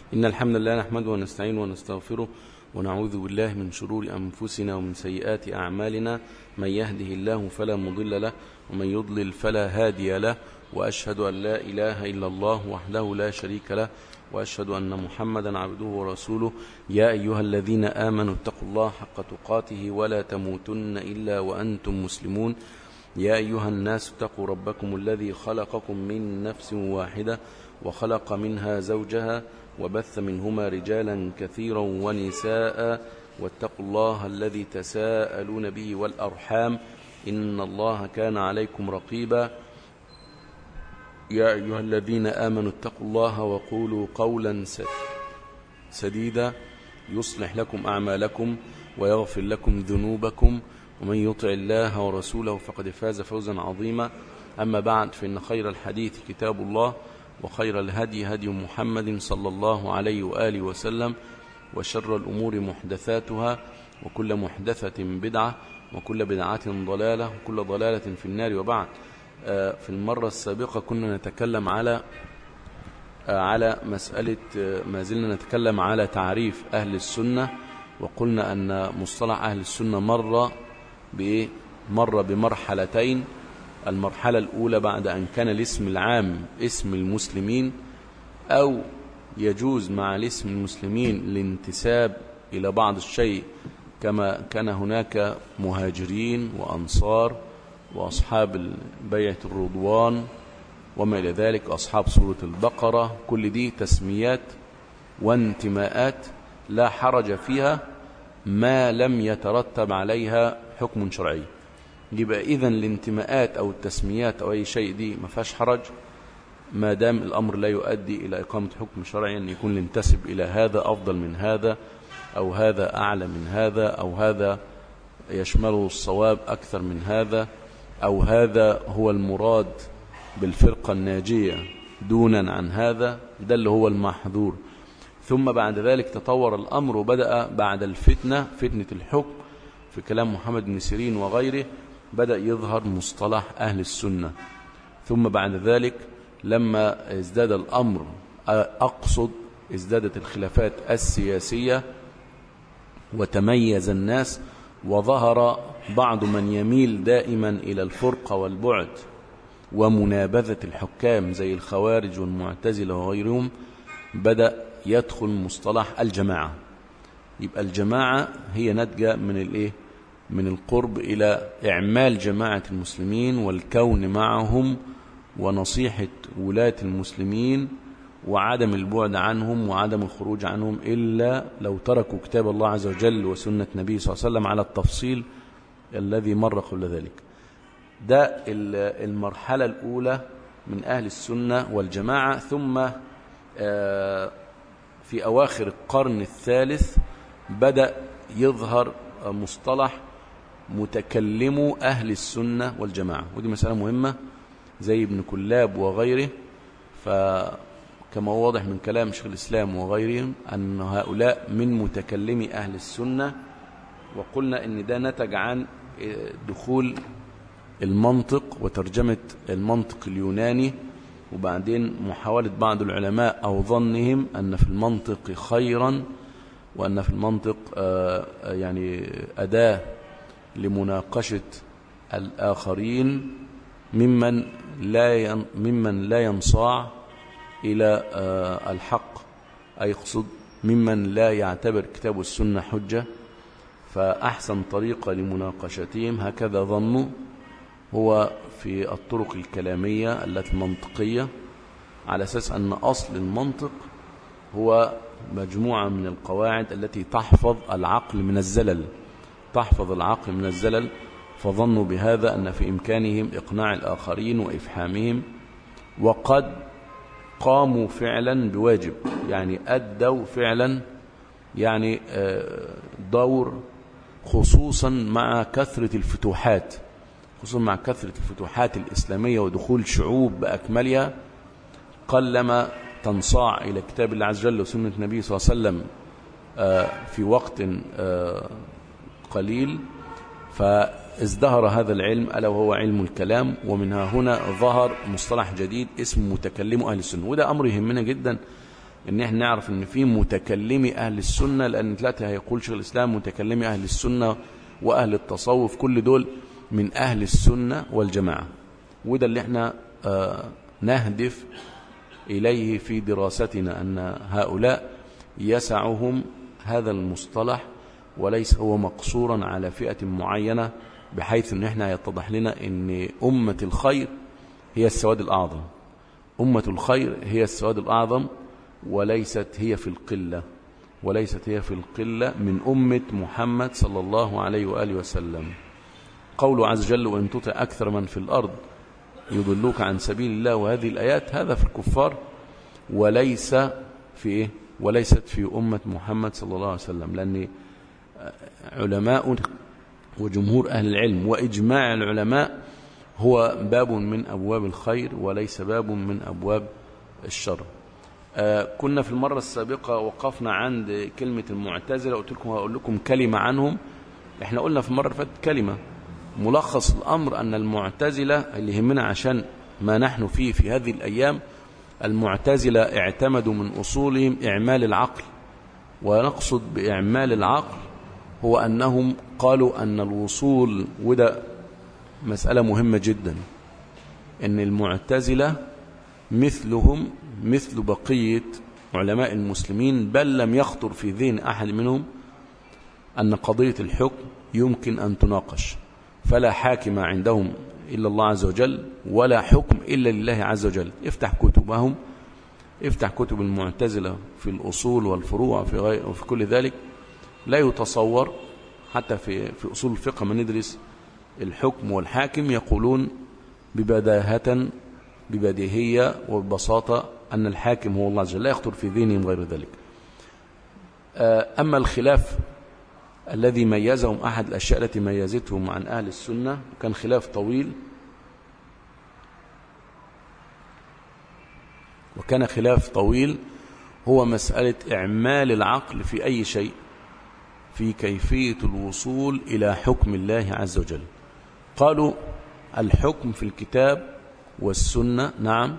إن الحمد لله نحمده ونستعينه ونستغفره ونعوذ بالله من شرور أنفسنا ومن سيئات أعمالنا من يهده الله فلا مضل له ومن يضلل فلا هادي له وأشهد أن لا إله إلا الله وحده لا شريك له وأشهد أن محمدا عبده ورسوله يا أيها الذين آمنوا اتقوا الله حق تقاته ولا تموتن إلا وأنتم مسلمون يا أيها الناس اتقوا ربكم الذي خلقكم من نفس واحدة وخلق منها زوجها وبث منهما رجالا كثيرا ونساء واتقوا الله الذي تساءلون به والأرحام إن الله كان عليكم رقيبا يا أيها الذين آمنوا اتقوا الله وقولوا قولا سديدا يصلح لكم أعمالكم ويغفر لكم ذنوبكم ومن يطع الله ورسوله فقد فاز فوزا عظيما أما بعد فإن خير الحديث كتاب الله وخير الهدي هدي محمد صلى الله عليه وآله وسلم وشر الأمور محدثاتها وكل محدثة بدعة وكل بدعة ضلالة وكل ضلالة في النار وبعد في المرة السابقة كنا نتكلم على على مسألة ما زلنا نتكلم على تعريف أهل السنة وقلنا أن مصطلح أهل السنة مر بإيه؟ مر بمرحلتين المرحلة الأولى بعد أن كان الاسم العام اسم المسلمين أو يجوز مع الاسم المسلمين الانتساب إلى بعض الشيء كما كان هناك مهاجرين وأنصار وأصحاب بيعة الرضوان وما إلى ذلك أصحاب سورة البقرة كل دي تسميات وانتماءات لا حرج فيها ما لم يترتب عليها حكم شرعي يبقى إذا الانتماءات أو التسميات أو أي شيء دي ما فيهاش حرج ما دام الأمر لا يؤدي إلى إقامة حكم شرعي أن يكون الانتسب إلى هذا أفضل من هذا أو هذا أعلى من هذا أو هذا يشمله الصواب أكثر من هذا أو هذا هو المراد بالفرقة الناجية دونا عن هذا ده اللي هو المحظور ثم بعد ذلك تطور الأمر وبدأ بعد الفتنة فتنة الحكم في كلام محمد بن سيرين وغيره بدأ يظهر مصطلح أهل السنة ثم بعد ذلك لما ازداد الأمر أقصد ازدادت الخلافات السياسية وتميز الناس وظهر بعض من يميل دائما إلى الفرقة والبعد ومنابذة الحكام زي الخوارج والمعتزلة وغيرهم بدأ يدخل مصطلح الجماعة يبقى الجماعة هي نتجة من الايه من القرب إلى إعمال جماعة المسلمين والكون معهم ونصيحة ولاة المسلمين وعدم البعد عنهم وعدم الخروج عنهم إلا لو تركوا كتاب الله عز وجل وسنة نبي صلى الله عليه وسلم على التفصيل الذي مر قبل ذلك ده المرحلة الأولى من أهل السنة والجماعة ثم في أواخر القرن الثالث بدأ يظهر مصطلح متكلمو أهل السنة والجماعة ودي مسألة مهمة زي ابن كلاب وغيره فكما هو واضح من كلام شيخ الإسلام وغيرهم أن هؤلاء من متكلمي أهل السنة وقلنا أن ده نتج عن دخول المنطق وترجمة المنطق اليوناني وبعدين محاولة بعض العلماء أو ظنهم أن في المنطق خيرا وأن في المنطق يعني أداة لمناقشة الآخرين ممن لا ممن لا ينصاع إلى الحق أي يقصد ممن لا يعتبر كتاب السنة حجة فأحسن طريقة لمناقشتهم هكذا ظنوا هو في الطرق الكلامية التي المنطقية على أساس أن أصل المنطق هو مجموعة من القواعد التي تحفظ العقل من الزلل تحفظ العقل من الزلل فظنوا بهذا أن في إمكانهم إقناع الآخرين وإفحامهم وقد قاموا فعلا بواجب يعني أدوا فعلا يعني دور خصوصا مع كثرة الفتوحات خصوصا مع كثرة الفتوحات الإسلامية ودخول شعوب بأكملها قلما تنصاع إلى كتاب الله عز وجل وسنة النبي صلى الله عليه وسلم في وقت قليل فازدهر هذا العلم ألا وهو علم الكلام ومنها هنا ظهر مصطلح جديد اسمه متكلم أهل السنة وده أمر يهمنا جدا ان احنا نعرف ان في متكلمي اهل السنة لان ثلاثة هيقول شيخ الاسلام متكلمي اهل السنة واهل التصوف كل دول من اهل السنة والجماعة وده اللي احنا آه نهدف اليه في دراستنا ان هؤلاء يسعهم هذا المصطلح وليس هو مقصورا على فئة معينة بحيث ان احنا يتضح لنا ان امة الخير هي السواد الاعظم امة الخير هي السواد الاعظم وليست هي في القلة وليست هي في القلة من أمة محمد صلى الله عليه وآله وسلم قول عز وجل وإن تطع أكثر من في الأرض يضلوك عن سبيل الله وهذه الآيات هذا في الكفار وليس في إيه؟ وليست في أمة محمد صلى الله عليه وسلم لأن علماء وجمهور أهل العلم وإجماع العلماء هو باب من أبواب الخير وليس باب من أبواب الشر آه كنا في المرة السابقة وقفنا عند كلمة المعتزلة قلت لكم هقول لكم كلمة عنهم احنا قلنا في المرة اللي فاتت كلمة ملخص الأمر أن المعتزلة اللي يهمنا عشان ما نحن فيه في هذه الأيام المعتزلة اعتمدوا من أصولهم إعمال العقل ونقصد بإعمال العقل هو أنهم قالوا أن الوصول وده مسألة مهمة جدا أن المعتزلة مثلهم مثل بقية علماء المسلمين بل لم يخطر في ذهن أحد منهم أن قضية الحكم يمكن أن تناقش فلا حاكم عندهم إلا الله عز وجل ولا حكم إلا لله عز وجل افتح كتبهم افتح كتب المعتزلة في الأصول والفروع في, غير وفي كل ذلك لا يتصور حتى في, في أصول الفقه من ندرس الحكم والحاكم يقولون ببداهة ببديهية وببساطة أن الحاكم هو الله عز وجل لا يخطر في ذهنهم غير ذلك أما الخلاف الذي ميزهم أحد الأشياء التي ميزتهم عن أهل السنة كان خلاف طويل وكان خلاف طويل هو مسألة إعمال العقل في أي شيء في كيفية الوصول إلى حكم الله عز وجل قالوا الحكم في الكتاب والسنة نعم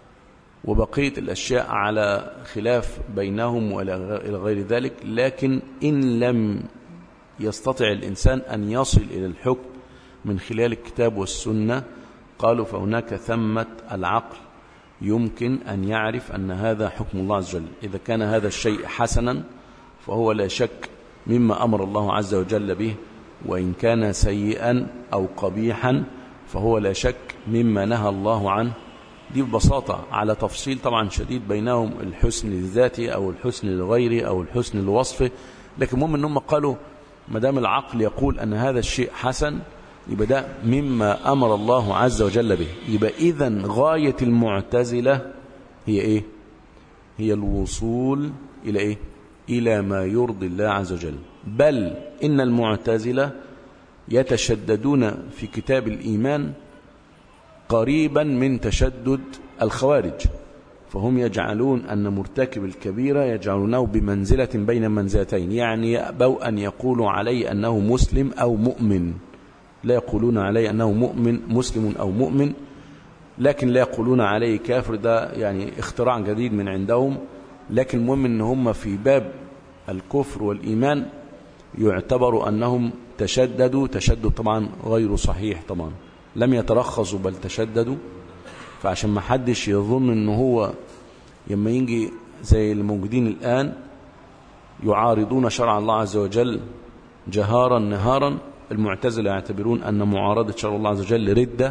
وبقية الأشياء على خلاف بينهم وإلى غير ذلك لكن إن لم يستطع الإنسان أن يصل إلى الحكم من خلال الكتاب والسنة قالوا فهناك ثمة العقل يمكن أن يعرف أن هذا حكم الله عز وجل إذا كان هذا الشيء حسنا فهو لا شك مما أمر الله عز وجل به وإن كان سيئا أو قبيحا فهو لا شك مما نهى الله عنه دي ببساطة على تفصيل طبعا شديد بينهم الحسن للذاتي أو الحسن للغيري أو الحسن للوصف لكن مهم أنهم قالوا ما دام العقل يقول أن هذا الشيء حسن يبقى ده مما أمر الله عز وجل به يبقى إذا غاية المعتزلة هي إيه هي الوصول إلى إيه إلى ما يرضي الله عز وجل بل إن المعتزلة يتشددون في كتاب الإيمان قريبا من تشدد الخوارج فهم يجعلون أن مرتكب الكبيرة يجعلونه بمنزلة بين منزلتين يعني يأبوا أن يقولوا عليه أنه مسلم أو مؤمن لا يقولون عليه أنه مؤمن مسلم أو مؤمن لكن لا يقولون عليه كافر ده يعني اختراع جديد من عندهم لكن المهم ان هم في باب الكفر والإيمان يعتبر أنهم تشددوا تشدد طبعا غير صحيح طبعا لم يترخصوا بل تشددوا فعشان ما حدش يظن ان هو لما يجي زي الموجودين الآن يعارضون شرع الله عز وجل جهارا نهارا المعتزلة يعتبرون أن معارضة شرع الله عز وجل ردة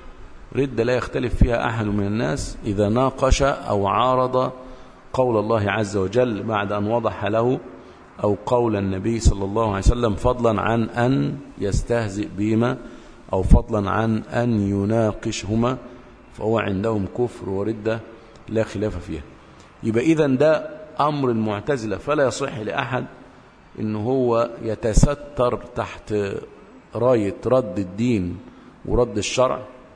ردة لا يختلف فيها أحد من الناس إذا ناقش أو عارض قول الله عز وجل بعد أن وضح له أو قول النبي صلى الله عليه وسلم فضلا عن أن يستهزئ بهما أو فضلا عن أن يناقشهما فهو عندهم كفر وردة لا خلاف فيها يبقى إذا ده أمر المعتزلة فلا يصح لأحد إن هو يتستر تحت راية رد الدين ورد الشرع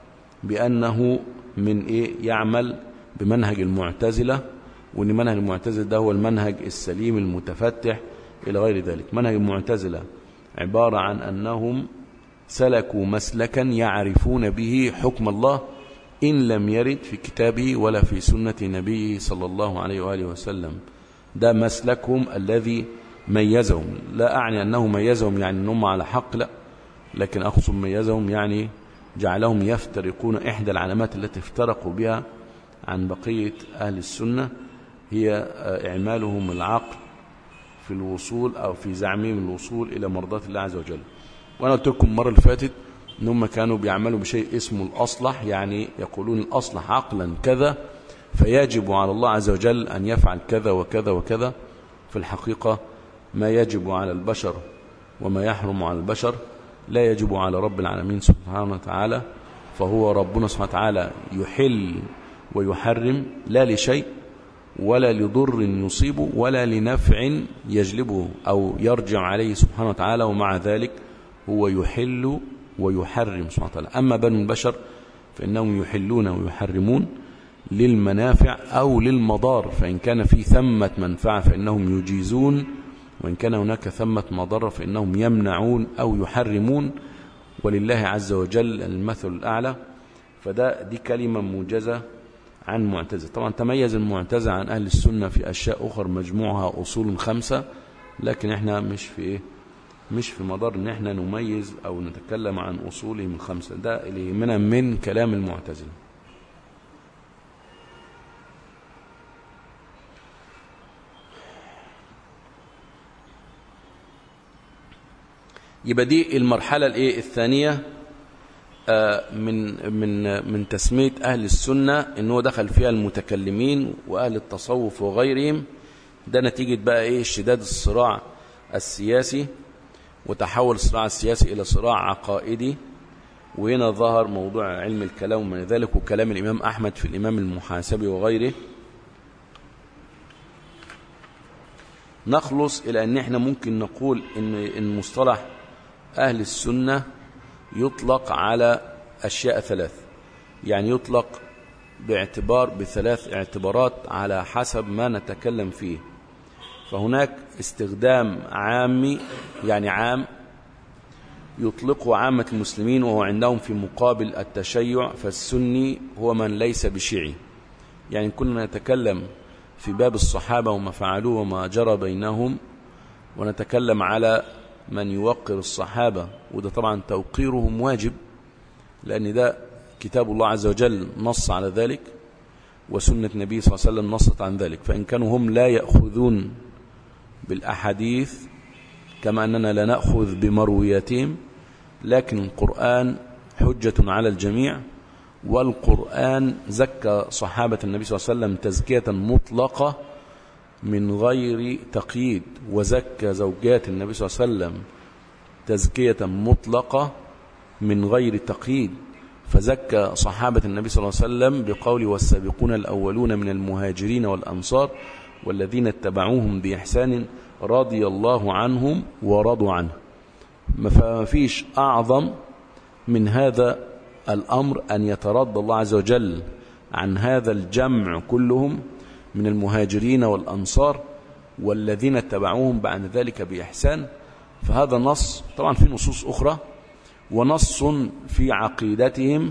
بأنه من إيه يعمل بمنهج المعتزلة وأن منهج المعتزلة ده هو المنهج السليم المتفتح إلى غير ذلك منهج المعتزلة عبارة عن أنهم سلكوا مسلكا يعرفون به حكم الله إن لم يرد في كتابه ولا في سنة نبيه صلى الله عليه وآله وسلم ده مسلكهم الذي ميزهم لا أعني أنه ميزهم يعني أنهم على حق لا لكن أقصد ميزهم يعني جعلهم يفترقون إحدى العلامات التي افترقوا بها عن بقية أهل السنة هي إعمالهم العقل في الوصول أو في زعمهم الوصول إلى مرضات الله عز وجل وأنا قلت لكم المرة اللي فاتت ان هم كانوا بيعملوا بشيء اسمه الأصلح يعني يقولون الأصلح عقلا كذا فيجب على الله عز وجل أن يفعل كذا وكذا وكذا في الحقيقة ما يجب على البشر وما يحرم على البشر لا يجب على رب العالمين سبحانه وتعالى فهو ربنا سبحانه وتعالى يحل ويحرم لا لشيء ولا لضر يصيبه ولا لنفع يجلبه أو يرجع عليه سبحانه وتعالى ومع ذلك هو يحل ويحرم سبحانه وتعالى أما بنو البشر فإنهم يحلون ويحرمون للمنافع أو للمضار فإن كان في ثمة منفعة فإنهم يجيزون وإن كان هناك ثمة مضرة فإنهم يمنعون أو يحرمون ولله عز وجل المثل الأعلى فده دي كلمة موجزة عن معتزة طبعا تميز المعتزة عن أهل السنة في أشياء أخرى مجموعها أصول خمسة لكن احنا مش في إيه مش في مدار ان احنا نميز او نتكلم عن اصولهم الخمسة ده اللي يهمنا من كلام المعتزله يبقى دي المرحلة الايه الثانية آه من من من تسمية أهل السنة إن هو دخل فيها المتكلمين وأهل التصوف وغيرهم ده نتيجة بقى إيه اشتداد الصراع السياسي وتحول الصراع السياسي إلى صراع عقائدي وهنا ظهر موضوع علم الكلام ومن ذلك وكلام الإمام أحمد في الإمام المحاسبي وغيره نخلص إلى أن احنا ممكن نقول إن المصطلح أهل السنة يطلق على أشياء ثلاث يعني يطلق باعتبار بثلاث اعتبارات على حسب ما نتكلم فيه فهناك استخدام عامي يعني عام يطلقه عامة المسلمين وهو عندهم في مقابل التشيع فالسني هو من ليس بشيعي يعني كنا نتكلم في باب الصحابة وما فعلوه وما جرى بينهم ونتكلم على من يوقر الصحابة وده طبعا توقيرهم واجب لأن ده كتاب الله عز وجل نص على ذلك وسنة النبي صلى الله عليه وسلم نصت عن ذلك فإن كانوا هم لا يأخذون بالأحاديث كما أننا لا نأخذ بمروياتهم لكن القرآن حجة على الجميع والقرآن زكى صحابة النبي صلى الله عليه وسلم تزكية مطلقة من غير تقييد وزكى زوجات النبي صلى الله عليه وسلم تزكية مطلقة من غير تقييد فزكى صحابة النبي صلى الله عليه وسلم بقول والسابقون الأولون من المهاجرين والأنصار والذين اتبعوهم بإحسان رضي الله عنهم ورضوا عنه ما فيش أعظم من هذا الأمر أن يترضى الله عز وجل عن هذا الجمع كلهم من المهاجرين والأنصار والذين اتبعوهم بعد ذلك بإحسان فهذا نص طبعا في نصوص أخرى ونص في عقيدتهم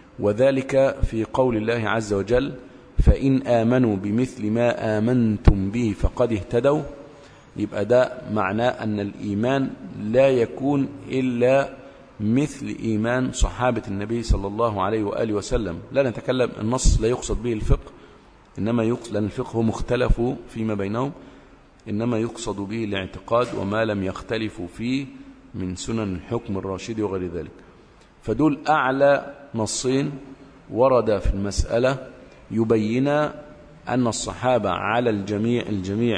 وذلك في قول الله عز وجل فإن آمنوا بمثل ما آمنتم به فقد اهتدوا يبقى ده معناه أن الإيمان لا يكون إلا مثل إيمان صحابة النبي صلى الله عليه وآله وسلم لا نتكلم النص لا يقصد به الفقه إنما يقصد لأن الفقه مختلف فيما بينهم إنما يقصد به الاعتقاد وما لم يختلفوا فيه من سنن الحكم الراشد وغير ذلك فدول أعلى نصين ورد في المسألة يبين أن الصحابة على الجميع الجميع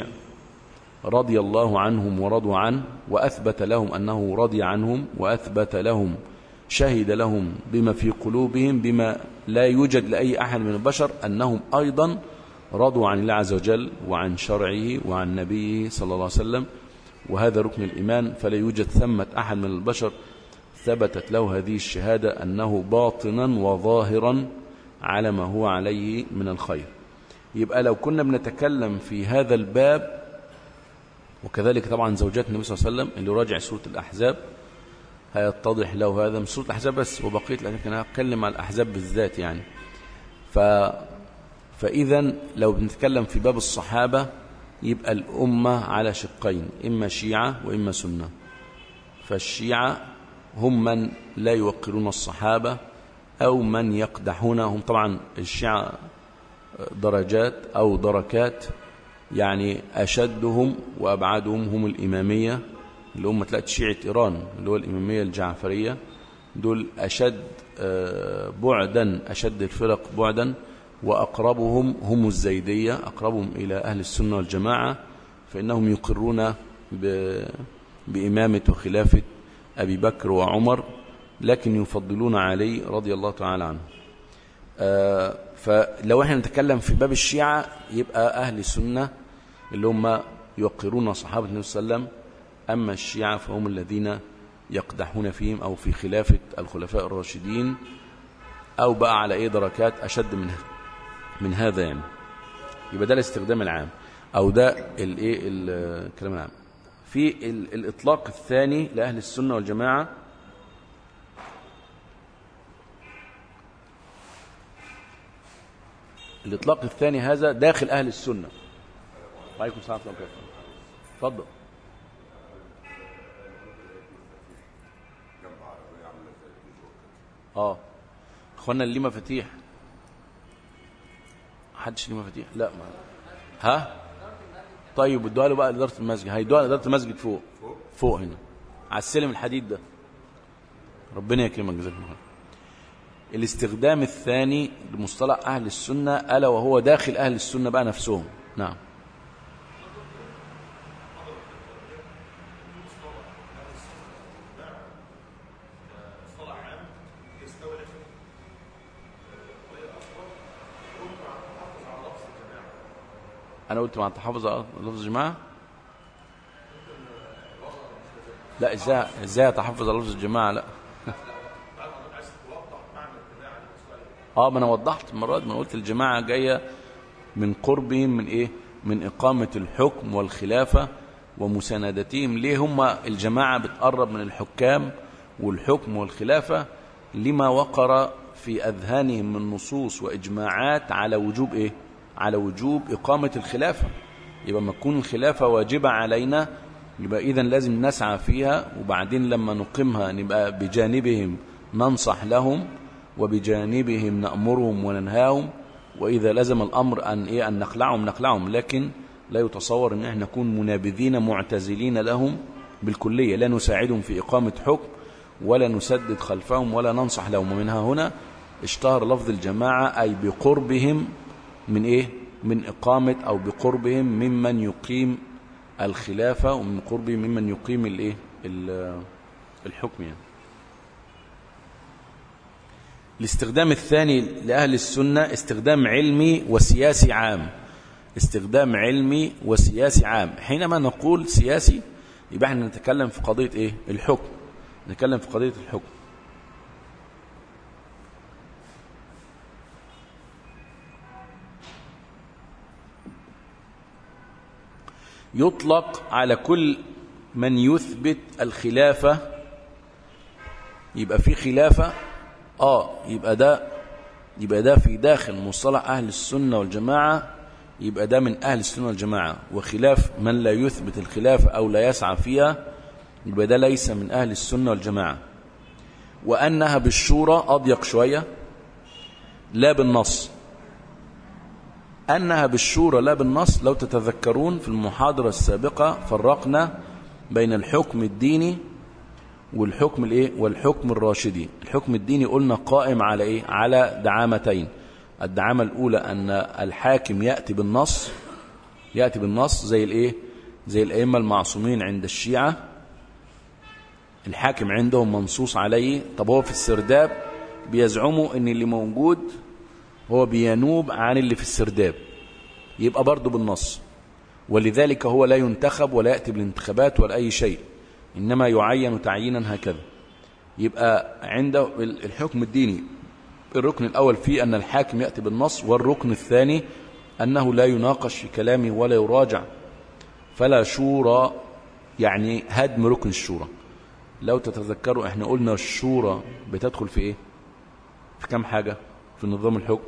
رضي الله عنهم ورضوا عنه وأثبت لهم أنه رضي عنهم وأثبت لهم شهد لهم بما في قلوبهم بما لا يوجد لأي أحد من البشر أنهم أيضا رضوا عن الله عز وجل وعن شرعه وعن نبيه صلى الله عليه وسلم وهذا ركن الإيمان فلا يوجد ثمة أحد من البشر ثبتت له هذه الشهادة أنه باطنا وظاهرا على ما هو عليه من الخير يبقى لو كنا بنتكلم في هذا الباب وكذلك طبعا زوجات النبي صلى الله عليه وسلم اللي راجع سورة الأحزاب هيتضح له هذا من سورة الأحزاب بس وبقية لكن أنا أتكلم على الأحزاب بالذات يعني ف فإذا لو بنتكلم في باب الصحابة يبقى الأمة على شقين إما شيعة وإما سنة فالشيعة هم من لا يوقرون الصحابة أو من يقدحونهم طبعا الشيعة درجات أو دركات يعني أشدهم وأبعدهم هم الإمامية اللي هم تلاقي شيعة إيران اللي هو الإمامية الجعفرية دول أشد بعدا أشد الفرق بعدا وأقربهم هم الزيدية أقربهم إلى أهل السنة والجماعة فإنهم يقرون بإمامة وخلافة أبي بكر وعمر لكن يفضلون علي رضي الله تعالى عنه فلو احنا نتكلم في باب الشيعة يبقى أهل السنة اللي هم يوقرون صحابة النبي صلى الله عليه وسلم أما الشيعة فهم الذين يقدحون فيهم أو في خلافة الخلفاء الراشدين أو بقى على أي دركات أشد من من هذا يعني يبقى ده الاستخدام العام أو ده الايه الكلام العام في الإطلاق الثاني لأهل السنة والجماعة الإطلاق الثاني هذا داخل أهل السنة وعليكم السلام ورحمة الله تفضل اه اخوانا اللي مفاتيح حدش ليه مفاتيح لا ما ها طيب ادوها له بقى لاداره المسجد هيدوها لاداره المسجد فوق فوق هنا على السلم الحديد ده ربنا يكرمك جزاك الله خير الاستخدام الثاني لمصطلح اهل السنه الا وهو داخل اهل السنه بقى نفسهم نعم انا قلت مع التحفظ على لفظ الجماعه لا ازاي ازاي اتحفظ على لفظ الجماعه لا اه ما انا وضحت المره دي ما قلت الجماعه جايه من قربهم من ايه من اقامه الحكم والخلافه ومساندتهم ليه هم الجماعه بتقرب من الحكام والحكم والخلافه لما وقر في اذهانهم من نصوص واجماعات على وجوب ايه على وجوب إقامة الخلافة يبقى ما تكون الخلافة واجبة علينا يبقى إذا لازم نسعى فيها وبعدين لما نقيمها نبقى بجانبهم ننصح لهم وبجانبهم نأمرهم وننهاهم وإذا لزم الأمر أن إيه أن نخلعهم نخلعهم لكن لا يتصور أن احنا نكون منابذين معتزلين لهم بالكلية لا نساعدهم في إقامة حكم ولا نسدد خلفهم ولا ننصح لهم ومنها هنا اشتهر لفظ الجماعة أي بقربهم من ايه من اقامه او بقربهم ممن يقيم الخلافه ومن قربهم ممن يقيم الايه الحكم يعني الاستخدام الثاني لاهل السنه استخدام علمي وسياسي عام استخدام علمي وسياسي عام حينما نقول سياسي يبقى احنا نتكلم في قضيه ايه الحكم نتكلم في قضيه الحكم يطلق على كل من يثبت الخلافة يبقى في خلافة اه يبقى ده يبقى ده في داخل مصطلح أهل السنة والجماعة يبقى ده من أهل السنة والجماعة وخلاف من لا يثبت الخلافة أو لا يسعى فيها يبقى ده ليس من أهل السنة والجماعة وأنها بالشورى أضيق شوية لا بالنص أنها بالشورى لا بالنص لو تتذكرون في المحاضرة السابقة فرقنا بين الحكم الديني والحكم الايه والحكم الراشدي الحكم الديني قلنا قائم على ايه على دعامتين الدعامة الأولى أن الحاكم يأتي بالنص يأتي بالنص زي الايه زي الأئمة المعصومين عند الشيعة الحاكم عندهم منصوص عليه طب هو في السرداب بيزعموا ان اللي موجود هو بينوب عن اللي في السرداب يبقى برضه بالنص ولذلك هو لا ينتخب ولا يأتي بالانتخابات ولا أي شيء إنما يعين تعيينا هكذا يبقى عنده الحكم الديني الركن الأول فيه أن الحاكم يأتي بالنص والركن الثاني أنه لا يناقش في كلامه ولا يراجع فلا شورى يعني هدم ركن الشورى لو تتذكروا احنا قلنا الشورى بتدخل في ايه في كم حاجة في نظام الحكم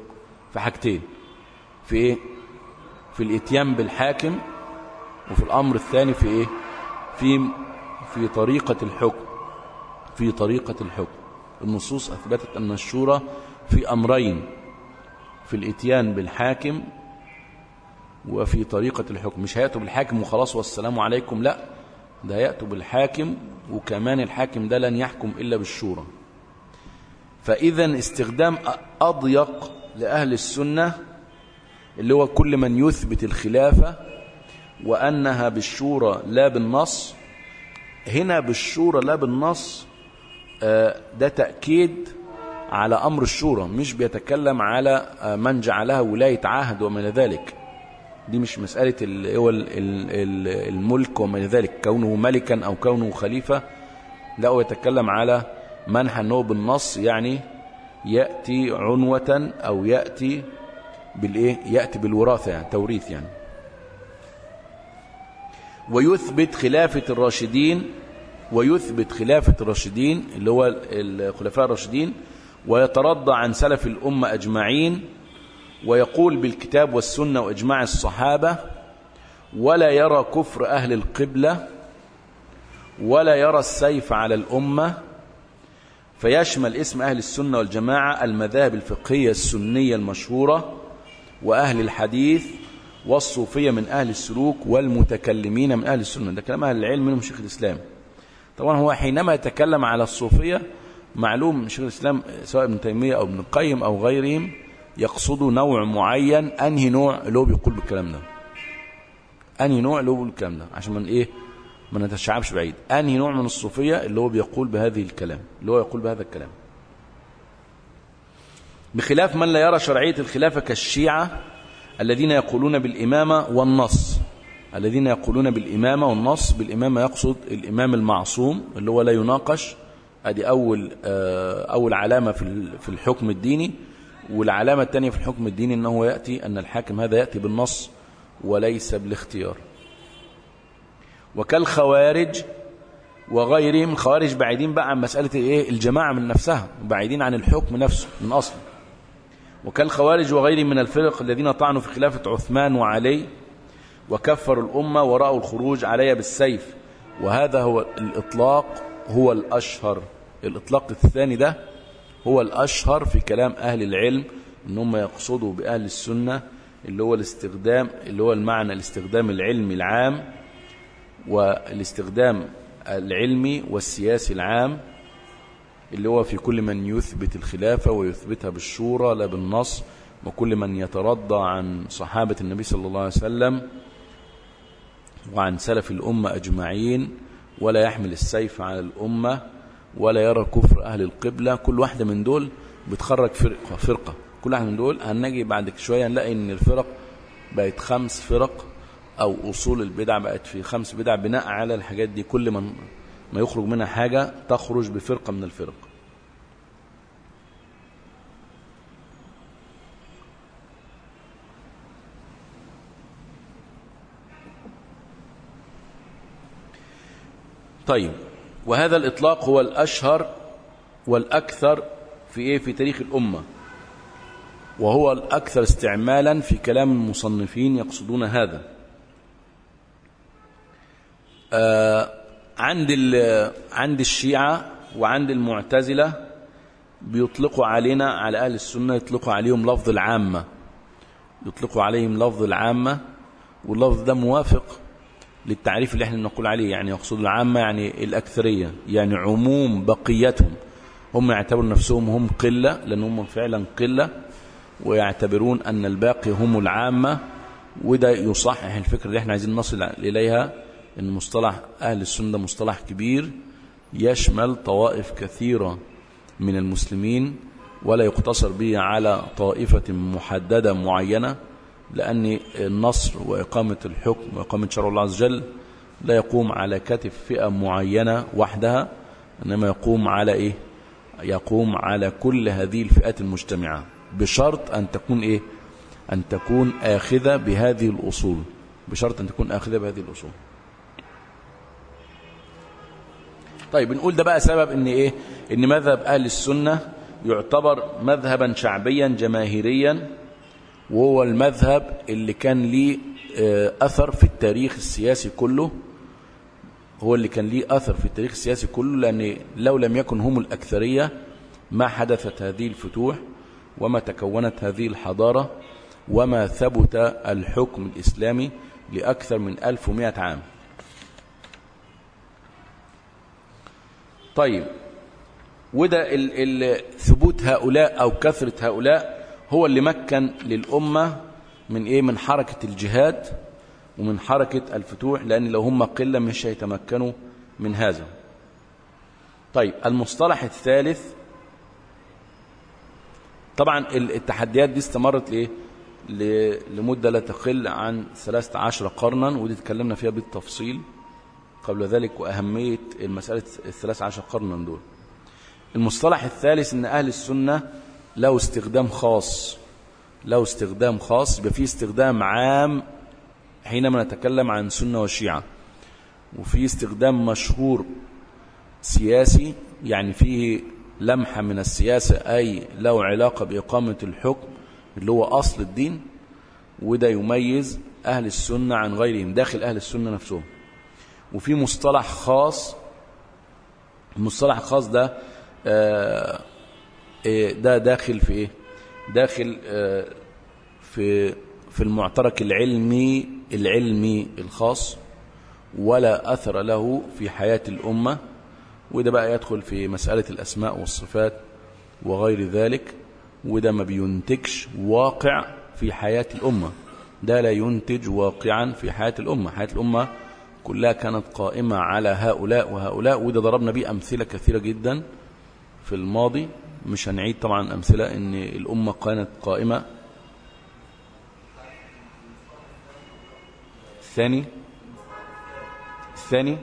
في حاجتين في ايه في الاتيان بالحاكم وفي الامر الثاني في ايه في في طريقة الحكم في طريقة الحكم النصوص اثبتت ان الشورى في امرين في الاتيان بالحاكم وفي طريقة الحكم مش هيأتوا بالحاكم وخلاص والسلام عليكم لا ده يأتوا بالحاكم وكمان الحاكم ده لن يحكم إلا بالشورى فإذا استخدام أضيق لأهل السنة اللي هو كل من يثبت الخلافة وأنها بالشورى لا بالنص هنا بالشورى لا بالنص ده تأكيد على أمر الشورى مش بيتكلم على من جعلها ولاية عهد وما إلى ذلك دي مش مسألة هو الملك وما إلى ذلك كونه ملكا أو كونه خليفة لا هو يتكلم على منح أنه بالنص يعني يأتي عنوة أو يأتي بالإيه يأتي بالوراثة يعني توريث يعني ويثبت خلافة الراشدين ويثبت خلافة الراشدين اللي هو الخلفاء الراشدين ويترضى عن سلف الأمة أجمعين ويقول بالكتاب والسنة وإجماع الصحابة ولا يرى كفر أهل القبلة ولا يرى السيف على الأمة فيشمل اسم أهل السنة والجماعة المذاهب الفقهية السنية المشهورة وأهل الحديث والصوفية من أهل السلوك والمتكلمين من أهل السنة ده كلام أهل العلم منهم شيخ الإسلام طبعا هو حينما يتكلم على الصوفية معلوم شيخ الإسلام سواء ابن تيمية أو ابن القيم أو غيرهم يقصدوا نوع معين أنهي نوع اللي هو بيقول بالكلام ده أنهي نوع اللي هو بيقول بالكلام ده عشان من إيه ما نتشعبش بعيد أنهي نوع من الصوفية اللي هو بيقول بهذه الكلام اللي هو يقول بهذا الكلام بخلاف من لا يرى شرعية الخلافة كالشيعة الذين يقولون بالإمامة والنص الذين يقولون بالإمامة والنص بالإمامة يقصد الإمام المعصوم اللي هو لا يناقش ادي أول, أول علامة في الحكم الديني والعلامة الثانية في الحكم الديني أنه يأتي أن الحاكم هذا يأتي بالنص وليس بالاختيار وكالخوارج وغيرهم خوارج بعيدين بقى عن مسألة إيه الجماعة من نفسها بعيدين عن الحكم نفسه من أصل وكالخوارج وغيرهم من الفرق الذين طعنوا في خلافة عثمان وعلي وكفروا الأمة ورأوا الخروج عليها بالسيف وهذا هو الإطلاق هو الأشهر الإطلاق الثاني ده هو الأشهر في كلام أهل العلم إن هم يقصدوا بأهل السنة اللي هو الاستخدام اللي هو المعنى الاستخدام العلمي العام والاستخدام العلمي والسياسي العام اللي هو في كل من يثبت الخلافة ويثبتها بالشورى لا بالنص وكل من يترضى عن صحابة النبي صلى الله عليه وسلم وعن سلف الأمة أجمعين ولا يحمل السيف على الأمة ولا يرى كفر أهل القبلة كل واحدة من دول بتخرج فرقة, فرقة كل واحدة من دول هنجي بعد شوية نلاقي ان الفرق بقت خمس فرق أو أصول البدع بقت في خمس بدع بناء على الحاجات دي كل من ما يخرج منها حاجة تخرج بفرقة من الفرق طيب وهذا الإطلاق هو الأشهر والأكثر في إيه في تاريخ الأمة وهو الأكثر استعمالا في كلام المصنفين يقصدون هذا آه عند عند الشيعة وعند المعتزلة بيطلقوا علينا على أهل السنة يطلقوا عليهم لفظ العامة يطلقوا عليهم لفظ العامة واللفظ ده موافق للتعريف اللي احنا نقول عليه يعني يقصد العامة يعني الأكثرية يعني عموم بقيتهم هم يعتبرون نفسهم هم قلة لأنهم فعلا قلة ويعتبرون أن الباقي هم العامة وده يصحح الفكرة اللي احنا عايزين نصل إليها أن مصطلح أهل السنة مصطلح كبير يشمل طوائف كثيرة من المسلمين ولا يقتصر به على طائفة محددة معينة لأن النصر وإقامة الحكم وإقامة شرع الله عز وجل لا يقوم على كتف فئة معينة وحدها إنما يقوم على إيه يقوم على كل هذه الفئات المجتمعة بشرط أن تكون إيه أن تكون آخذة بهذه الأصول بشرط أن تكون آخذة بهذه الأصول طيب نقول ده بقى سبب ان ايه ان مذهب اهل السنة يعتبر مذهبا شعبيا جماهيريا وهو المذهب اللي كان ليه آه، أثر في التاريخ السياسي كله هو اللي كان ليه أثر في التاريخ السياسي كله لأن لو لم يكن هم الأكثرية ما حدثت هذه الفتوح وما تكونت هذه الحضارة وما ثبت الحكم الإسلامي لأكثر من 1100 عام طيب وده ال ال ثبوت هؤلاء أو كثرة هؤلاء هو اللي مكن للأمة من إيه من حركة الجهاد ومن حركة الفتوح لأن لو هم قلة مش هيتمكنوا من هذا طيب المصطلح الثالث طبعا التحديات دي استمرت لإيه لمدة لا تقل عن 13 قرنا ودي تكلمنا فيها بالتفصيل قبل ذلك وأهمية المسألة الثلاث عشر قرنا دول المصطلح الثالث أن أهل السنة له استخدام خاص له استخدام خاص يبقى فيه استخدام عام حينما نتكلم عن سنة وشيعة وفي استخدام مشهور سياسي يعني فيه لمحة من السياسة أي له علاقة بإقامة الحكم اللي هو أصل الدين وده يميز أهل السنة عن غيرهم داخل أهل السنة نفسهم وفي مصطلح خاص المصطلح الخاص ده آه، إيه، ده داخل في ايه داخل آه، في في المعترك العلمي العلمي الخاص ولا أثر له في حياة الأمة وده بقى يدخل في مسألة الأسماء والصفات وغير ذلك وده ما بينتجش واقع في حياة الأمة ده لا ينتج واقعا في حياة الأمة حياة الأمة كلها كانت قائمة على هؤلاء وهؤلاء وده ضربنا به أمثلة كثيرة جدا في الماضي مش هنعيد طبعا أمثلة أن الأمة كانت قائمة الثاني الثاني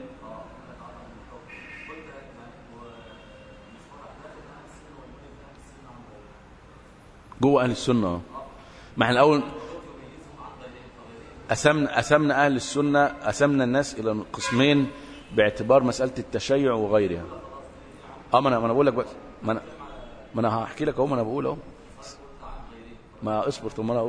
جوه أهل السنة ما احنا الأول أسمنا, أسمنا أهل السنة أسمنا الناس إلى قسمين باعتبار مسألة التشيع وغيرها اه ما انا ما انا بقول لك بس ما انا ما انا هحكي لك اهو ما انا بقول اهو ما اصبر ثم انا اهو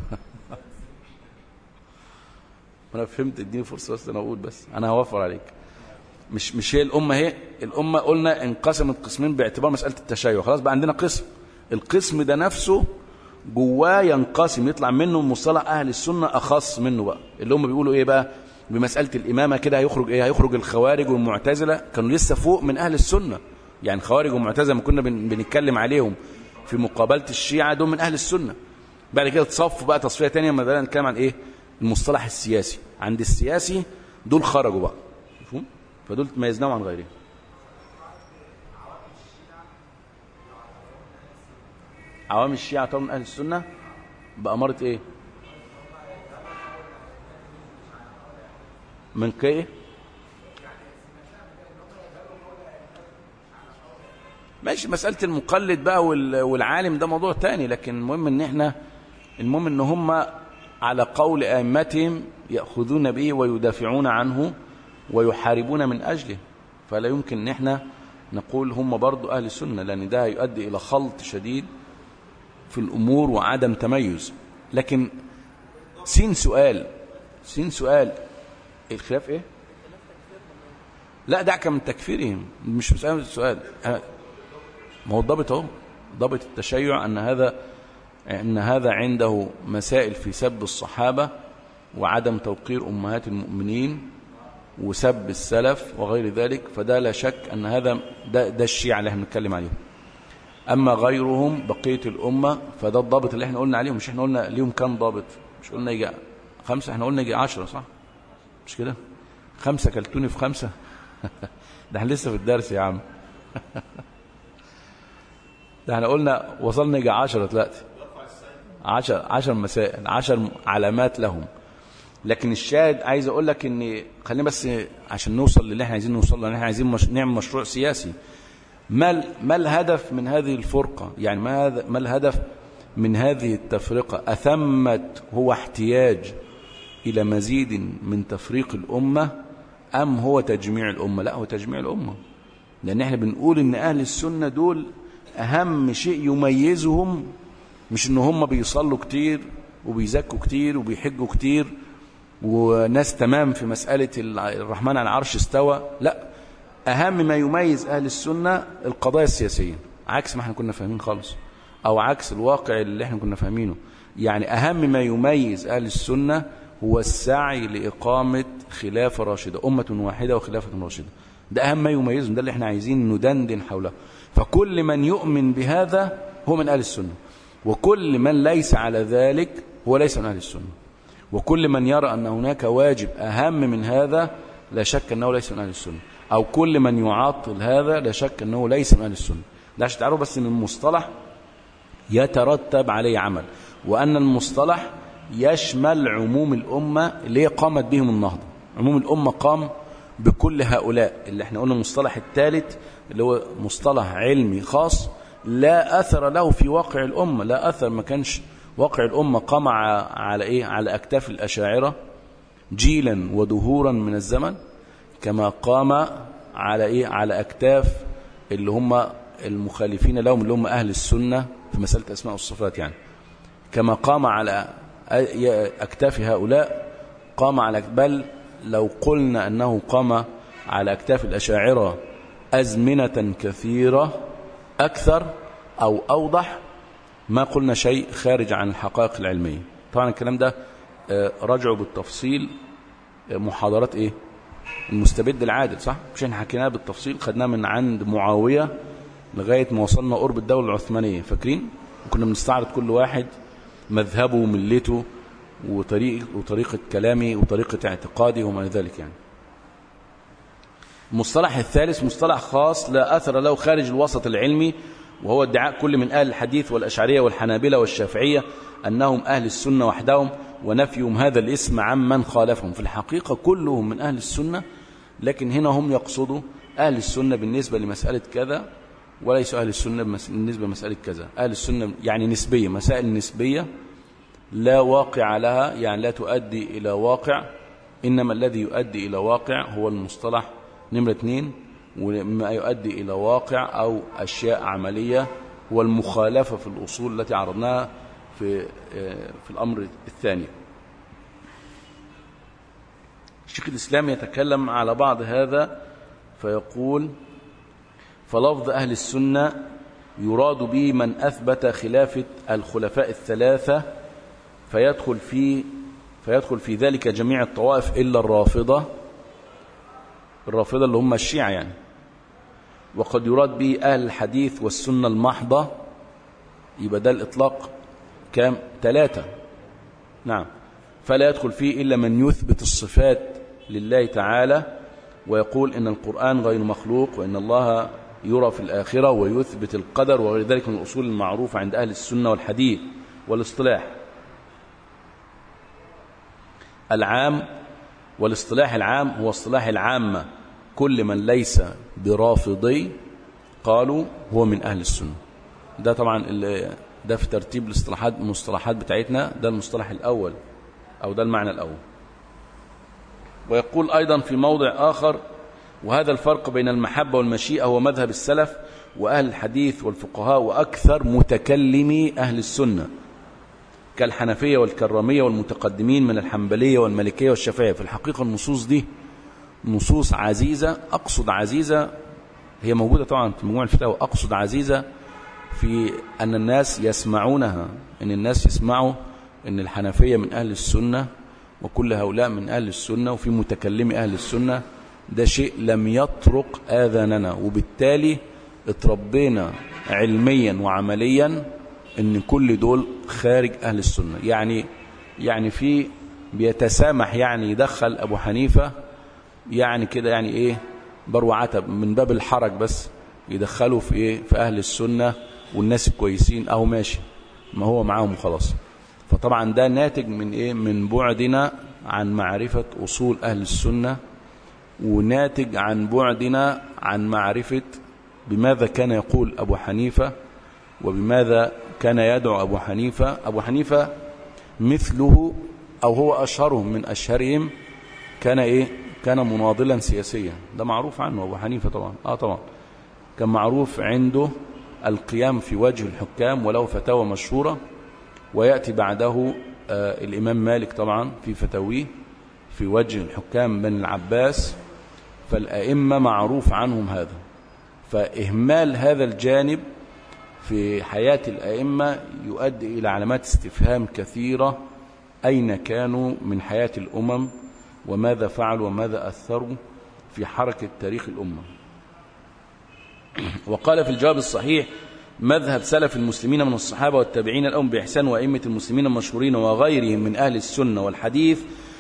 ما انا فهمت اديني فرصه بس انا اقول بس انا هوفر عليك مش مش هي الامه هي الامه قلنا انقسمت قسمين باعتبار مساله التشيع خلاص بقى عندنا قسم القسم ده نفسه جواه ينقسم يطلع منه مصطلح اهل السنه اخص منه بقى اللي هم بيقولوا ايه بقى بمساله الامامه كده هيخرج ايه هيخرج الخوارج والمعتزله كانوا لسه فوق من اهل السنه يعني خوارج ومعتزله ما كنا بنتكلم عليهم في مقابله الشيعه دول من اهل السنه بعد كده تصفوا بقى تصفيه ثانيه لما بدانا نتكلم عن ايه المصطلح السياسي عند السياسي دول خرجوا بقى مفهوم فدول تميزناهم عن غيرهم عوام الشيعة طبعا من أهل السنة بأمارة إيه من كيه ماشي مسألة المقلد بقى والعالم ده موضوع تاني لكن المهم ان احنا المهم ان هم على قول ائمتهم يأخذون به ويدافعون عنه ويحاربون من أجله فلا يمكن ان احنا نقول هم برضو أهل السنة لأن ده يؤدي إلى خلط شديد في الأمور وعدم تميز لكن سين سؤال سين سؤال الخلاف ايه لا دعك من تكفيرهم مش مسألة السؤال ما هو الضابط اهو ضابط التشيع أن هذا أن هذا عنده مسائل في سب الصحابة وعدم توقير أمهات المؤمنين وسب السلف وغير ذلك فده لا شك أن هذا ده, ده الشيعة اللي احنا بنتكلم عليهم أما غيرهم بقية الأمة فده الضابط اللي احنا قلنا عليهم مش احنا قلنا ليهم كم ضابط مش قلنا يجي خمسة احنا قلنا يجي عشرة صح مش كده خمسة كلتوني في خمسة ده احنا لسه في الدرس يا عم ده احنا قلنا وصلنا يجي عشرة دلوقتي عشر, عشر مسائل عشر علامات لهم لكن الشاهد عايز اقول لك ان خلينا بس عشان نوصل للي احنا عايزين نوصل له احنا عايزين مش... نعمل مشروع سياسي ما ما الهدف من هذه الفرقة يعني ما هذا ما الهدف من هذه التفرقة أثمت هو احتياج إلى مزيد من تفريق الأمة أم هو تجميع الأمة لا هو تجميع الأمة لأن احنا بنقول إن أهل السنة دول أهم شيء يميزهم مش إن هم بيصلوا كتير وبيزكوا كتير وبيحجوا كتير وناس تمام في مسألة الرحمن على العرش استوى لا أهم ما يميز أهل السنة القضايا السياسية عكس ما احنا كنا فاهمين خالص أو عكس الواقع اللي احنا كنا فاهمينه يعني أهم ما يميز أهل السنة هو السعي لإقامة خلافة راشدة أمة واحدة وخلافة راشدة ده أهم ما يميزهم ده اللي احنا عايزين ندندن حوله فكل من يؤمن بهذا هو من أهل السنة وكل من ليس على ذلك هو ليس من أهل السنة وكل من يرى أن هناك واجب أهم من هذا لا شك أنه ليس من أهل السنة أو كل من يعطل هذا لا شك أنه ليس من أهل السنة ده عشان تعرفوا بس أن المصطلح يترتب عليه عمل وأن المصطلح يشمل عموم الأمة اللي قامت بهم النهضة عموم الأمة قام بكل هؤلاء اللي احنا قلنا المصطلح الثالث اللي هو مصطلح علمي خاص لا أثر له في واقع الأمة لا أثر ما كانش واقع الأمة قام على إيه على أكتاف الأشاعرة جيلا ودهورا من الزمن كما قام على إيه على أكتاف اللي هم المخالفين لهم اللي هم أهل السنة في مسألة أسماء والصفات يعني كما قام على أكتاف هؤلاء قام على بل لو قلنا أنه قام على أكتاف الأشاعرة أزمنة كثيرة أكثر أو أوضح ما قلنا شيء خارج عن الحقائق العلمية طبعا الكلام ده رجعوا بالتفصيل محاضرات إيه المستبد العادل صح مش احنا حكيناها بالتفصيل خدناه من عند معاوية لغاية ما وصلنا قرب الدولة العثمانية فاكرين وكنا بنستعرض كل واحد مذهبه وملته وطريقة, وطريقة كلامه وطريقة اعتقاده وما ذلك يعني المصطلح الثالث مصطلح خاص لا أثر له خارج الوسط العلمي وهو ادعاء كل من أهل الحديث والأشعرية والحنابلة والشافعية أنهم أهل السنة وحدهم ونفيهم هذا الاسم عمن خالفهم في الحقيقة كلهم من أهل السنة لكن هنا هم يقصدوا أهل السنة بالنسبة لمسألة كذا وليس أهل السنة بالنسبة لمسألة كذا أهل السنة يعني نسبية مسائل نسبية لا واقع لها يعني لا تؤدي إلى واقع إنما الذي يؤدي إلى واقع هو المصطلح نمرة اثنين وما يؤدي إلى واقع أو أشياء عملية هو المخالفة في الأصول التي عرضناها في, في الأمر الثاني الشيخ الإسلام يتكلم على بعض هذا فيقول فلفظ أهل السنة يراد به من أثبت خلافة الخلفاء الثلاثة فيدخل في فيدخل في ذلك جميع الطوائف إلا الرافضة الرافضة اللي هم الشيعة يعني وقد يراد به أهل الحديث والسنة المحضة يبقى ده الإطلاق كام ثلاثة نعم فلا يدخل فيه إلا من يثبت الصفات لله تعالى ويقول إن القرآن غير مخلوق وإن الله يرى في الآخرة ويثبت القدر وغير ذلك من الأصول المعروفة عند أهل السنة والحديث والاصطلاح العام والاصطلاح العام هو اصطلاح العامة كل من ليس برافضي قالوا هو من أهل السنة ده طبعا ده في ترتيب الاصطلاحات المصطلحات بتاعتنا ده المصطلح الأول أو ده المعنى الأول ويقول أيضا في موضع آخر وهذا الفرق بين المحبة والمشيئة هو مذهب السلف وأهل الحديث والفقهاء وأكثر متكلمي أهل السنة كالحنفية والكرامية والمتقدمين من الحنبلية والمالكية والشافعية في الحقيقة النصوص دي نصوص عزيزة أقصد عزيزة هي موجودة طبعا في مجموع الفتاوى أقصد عزيزة في أن الناس يسمعونها أن الناس يسمعوا أن الحنفية من أهل السنة وكل هؤلاء من أهل السنة وفي متكلمي أهل السنة ده شيء لم يطرق آذاننا وبالتالي اتربينا علميا وعمليا ان كل دول خارج اهل السنة يعني يعني في بيتسامح يعني يدخل ابو حنيفة يعني كده يعني ايه برو عتب من باب الحرج بس يدخلوا في ايه في اهل السنة والناس الكويسين اهو ماشي ما هو معاهم خلاص فطبعا ده ناتج من ايه من بعدنا عن معرفة اصول اهل السنة وناتج عن بعدنا عن معرفة بماذا كان يقول ابو حنيفة وبماذا كان يدعو أبو حنيفة أبو حنيفة مثله أو هو أشهرهم من أشهرهم كان إيه كان مناضلا سياسيا ده معروف عنه أبو حنيفة طبعا آه طبعا كان معروف عنده القيام في وجه الحكام وله فتاوى مشهورة ويأتي بعده آه الإمام مالك طبعا في فتاويه في وجه الحكام بن العباس فالأئمة معروف عنهم هذا فإهمال هذا الجانب في حياة الأئمة يؤدي إلى علامات استفهام كثيرة أين كانوا من حياة الأمم وماذا فعلوا وماذا أثروا في حركة تاريخ الأمة وقال في الجواب الصحيح مذهب سلف المسلمين من الصحابة والتابعين الأم بإحسان وأئمة المسلمين المشهورين وغيرهم من أهل السنة والحديث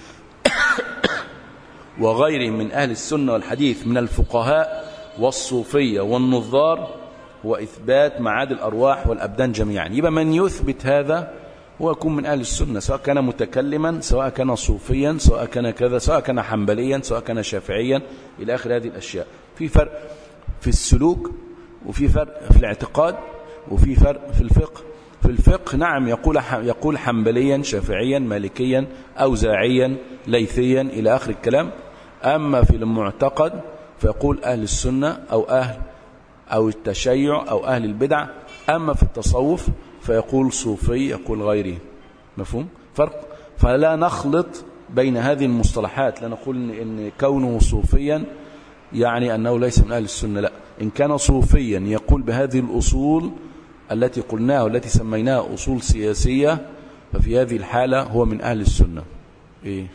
وغيرهم من أهل السنة والحديث من الفقهاء والصوفية والنظار هو إثبات معاد الأرواح والأبدان جميعا يبقى من يثبت هذا هو يكون من أهل السنة سواء كان متكلما سواء كان صوفيا سواء كان كذا سواء كان حنبليا سواء كان شافعيا إلى آخر هذه الأشياء في فرق في السلوك وفي فرق في الاعتقاد وفي فرق في الفقه في الفقه نعم يقول يقول حنبليا شافعيا مالكيا أوزاعيا ليثيا إلى آخر الكلام أما في المعتقد فيقول أهل السنة أو أهل أو التشيع أو أهل البدع أما في التصوف فيقول صوفي يقول غيره مفهوم فرق فلا نخلط بين هذه المصطلحات لا نقول إن كونه صوفيا يعني أنه ليس من أهل السنة لا إن كان صوفيا يقول بهذه الأصول التي قلناها والتي سميناها أصول سياسية ففي هذه الحالة هو من أهل السنة إيه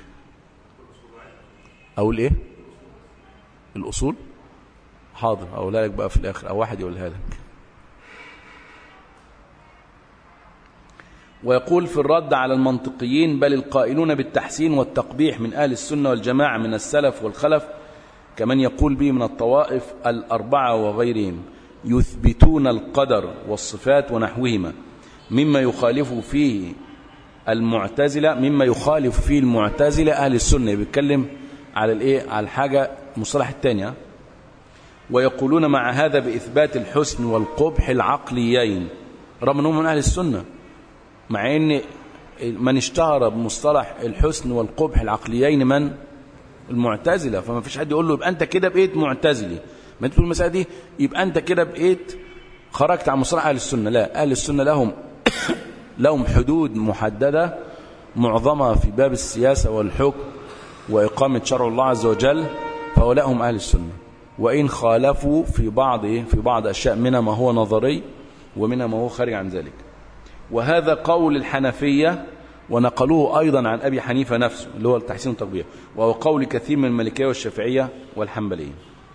أقول إيه الأصول حاضر أقولها لك بقى في الآخر أو واحد يقولها لك ويقول في الرد على المنطقيين بل القائلون بالتحسين والتقبيح من أهل السنة والجماعة من السلف والخلف كمن يقول به من الطوائف الأربعة وغيرهم يثبتون القدر والصفات ونحوهما مما يخالف فيه المعتزلة مما يخالف فيه المعتزلة أهل السنة بيتكلم على الايه على الحاجة المصطلح الثانية ويقولون مع هذا بإثبات الحسن والقبح العقليين رغم أنهم من أهل السنة مع أن من اشتهر بمصطلح الحسن والقبح العقليين من المعتزلة فما فيش حد يقول له يبقى أنت كده بقيت معتزلي ما تقول المسألة دي يبقى أنت كده بقيت خرجت عن مصطلح أهل السنة لا أهل السنة لهم لهم حدود محددة معظمها في باب السياسة والحكم وإقامة شرع الله عز وجل فهؤلاء هم أهل السنة وإن خالفوا في بعض في بعض أشياء منها ما هو نظري ومنها ما هو خارج عن ذلك وهذا قول الحنفية ونقلوه أيضا عن أبي حنيفة نفسه اللي هو التحسين والتطبيق وهو قول كثير من المالكية والشافعية والحنبلية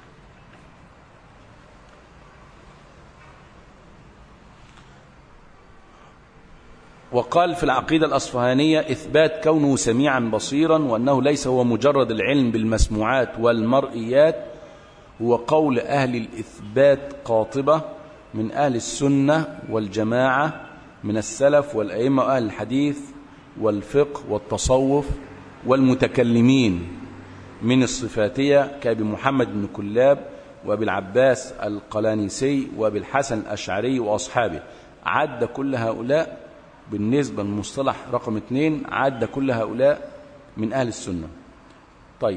وقال في العقيدة الأصفهانية إثبات كونه سميعا بصيرا وأنه ليس هو مجرد العلم بالمسموعات والمرئيات هو قول أهل الإثبات قاطبة من أهل السنة والجماعة من السلف والأئمة وأهل الحديث والفقه والتصوف والمتكلمين من الصفاتية كأبي محمد بن كلاب وأبي العباس القلانيسي وأبي الحسن الأشعري وأصحابه عد كل هؤلاء بالنسبة للمصطلح رقم اثنين عد كل هؤلاء من أهل السنة طيب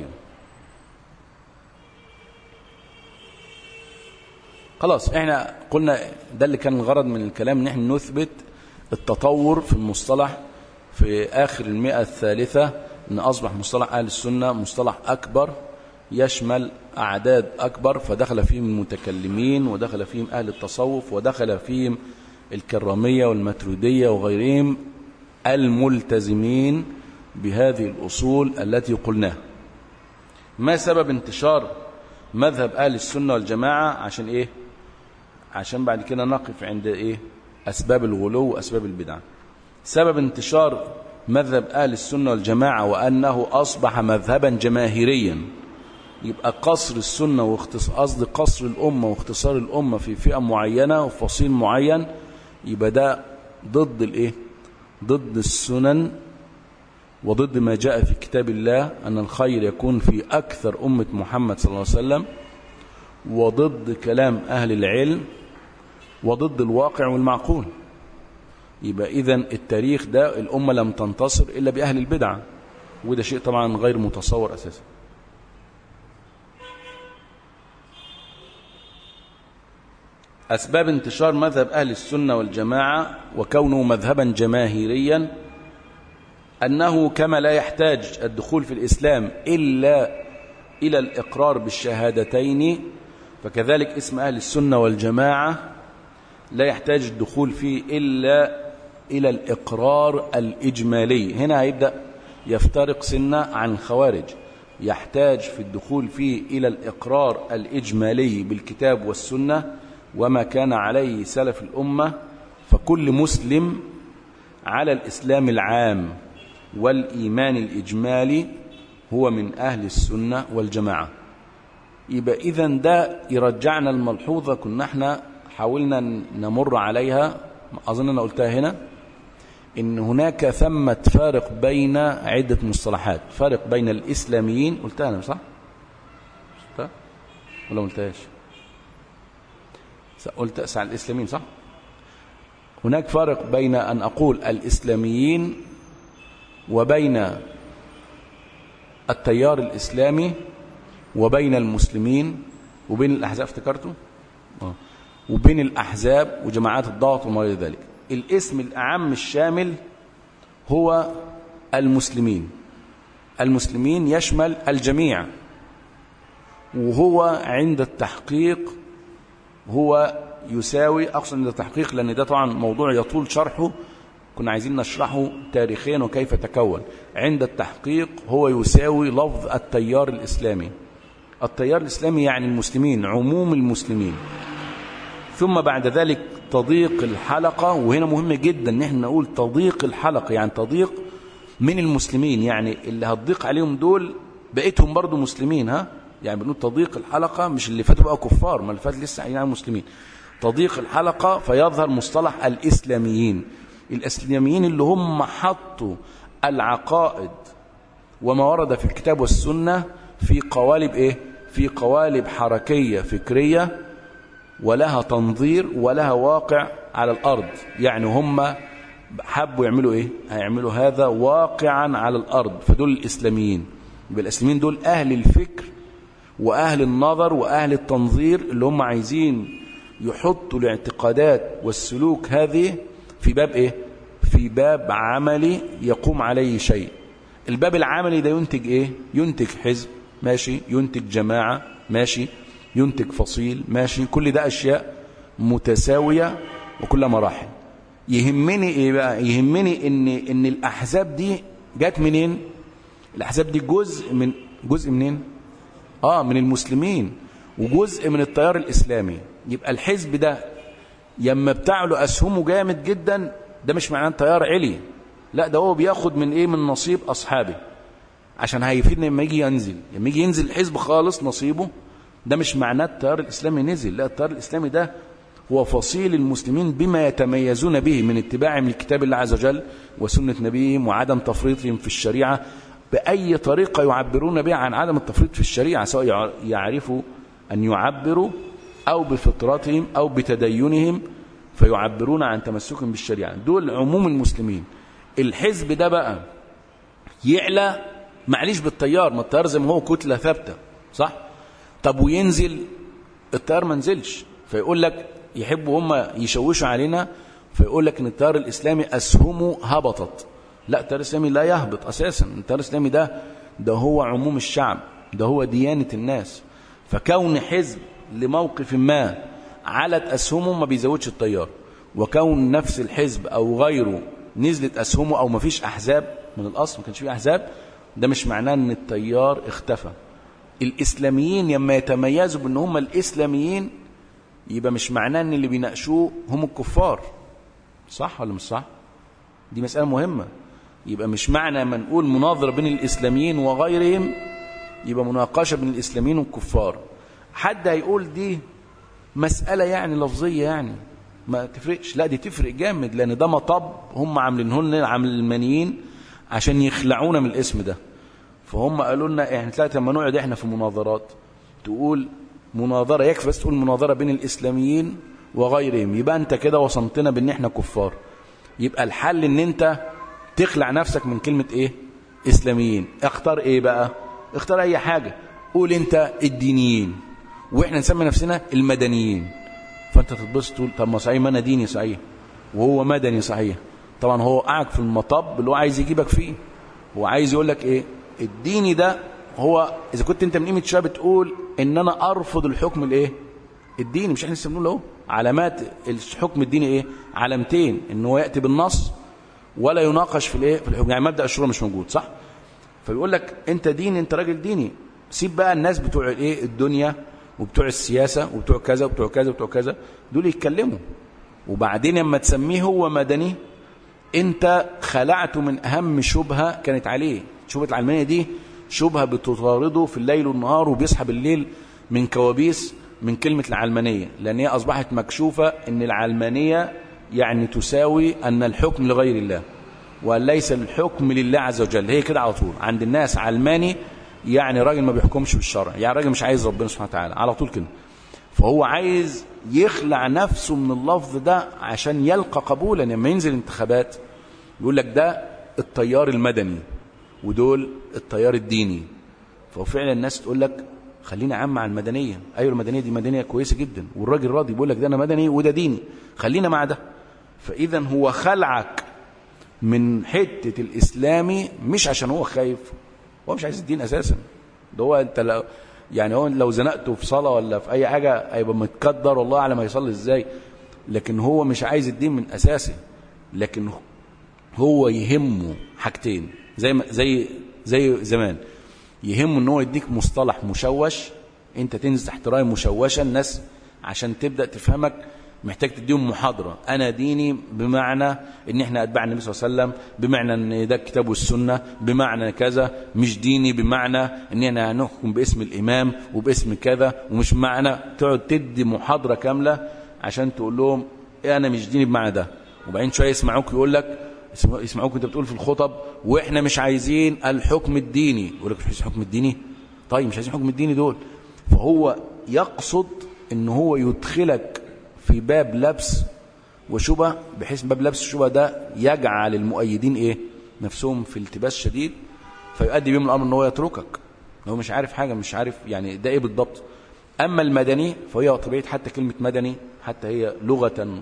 خلاص احنا قلنا ده اللي كان الغرض من الكلام ان احنا نثبت التطور في المصطلح في آخر المئة الثالثة ان أصبح مصطلح أهل السنة مصطلح أكبر يشمل أعداد أكبر فدخل فيهم المتكلمين ودخل فيهم أهل التصوف ودخل فيهم الكرامية والمترودية وغيرهم الملتزمين بهذه الأصول التي قلناها ما سبب انتشار مذهب أهل السنة والجماعة عشان إيه عشان بعد كده نقف عند إيه أسباب الغلو وأسباب البدع سبب انتشار مذهب أهل السنة والجماعة وأنه أصبح مذهبا جماهيريا يبقى قصر السنة واختص قصد قصر الأمة واختصار الأمة في فئة معينة وفي فصيل معين يبقى ده ضد الايه ضد السنن وضد ما جاء في كتاب الله أن الخير يكون في أكثر أمة محمد صلى الله عليه وسلم وضد كلام أهل العلم وضد الواقع والمعقول يبقى إذا التاريخ ده الأمة لم تنتصر إلا بأهل البدع وده شيء طبعا غير متصور أساسا أسباب انتشار مذهب أهل السنة والجماعة وكونه مذهبا جماهيريا أنه كما لا يحتاج الدخول في الإسلام إلا إلى الإقرار بالشهادتين فكذلك اسم أهل السنة والجماعة لا يحتاج الدخول فيه إلا إلى الإقرار الإجمالي هنا هيبدأ يفترق سنة عن الخوارج يحتاج في الدخول فيه إلى الإقرار الإجمالي بالكتاب والسنة وما كان عليه سلف الأمة فكل مسلم على الإسلام العام والإيمان الإجمالي هو من أهل السنة والجماعة يبقى إذا ده يرجعنا الملحوظة كنا احنا حاولنا نمر عليها أظن أنا قلتها هنا إن هناك ثمة فارق بين عدة مصطلحات فارق بين الإسلاميين قلتها أنا صح؟ قلتها؟ ولا ما قلتهاش؟ قلت أسعى الإسلاميين صح؟ هناك فارق بين أن أقول الإسلاميين وبين التيار الإسلامي وبين المسلمين وبين الأحزاب افتكرته آه. وبين الأحزاب وجماعات الضغط وما إلى ذلك الاسم الأعم الشامل هو المسلمين المسلمين يشمل الجميع وهو عند التحقيق هو يساوي أقصد عند التحقيق لأن ده طبعا موضوع يطول شرحه كنا عايزين نشرحه تاريخيا وكيف تكون عند التحقيق هو يساوي لفظ التيار الإسلامي التيار الإسلامي يعني المسلمين عموم المسلمين ثم بعد ذلك تضيق الحلقة وهنا مهم جدا ان احنا نقول تضيق الحلقة يعني تضيق من المسلمين يعني اللي هتضيق عليهم دول بقيتهم برضو مسلمين ها يعني بنقول تضيق الحلقة مش اللي فاتوا بقى كفار ما اللي فات لسه عينين مسلمين تضيق الحلقة فيظهر مصطلح الإسلاميين الإسلاميين اللي هم حطوا العقائد وما ورد في الكتاب والسنة في قوالب إيه؟ في قوالب حركية فكرية ولها تنظير ولها واقع على الأرض يعني هم حبوا يعملوا إيه؟ هيعملوا هذا واقعا على الأرض فدول الإسلاميين يبقى الإسلاميين دول أهل الفكر وأهل النظر وأهل التنظير اللي هم عايزين يحطوا الاعتقادات والسلوك هذه في باب إيه؟ في باب عملي يقوم عليه شيء الباب العملي ده ينتج إيه؟ ينتج حزب ماشي ينتج جماعة ماشي ينتج فصيل ماشي كل ده أشياء متساوية وكل مراحل يهمني إيه بقى يهمني إن, إن الأحزاب دي جت منين الأحزاب دي جزء من جزء منين آه من المسلمين وجزء من التيار الإسلامي يبقى الحزب ده يما بتاعله أسهمه جامد جدا ده مش معناه التيار علي لا ده هو بياخد من إيه من نصيب أصحابه عشان هيفيدنا لما يجي ينزل لما يجي ينزل الحزب خالص نصيبه ده مش معناه التيار الإسلامي نزل لا التيار الإسلامي ده هو فصيل المسلمين بما يتميزون به من اتباعهم لكتاب الله عز وجل وسنة نبيهم وعدم تفريطهم في الشريعة بأي طريقة يعبرون بها عن عدم التفريط في الشريعة سواء يعرفوا أن يعبروا أو بفطرتهم أو بتدينهم فيعبرون عن تمسكهم بالشريعة دول عموم المسلمين الحزب ده بقى يعلى معليش بالتيار ما التيار زي ما هو كتلة ثابتة صح طب وينزل التيار ما نزلش فيقول لك يحبوا هم يشوشوا علينا فيقول لك ان التيار الاسلامي اسهمه هبطت لا التيار الاسلامي لا يهبط اساسا التيار الاسلامي ده ده هو عموم الشعب ده هو ديانة الناس فكون حزب لموقف ما علت اسهمه ما بيزودش التيار وكون نفس الحزب او غيره نزلت اسهمه او ما فيش احزاب من الاصل ما كانش فيه احزاب ده مش معناه ان التيار اختفى الاسلاميين لما يتميزوا بان هم الاسلاميين يبقى مش معناه ان اللي بيناقشوه هم الكفار صح ولا مش صح دي مسألة مهمة يبقى مش معنى ما نقول مناظرة بين الإسلاميين وغيرهم يبقى مناقشة بين الإسلاميين والكفار حد هيقول دي مسألة يعني لفظية يعني ما تفرقش لا دي تفرق جامد لأن ده مطب هم عاملينه لنا علمانيين عشان يخلعونا من الاسم ده فهم قالوا لنا احنا ثلاثة لما نقعد احنا في مناظرات تقول مناظرة يكفي بس تقول مناظرة بين الإسلاميين وغيرهم يبقى أنت كده وصمتنا بأن احنا كفار يبقى الحل ان انت تخلع نفسك من كلمة ايه اسلاميين اختار ايه بقى اختار اي حاجة قول انت الدينيين واحنا نسمي نفسنا المدنيين فانت تتبسط تقول طب ما صحيح ما انا ديني صحيح وهو مدني صحيح طبعا هو قاعد في المطب اللي هو عايز يجيبك فيه هو عايز يقول لك ايه الديني ده هو اذا كنت انت من قيمه شويه بتقول ان انا ارفض الحكم الايه الديني مش احنا لسه بنقول اهو علامات الحكم الديني ايه علامتين ان هو ياتي بالنص ولا يناقش في الايه في الحكم يعني مبدا الشورى مش موجود صح فبيقول لك انت ديني انت راجل ديني سيب بقى الناس بتوع الايه الدنيا وبتوع السياسه وبتوع كذا وبتوع كذا وبتوع كذا دول يتكلموا وبعدين لما تسميه هو مدني انت خلعته من اهم شبهه كانت عليه شبهه العلمانيه دي شبهه بتطارده في الليل والنهار وبيصحى بالليل من كوابيس من كلمه العلمانيه لان هي اصبحت مكشوفه ان العلمانيه يعني تساوي ان الحكم لغير الله وليس الحكم لله عز وجل هي كده على طول عند الناس علماني يعني راجل ما بيحكمش بالشرع يعني راجل مش عايز ربنا سبحانه وتعالى على طول كده فهو عايز يخلع نفسه من اللفظ ده عشان يلقى قبولا لما ينزل انتخابات يقول لك ده التيار المدني ودول التيار الديني فهو فعلا الناس تقول لك خلينا عم على المدنيه ايوه المدنيه دي مدنيه كويسه جدا والراجل راضي بيقول لك ده انا مدني وده ديني خلينا مع ده فاذا هو خلعك من حته الاسلامي مش عشان هو خايف هو مش عايز الدين اساسا ده هو انت لو يعني هو لو زنقته في صلاه ولا في اي حاجه هيبقى متقدر والله اعلم هيصلي ازاي لكن هو مش عايز الدين من اساسه لكن هو يهمه حاجتين زي ما زي زي زمان يهمه ان هو يديك مصطلح مشوش انت تنزل تحت راي مشوشه الناس عشان تبدا تفهمك محتاج تديهم محاضره انا ديني بمعنى ان احنا اتباع النبي صلى الله عليه وسلم بمعنى ان ده الكتاب والسنه بمعنى كذا مش ديني بمعنى ان احنا هنحكم باسم الامام وباسم كذا ومش معنى تقعد تدي محاضره كامله عشان تقول لهم إيه انا مش ديني بمعنى ده وبعدين شويه يسمعوك يقول لك يسمعوك انت بتقول في الخطب واحنا مش عايزين الحكم الديني يقول لك مش عايزين الحكم الديني طيب مش عايزين الحكم الديني دول فهو يقصد ان هو يدخلك في باب لبس وشبه بحيث باب لبس الشبه ده يجعل المؤيدين ايه نفسهم في التباس شديد فيؤدي بهم الامر ان هو يتركك هو مش عارف حاجه مش عارف يعني ده ايه بالضبط اما المدني فهي طبيعه حتى كلمه مدني حتى هي لغه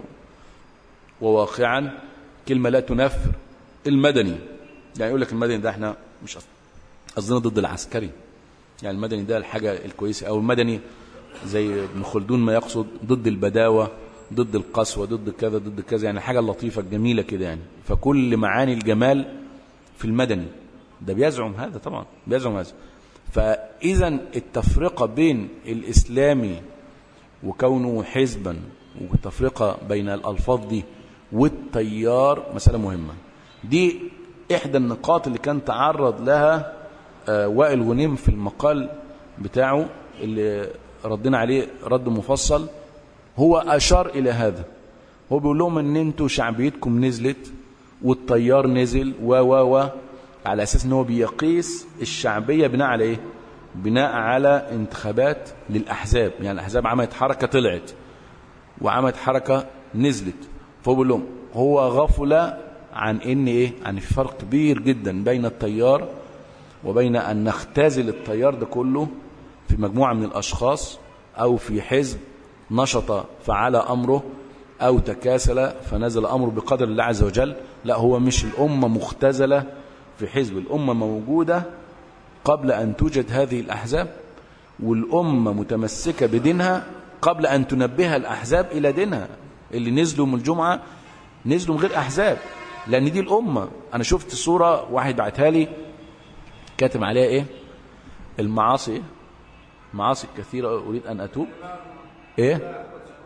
وواقعا كلمه لا تنفر المدني يعني يقول لك المدني ده احنا مش قصدنا ضد العسكري يعني المدني ده الحاجه الكويسه او المدني زي ابن خلدون ما يقصد ضد البداوة ضد القسوة ضد كذا ضد كذا يعني حاجة لطيفة جميلة كده يعني فكل معاني الجمال في المدني ده بيزعم هذا طبعا بيزعم هذا فإذا التفرقة بين الإسلامي وكونه حزبا والتفرقة بين الألفاظ دي والتيار مسألة مهمة دي إحدى النقاط اللي كان تعرض لها وائل غنيم في المقال بتاعه اللي ردنا عليه رد مفصل هو أشار إلى هذا هو بيقول لهم ان انتوا شعبيتكم نزلت والتيار نزل و و و على اساس ان هو بيقيس الشعبيه بناء على ايه بناء على انتخابات للاحزاب يعني الاحزاب عملت حركه طلعت وعملت حركه نزلت فهو بيقول لهم هو غفل عن ان ايه عن في فرق كبير جدا بين التيار وبين ان نختزل التيار ده كله في مجموعة من الأشخاص أو في حزب نشط فعلى أمره أو تكاسل فنزل أمره بقدر الله عز وجل لا هو مش الأمة مختزلة في حزب الأمة موجودة قبل أن توجد هذه الأحزاب والأمة متمسكة بدينها قبل أن تنبه الأحزاب إلى دينها اللي نزلوا من الجمعة نزلوا من غير أحزاب لأن دي الأمة أنا شفت صورة واحد بعتها لي كاتب عليها إيه المعاصي إيه معاصي كثيرة أريد أن أتوب إيه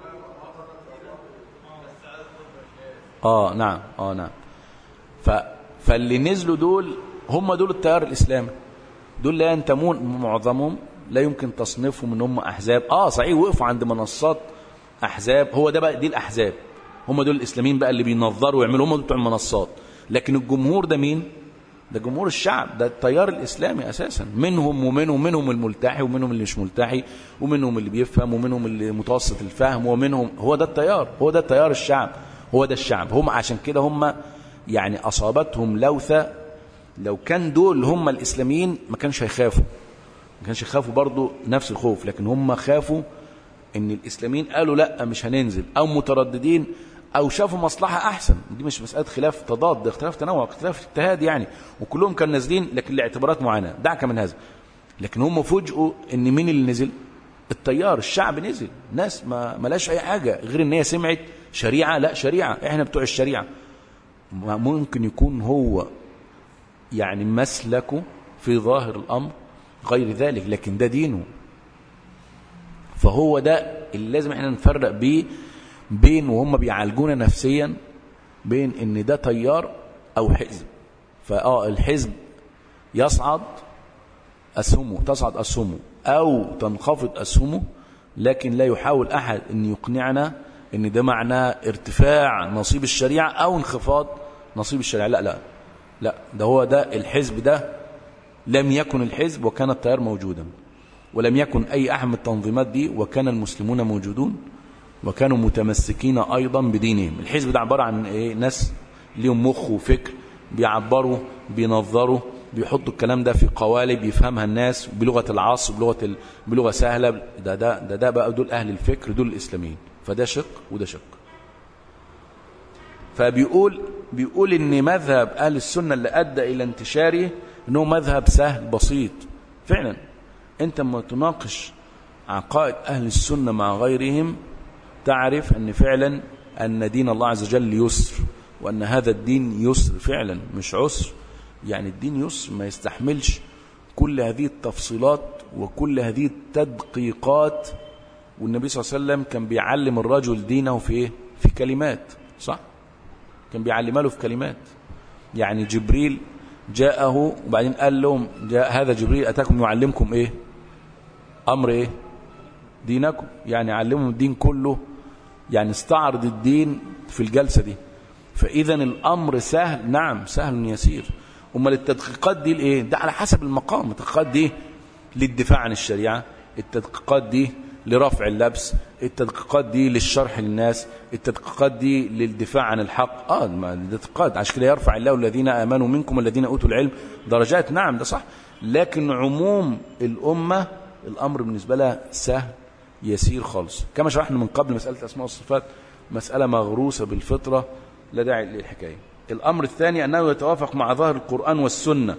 آه نعم آه نعم ف... فاللي نزلوا دول هم دول التيار الإسلامي دول لا ينتمون معظمهم لا يمكن تصنيفهم ان هم احزاب اه صحيح وقفوا عند منصات احزاب هو ده بقى دي الاحزاب هم دول الاسلاميين بقى اللي بينظروا ويعملوا هم دول بتوع المنصات لكن الجمهور ده مين ده جمهور الشعب ده التيار الإسلامي أساسا منهم ومنهم منهم الملتحي ومنهم اللي مش ملتحي ومنهم اللي بيفهم ومنهم اللي متوسط الفهم ومنهم هو ده التيار هو ده التيار الشعب هو ده الشعب هم عشان كده هم يعني أصابتهم لوثة لو كان دول هم الإسلاميين ما كانش هيخافوا ما كانش يخافوا برضو نفس الخوف لكن هم خافوا ان الإسلاميين قالوا لا مش هننزل أو مترددين او شافوا مصلحه احسن دي مش مساله خلاف تضاد ده اختلاف تنوع اختلاف اجتهاد يعني وكلهم كانوا نازلين لكن لاعتبارات معينه دعك من هذا لكن هم فوجئوا ان مين اللي نزل التيار الشعب نزل ناس ما ملاش اي حاجه غير ان هي سمعت شريعه لا شريعه احنا بتوع الشريعه ما ممكن يكون هو يعني مسلكه في ظاهر الامر غير ذلك لكن ده دينه فهو ده اللي لازم احنا نفرق بيه بين وهم بيعالجونا نفسيا بين ان ده تيار او حزب فاه الحزب يصعد اسهمه تصعد اسهمه او تنخفض اسهمه لكن لا يحاول احد ان يقنعنا ان ده معناه ارتفاع نصيب الشريعه او انخفاض نصيب الشريعه لا لا لا ده هو ده الحزب ده لم يكن الحزب وكان التيار موجودا ولم يكن اي احد من التنظيمات دي وكان المسلمون موجودون وكانوا متمسكين ايضا بدينهم الحزب ده عباره عن ايه ناس ليهم مخ وفكر بيعبروا بينظروا بيحطوا الكلام ده في قوالب يفهمها الناس بلغه العصر بلغه ال... بلغه سهله ده ده ده, ده بقى دول اهل الفكر دول الاسلاميين فده شق وده شق فبيقول بيقول ان مذهب اهل السنه اللي ادى الى انتشاره انه مذهب سهل بسيط فعلا انت لما تناقش عقائد اهل السنه مع غيرهم تعرف ان فعلا ان دين الله عز وجل يسر وان هذا الدين يسر فعلا مش عسر يعني الدين يسر ما يستحملش كل هذه التفصيلات وكل هذه التدقيقات والنبي صلى الله عليه وسلم كان بيعلم الرجل دينه في ايه في كلمات صح كان بيعلمها له في كلمات يعني جبريل جاءه وبعدين قال لهم جاء هذا جبريل اتاكم يعلمكم ايه امر ايه دينكم يعني علمهم الدين كله يعني استعرض الدين في الجلسه دي فاذا الامر سهل نعم سهل يسير امال التدقيقات دي لايه ده على حسب المقام التدقيقات دي للدفاع عن الشريعه التدقيقات دي لرفع اللبس التدقيقات دي للشرح للناس التدقيقات دي للدفاع عن الحق اه التدقيقات عشان كده يرفع الله الذين امنوا منكم والذين اوتوا العلم درجات نعم ده صح لكن عموم الامه الامر بالنسبه لها سهل يسير خالص كما شرحنا من قبل مساله الاسماء والصفات مساله مغروسه بالفطره لا داعي للحكايه الامر الثاني انه يتوافق مع ظاهر القران والسنه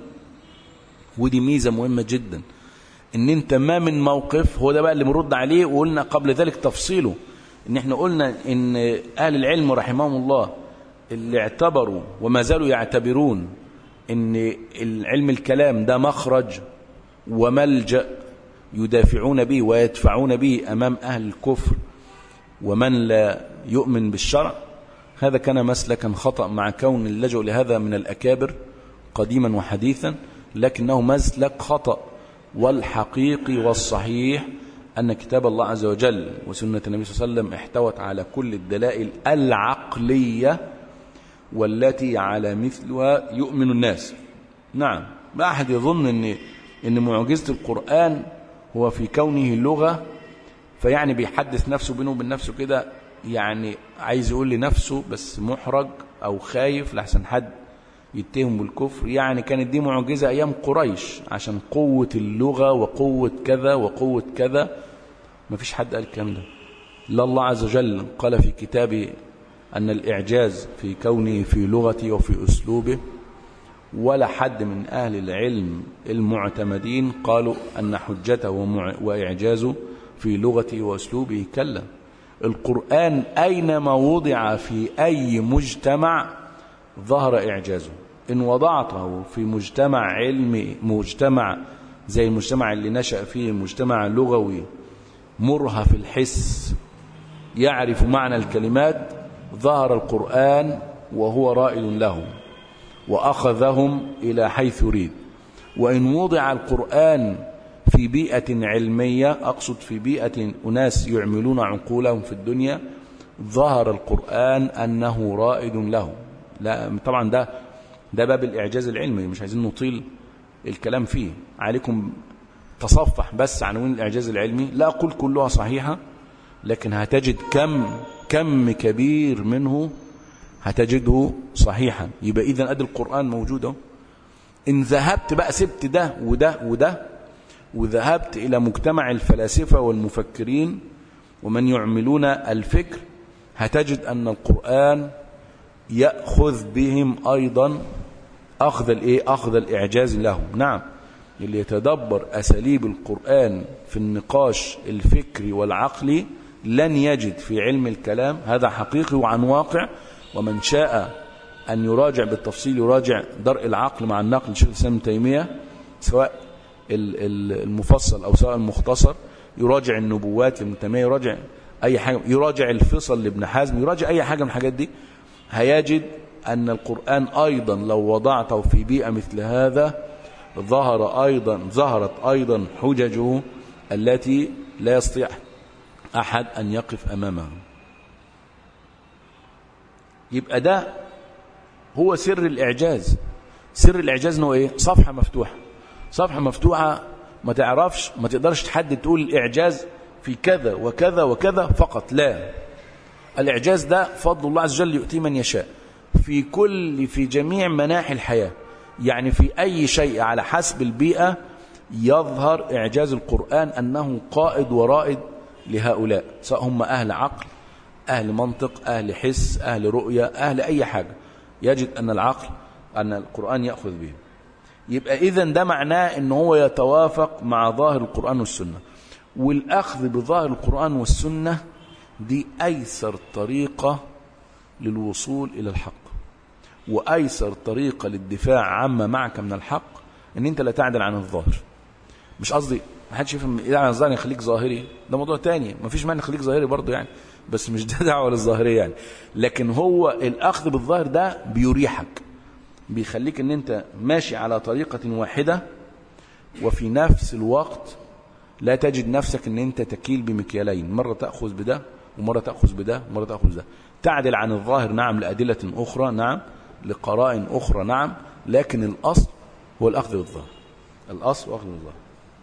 ودي ميزه مهمه جدا ان انت ما من موقف هو ده بقى اللي بنرد عليه وقلنا قبل ذلك تفصيله ان احنا قلنا ان اهل العلم رحمهم الله اللي اعتبروا وما زالوا يعتبرون ان العلم الكلام ده مخرج وملجأ يدافعون به ويدفعون به امام اهل الكفر ومن لا يؤمن بالشرع هذا كان مسلكا خطأ مع كون اللجوء لهذا من الأكابر قديما وحديثا لكنه مسلك خطأ والحقيقي والصحيح أن كتاب الله عز وجل وسنة النبي صلى الله عليه وسلم احتوت على كل الدلائل العقلية والتي على مثلها يؤمن الناس نعم ما أحد يظن أن, إن معجزة القرآن هو في كونه لغة فيعني بيحدث نفسه بينه وبين نفسه كده يعني عايز يقول لنفسه بس محرج أو خايف لحسن حد يتهم بالكفر يعني كانت دي معجزة أيام قريش عشان قوة اللغة وقوة كذا وقوة كذا ما فيش حد قال الكلام ده لا الله عز وجل قال في كتابه أن الإعجاز في كونه في لغته وفي أسلوبه ولا حد من أهل العلم المعتمدين قالوا أن حجته وإعجازه في لغته وأسلوبه كلا القرآن أينما وضع في أي مجتمع ظهر إعجازه إن وضعته في مجتمع علمي مجتمع زي المجتمع اللي نشأ فيه مجتمع لغوي مرهف الحس يعرف معنى الكلمات ظهر القرآن وهو رائد له وأخذهم إلى حيث يريد وإن وضع القرآن في بيئة علمية أقصد في بيئة أناس يعملون عقولهم في الدنيا ظهر القرآن أنه رائد له لا طبعا ده ده باب الإعجاز العلمي مش عايزين نطيل الكلام فيه عليكم تصفح بس عنوان الإعجاز العلمي لا أقول كلها صحيحة لكن هتجد كم كم كبير منه هتجده صحيحا يبقى إذا أدي القرآن موجودة إن ذهبت بقى سبت ده وده وده وذهبت إلى مجتمع الفلاسفة والمفكرين ومن يعملون الفكر هتجد أن القرآن يأخذ بهم أيضا أخذ الإيه؟ أخذ الإعجاز لهم نعم اللي يتدبر أساليب القرآن في النقاش الفكري والعقلي لن يجد في علم الكلام هذا حقيقي وعن واقع ومن شاء أن يراجع بالتفصيل يراجع درء العقل مع النقل لشيخ الإسلام ابن تيمية سواء المفصل أو سواء المختصر يراجع النبوات لابن تيمية يراجع أي حاجة يراجع الفصل لابن حزم يراجع أي حاجة من الحاجات دي هيجد أن القرآن أيضا لو وضعته في بيئة مثل هذا ظهر أيضا ظهرت أيضا حججه التي لا يستطيع أحد أن يقف أمامها يبقى ده هو سر الإعجاز سر الإعجاز انه إيه صفحة مفتوحة صفحة مفتوحة ما تعرفش ما تقدرش تحدد تقول الإعجاز في كذا وكذا وكذا فقط لا الإعجاز ده فضل الله عز وجل يؤتي من يشاء في كل في جميع مناحي الحياة يعني في أي شيء على حسب البيئة يظهر إعجاز القرآن أنه قائد ورائد لهؤلاء سواء هم أهل عقل أهل منطق أهل حس أهل رؤية أهل أي حاجة يجد أن العقل أن القرآن يأخذ به يبقى إذا ده معناه أنه هو يتوافق مع ظاهر القرآن والسنة والأخذ بظاهر القرآن والسنة دي أيسر طريقة للوصول إلى الحق وأيسر طريقة للدفاع عما معك من الحق أن أنت لا تعدل عن الظاهر مش قصدي ما حدش يفهم إذا عن الظاهر يخليك ظاهري ده موضوع تاني ما فيش معنى يخليك ظاهري برضه يعني بس مش ده دعوة للظاهرية يعني لكن هو الأخذ بالظاهر ده بيريحك بيخليك ان انت ماشي على طريقة واحدة وفي نفس الوقت لا تجد نفسك ان انت تكيل بمكيالين مرة تأخذ بده ومرة تأخذ بده ومرة تأخذ بده تعدل عن الظاهر نعم لأدلة أخرى نعم لقرائن أخرى نعم لكن الأصل هو الأخذ بالظاهر الأصل وأخذ بالظاهر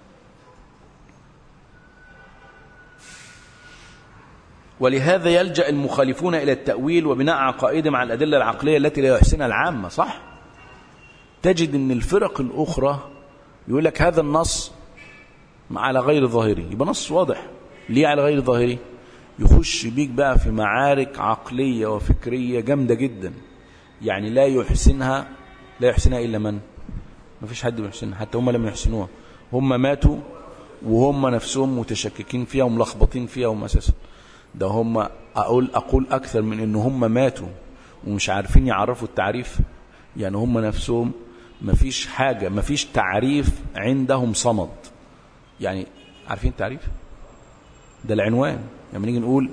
ولهذا يلجأ المخالفون إلى التأويل وبناء عقائدهم على الأدلة العقلية التي لا يحسنها العامة صح؟ تجد أن الفرق الأخرى يقول لك هذا النص على غير ظاهري يبقى نص واضح ليه على غير ظاهري؟ يخش بيك بقى في معارك عقلية وفكرية جامدة جدا يعني لا يحسنها لا يحسنها إلا من؟ ما فيش حد بيحسنها حتى هم لم يحسنوها هم ماتوا وهم نفسهم متشككين فيها وملخبطين فيها هم أساسا ده هم أقول, أقول أكثر من إن هم ماتوا ومش عارفين يعرفوا التعريف يعني هم نفسهم مفيش حاجة مفيش تعريف عندهم صمد يعني عارفين التعريف ده العنوان لما يعني نيجي نقول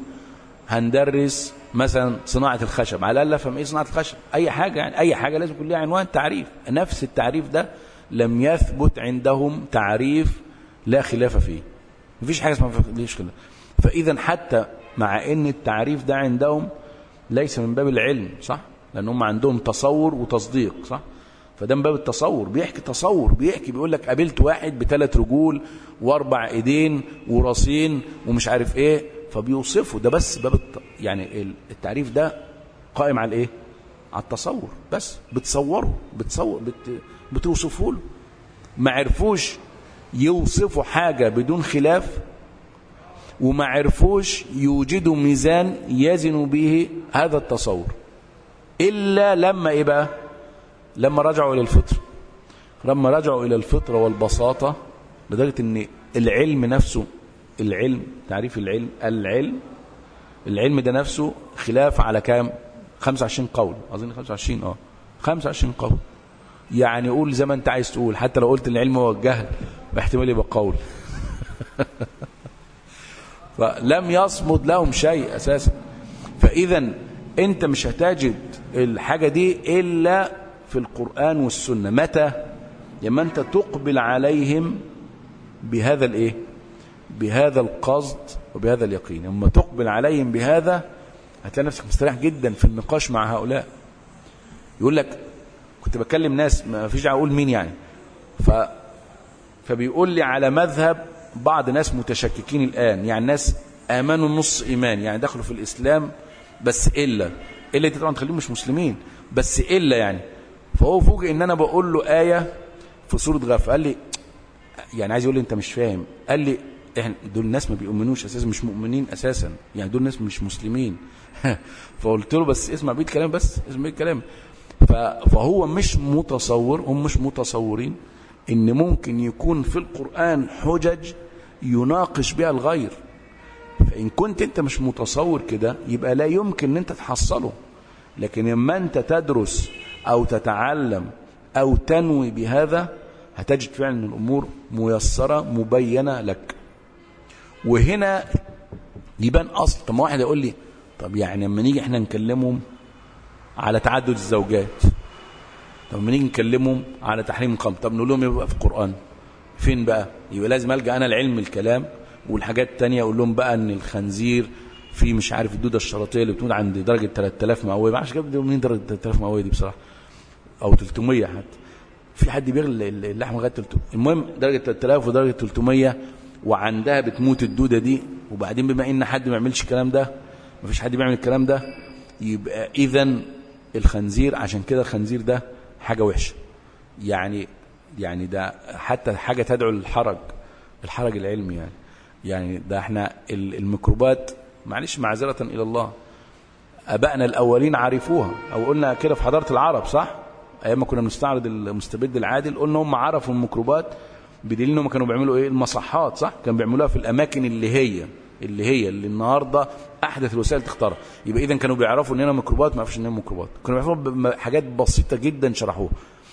هندرس مثلا صناعة الخشب على الأقل أفهم إيه صناعة الخشب أي حاجة يعني أي حاجة لازم يكون لها عنوان تعريف نفس التعريف ده لم يثبت عندهم تعريف لا خلاف فيه مفيش حاجة اسمها ليش خلاف فإذا حتى مع ان التعريف ده عندهم ليس من باب العلم صح لان هم عندهم تصور وتصديق صح فده من باب التصور بيحكي تصور بيحكي بيقول لك قابلت واحد بثلاث رجول واربع ايدين وراسين ومش عارف ايه فبيوصفه ده بس باب الت... يعني التعريف ده قائم على ايه على التصور بس بتصوره بتصور بت... بتوصفه له ما عرفوش يوصفوا حاجة بدون خلاف وما عرفوش يوجدوا ميزان يزن به هذا التصور إلا لما إيه بقى لما رجعوا إلى الفطر لما رجعوا إلى الفطرة والبساطة لدرجة أن العلم نفسه العلم تعريف العلم العلم العلم ده نفسه خلاف على كام 25 قول أظن 25 اه 25 قول يعني قول زي ما انت عايز تقول حتى لو قلت العلم هو الجهل احتمال يبقى قول فلم يصمد لهم شيء أساسا فإذا أنت مش هتجد الحاجة دي إلا في القرآن والسنة متى لما أنت تقبل عليهم بهذا الإيه بهذا القصد وبهذا اليقين لما تقبل عليهم بهذا هتلاقي نفسك مستريح جدا في النقاش مع هؤلاء يقول لك كنت بكلم ناس ما فيش اقول مين يعني ف فبيقول لي على مذهب بعض ناس متشككين الآن يعني ناس آمنوا نص إيمان يعني دخلوا في الإسلام بس إلا إلا دي طبعا تخليهم مش مسلمين بس إلا يعني فهو فوجئ إن أنا بقول له آية في سورة غف قال لي يعني عايز يقول لي أنت مش فاهم قال لي احنا دول الناس ما بيؤمنوش اساسا مش مؤمنين اساسا يعني دول ناس مش مسلمين فقلت له بس اسمع بيت كلام بس اسمع بيت كلام ف- فهو مش متصور هم مش متصورين ان ممكن يكون في القرآن حجج يناقش بها الغير فإن كنت أنت مش متصور كده يبقى لا يمكن أن أنت تحصله لكن لما أنت تدرس أو تتعلم أو تنوي بهذا هتجد فعلا أن الأمور ميسرة مبينة لك وهنا يبان أصل طب ما واحد يقول لي طب يعني لما نيجي احنا نكلمهم على تعدد الزوجات طب لما نيجي نكلمهم على تحريم الخمر طب نقول لهم يبقى في القرآن فين بقى يبقى لازم ألجأ أنا لعلم الكلام والحاجات التانية أقول لهم بقى أن الخنزير في مش عارف الدودة الشرطية اللي بتكون عند درجة 3000 مئوية ما اعرفش كده منين درجة 3000 مئوية دي بصراحة أو 300 حتى في حد بيغلي اللحم لغاية 300 المهم درجة 3000 ودرجة 300 وعندها بتموت الدودة دي وبعدين بما إن حد ما يعملش الكلام ده ما فيش حد بيعمل الكلام ده يبقى إذا الخنزير عشان كده الخنزير ده حاجة وحشة يعني يعني ده حتى حاجة تدعو للحرج الحرج العلمي يعني يعني ده احنا ال- الميكروبات معلش معذرة إلى الله أبائنا الأولين عرفوها أو قلنا كده في حضارة العرب صح أيام ما كنا بنستعرض المستبد العادل قلنا هم عرفوا الميكروبات بدليل انهم كانوا بيعملوا ايه المصحات صح كانوا بيعملوها في الاماكن اللي هي اللي هي اللي النهارده احدث الوسائل تختارها يبقى اذا كانوا بيعرفوا ان هنا ميكروبات ما يعرفوش ان هي ميكروبات كانوا بيعرفوا بم- حاجات بسيطه جدا شرحوها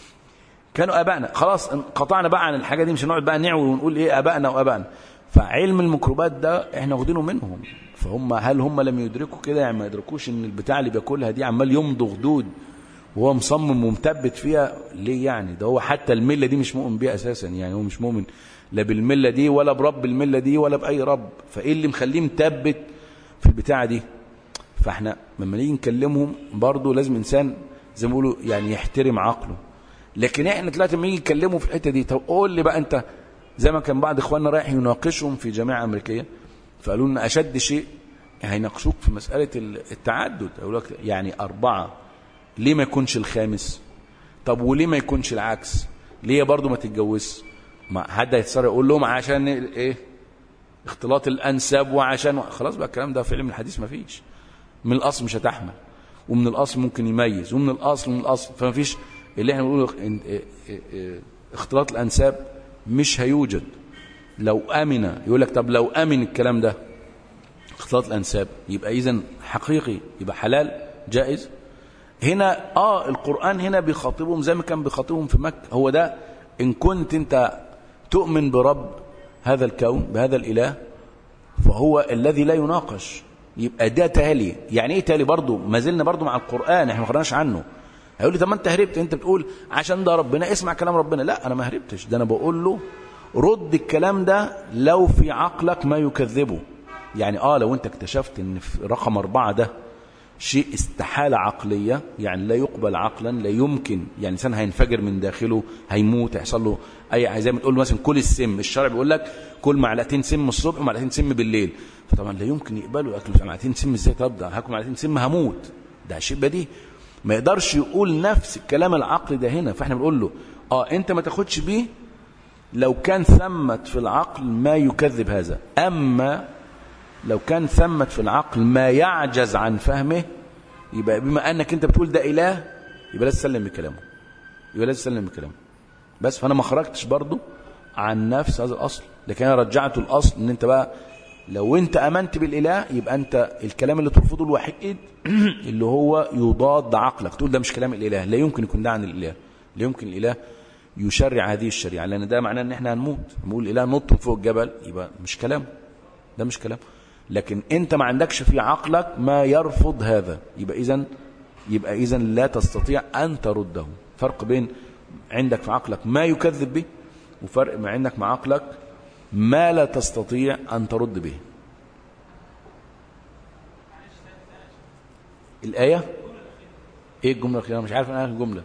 كانوا ابائنا خلاص انقطعنا بقى عن الحاجه دي مش هنقعد بقى نعوي ونقول ايه ابائنا وابائنا فعلم الميكروبات ده احنا واخدينه منهم فهم هل هم لم يدركوا كده يعني ما يدركوش ان البتاع اللي بياكلها دي عمال يمضغ دود وهو مصمم ومثبت فيها ليه يعني ده هو حتى المله دي مش مؤمن بيها اساسا يعني هو مش مؤمن لا بالمله دي ولا برب المله دي ولا باي رب فايه اللي مخليه مثبت في البتاعه دي فاحنا لما نيجي نكلمهم برضه لازم انسان زي ما بيقولوا يعني يحترم عقله لكن احنا دلوقتي لما نيجي نكلمه في الحته دي طب قول لي بقى انت زي ما كان بعض اخواننا رايح يناقشهم في جامعه امريكيه فقالوا لنا اشد شيء هيناقشوك في مساله التعدد يقول لك يعني اربعه ليه ما يكونش الخامس طب وليه ما يكونش العكس ليه برضه ما تتجوزش ما حد هيتصرف يقول لهم عشان ايه اختلاط الانساب وعشان خلاص بقى الكلام ده في علم الحديث ما فيش من الاصل مش هتحمل ومن الاصل ممكن يميز ومن الاصل ومن الاصل فما فيش اللي احنا بنقوله إن- إيه- إيه- إيه، اختلاط الانساب مش هيوجد لو امن يقول لك طب لو امن الكلام ده اختلاط الانساب يبقى اذا حقيقي يبقى حلال جائز هنا اه القرآن هنا بيخاطبهم زي ما كان بيخاطبهم في مكة هو ده إن كنت أنت تؤمن برب هذا الكون بهذا الإله فهو الذي لا يناقش يبقى ده تالي يعني ايه تالي برضه ما زلنا برضه مع القرآن احنا ما خرجناش عنه هيقول لي طب ما انت هربت انت بتقول عشان ده ربنا اسمع كلام ربنا لا انا ما هربتش ده انا بقول له رد الكلام ده لو في عقلك ما يكذبه يعني اه لو انت اكتشفت ان في رقم أربعة ده شيء استحالة عقلية يعني لا يقبل عقلا لا يمكن يعني الإنسان هينفجر من داخله هيموت هيحصل له أي زي ما تقول له مثلا كل السم الشرع بيقول لك كل معلقتين سم الصبح ومعلقتين سم بالليل فطبعا لا يمكن يقبلوا ياكلوا معلقتين سم ازاي طب ده هاكل معلقتين سم هموت ده شيء بديهي ما يقدرش يقول نفس الكلام العقلي ده هنا فاحنا بنقول له اه انت ما تاخدش بيه لو كان ثمت في العقل ما يكذب هذا اما لو كان ثمت في العقل ما يعجز عن فهمه يبقى بما انك انت بتقول ده اله يبقى لازم تسلم بكلامه يبقى لازم تسلم بكلامه بس فانا ما خرجتش برضو عن نفس هذا الاصل لكن انا رجعته الاصل ان انت بقى لو انت امنت بالاله يبقى انت الكلام اللي ترفضه الوحيد اللي هو يضاد عقلك تقول ده مش كلام الاله لا يمكن يكون ده عن الاله لا يمكن الاله يشرع هذه الشريعه لان ده معناه ان احنا هنموت نقول الاله نط من فوق الجبل يبقى مش كلام ده مش كلام لكن انت ما عندكش في عقلك ما يرفض هذا يبقى اذا يبقى اذا لا تستطيع ان ترده فرق بين عندك في عقلك ما يكذب به وفرق ما عندك مع عقلك ما لا تستطيع ان ترد به الايه ايه الجمله الاخيره مش عارف انا الجمله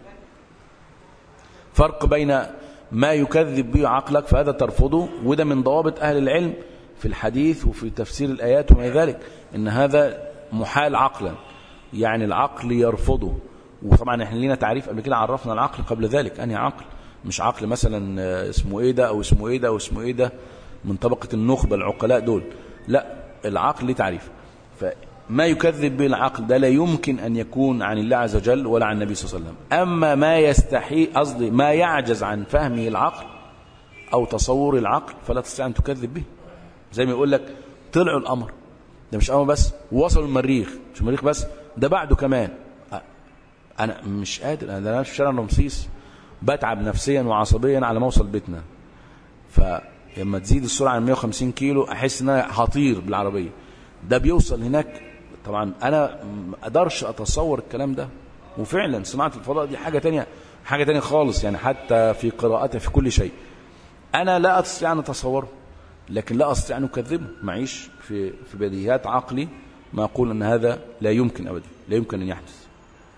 فرق بين ما يكذب به عقلك فهذا ترفضه وده من ضوابط اهل العلم في الحديث وفي تفسير الآيات وما ذلك إن هذا محال عقلا يعني العقل يرفضه وطبعا احنا لينا تعريف قبل كده عرفنا العقل قبل ذلك أنهي عقل مش عقل مثلا اسمه ايه ده او اسمه ايه ده او اسمه ايه ده من طبقة النخبة العقلاء دول لا العقل ليه تعريف فما يكذب به العقل ده لا يمكن أن يكون عن الله عز وجل ولا عن النبي صلى الله عليه وسلم أما ما يستحي قصدي ما يعجز عن فهمه العقل أو تصور العقل فلا تستطيع أن تكذب به زي ما يقول لك طلعوا القمر ده مش قمر بس وصلوا المريخ مش المريخ بس ده بعده كمان انا مش قادر انا انا في شارع رمسيس بتعب نفسيا وعصبيا على ما اوصل بيتنا فلما تزيد السرعه عن 150 كيلو احس ان انا هطير بالعربيه ده بيوصل هناك طبعا انا ما اقدرش اتصور الكلام ده وفعلا صناعه الفضاء دي حاجه تانية حاجه تانية خالص يعني حتى في قراءتها في كل شيء انا لا استطيع ان اتصوره لكن لا استطيع ان اكذبه معيش في في بديهيات عقلي ما اقول ان هذا لا يمكن ابدا لا يمكن ان يحدث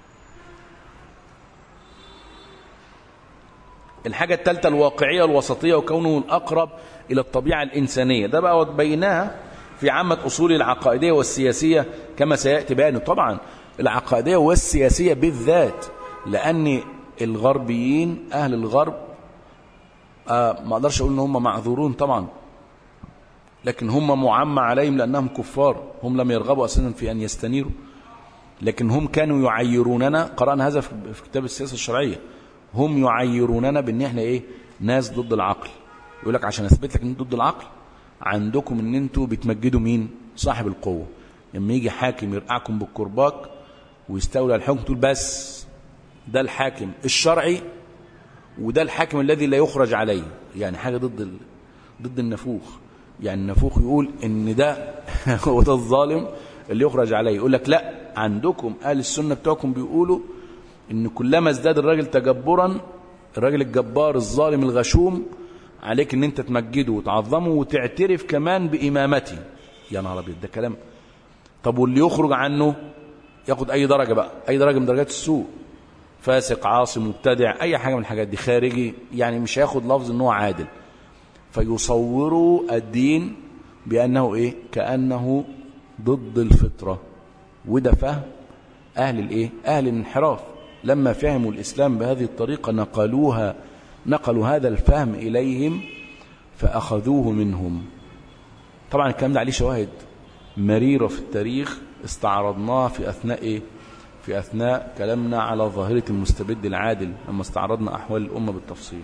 الحاجة الثالثة الواقعية الوسطية وكونه الأقرب إلى الطبيعة الإنسانية ده بقى بيناها في عامة أصول العقائدية والسياسية كما سيأتي بيانه طبعا العقائدية والسياسية بالذات لأن الغربيين أهل الغرب آه ما أقدرش أقول إن هم معذورون طبعا لكن هم معمى عليهم لأنهم كفار هم لم يرغبوا أساسا في أن يستنيروا لكن هم كانوا يعيروننا قرأنا هذا في كتاب السياسة الشرعية هم يعيروننا بان احنا ايه ناس ضد العقل يقول لك عشان اثبت لك ان ضد العقل عندكم ان انتوا بتمجدوا مين صاحب القوه لما يجي حاكم يرقعكم بالكرباج ويستولى على الحكم تقول بس ده الحاكم الشرعي وده الحاكم الذي لا يخرج عليه يعني حاجه ضد ال... ضد النفوخ يعني النفوخ يقول ان ده هو ده الظالم اللي يخرج عليه يقول لك لا عندكم اهل السنه بتوعكم بيقولوا ان كلما ازداد الراجل تجبرا الراجل الجبار الظالم الغشوم عليك ان انت تمجده وتعظمه وتعترف كمان بامامته يا نهار ابيض ده كلام طب واللي يخرج عنه ياخد اي درجه بقى اي درجه من درجات السوء فاسق عاصي مبتدع اي حاجه من الحاجات دي خارجي يعني مش هياخد لفظ ان هو عادل فيصوروا الدين بانه ايه كانه ضد الفطره وده فهم اهل الايه اهل الانحراف لما فهموا الإسلام بهذه الطريقة نقلوها نقلوا هذا الفهم إليهم فأخذوه منهم طبعا الكلام ده عليه شواهد مريرة في التاريخ استعرضناها في أثناء إيه؟ في أثناء كلامنا على ظاهرة المستبد العادل لما استعرضنا أحوال الأمة بالتفصيل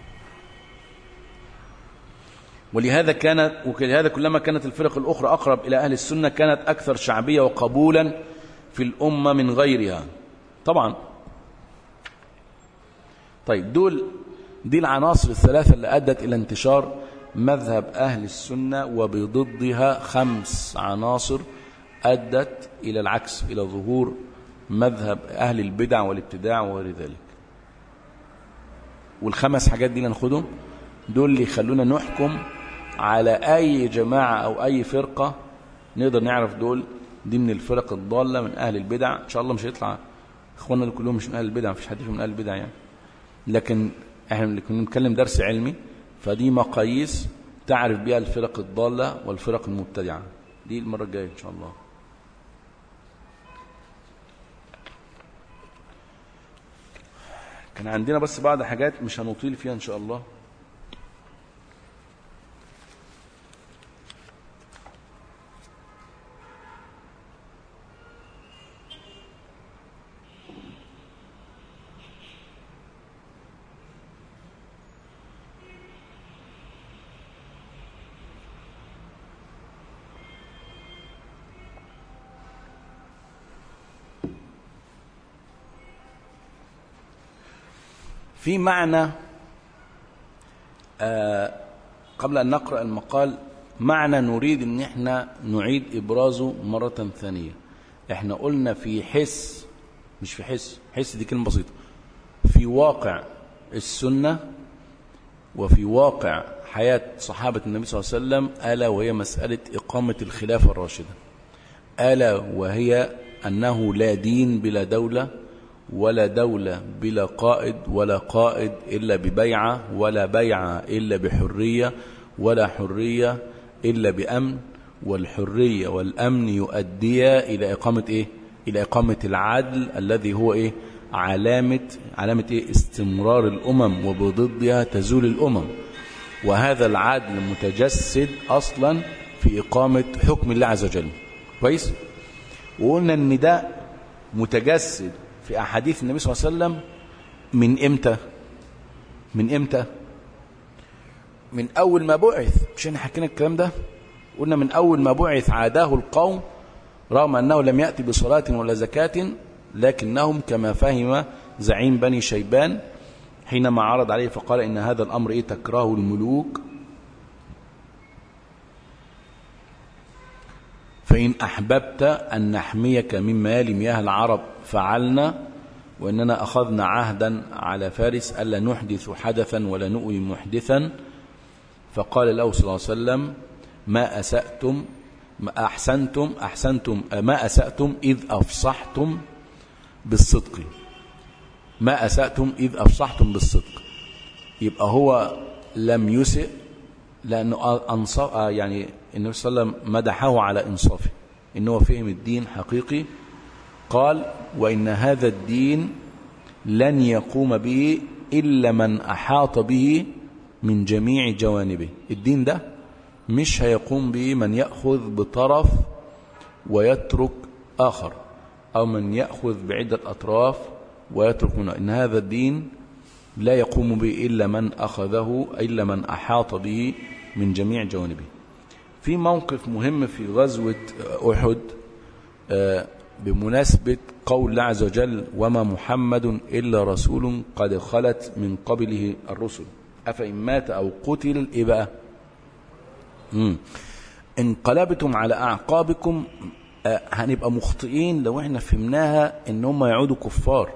ولهذا كانت ولهذا كلما كانت الفرق الأخرى أقرب إلى أهل السنة كانت أكثر شعبية وقبولا في الأمة من غيرها طبعا طيب دول دي العناصر الثلاثة اللي أدت إلى انتشار مذهب أهل السنة وبضدها خمس عناصر أدت إلى العكس إلى ظهور مذهب أهل البدع والابتداع وغير ذلك والخمس حاجات دي اللي ناخدهم دول اللي يخلونا نحكم على أي جماعة أو أي فرقة نقدر نعرف دول دي من الفرق الضالة من أهل البدع إن شاء الله مش هيطلع إخواننا اللي كلهم مش من أهل البدع مفيش حد فيهم من أهل البدع يعني لكن احنا اللي كنا بنتكلم درس علمي فدي مقاييس تعرف بها الفرق الضالة والفرق المبتدعة دي المرة الجاية إن شاء الله كان عندنا بس بعض حاجات مش هنطيل فيها إن شاء الله في معنى آه قبل أن نقرأ المقال معنى نريد أن احنا نعيد إبرازه مرة ثانية احنا قلنا في حس مش في حس حس دي كلمة بسيطة في واقع السنة وفي واقع حياة صحابة النبي صلى الله عليه وسلم ألا وهي مسألة إقامة الخلافة الراشدة ألا وهي أنه لا دين بلا دولة ولا دولة بلا قائد ولا قائد إلا ببيعة ولا بيعة إلا بحرية ولا حرية إلا بأمن والحرية والأمن يؤديا إلى إقامة إيه؟ إلى إقامة العدل الذي هو إيه؟ علامة علامة إيه؟ استمرار الأمم وبضدها تزول الأمم وهذا العدل متجسد أصلا في إقامة حكم الله عز وجل كويس وقلنا ان ده متجسد في أحاديث النبي صلى الله عليه وسلم من إمتى من إمتى من أول ما بعث مش احنا حكينا الكلام ده قلنا من أول ما بعث عاداه القوم رغم أنه لم يأتي بصلاة ولا زكاة لكنهم كما فهم زعيم بني شيبان حينما عرض عليه فقال إن هذا الأمر إيه تكرهه الملوك فإن أحببت أن نحميك مما يلي مياه العرب فعلنا وإننا أخذنا عهدا على فارس ألا نحدث حدثا ولا نؤوي محدثا فقال له صلى الله عليه وسلم ما أسأتم ما أحسنتم أحسنتم ما أسأتم إذ أفصحتم بالصدق ما أسأتم إذ أفصحتم بالصدق يبقى هو لم يسئ لأنه أنصف يعني النبي صلى الله عليه وسلم مدحه على إنصافه إنه فهم الدين حقيقي قال وإن هذا الدين لن يقوم به إلا من أحاط به من جميع جوانبه الدين ده مش هيقوم به من يأخذ بطرف ويترك آخر أو من يأخذ بعدة أطراف ويترك منه إن هذا الدين لا يقوم به إلا من أخذه إلا من أحاط به من جميع جوانبه في موقف مهم في غزوة أحد بمناسبة قول الله عز وجل وما محمد إلا رسول قد خلت من قبله الرسل أفإن مات أو قتل إيه بقى مم. انقلبتم على أعقابكم آه هنبقى مخطئين لو احنا فهمناها ان هم يعودوا كفار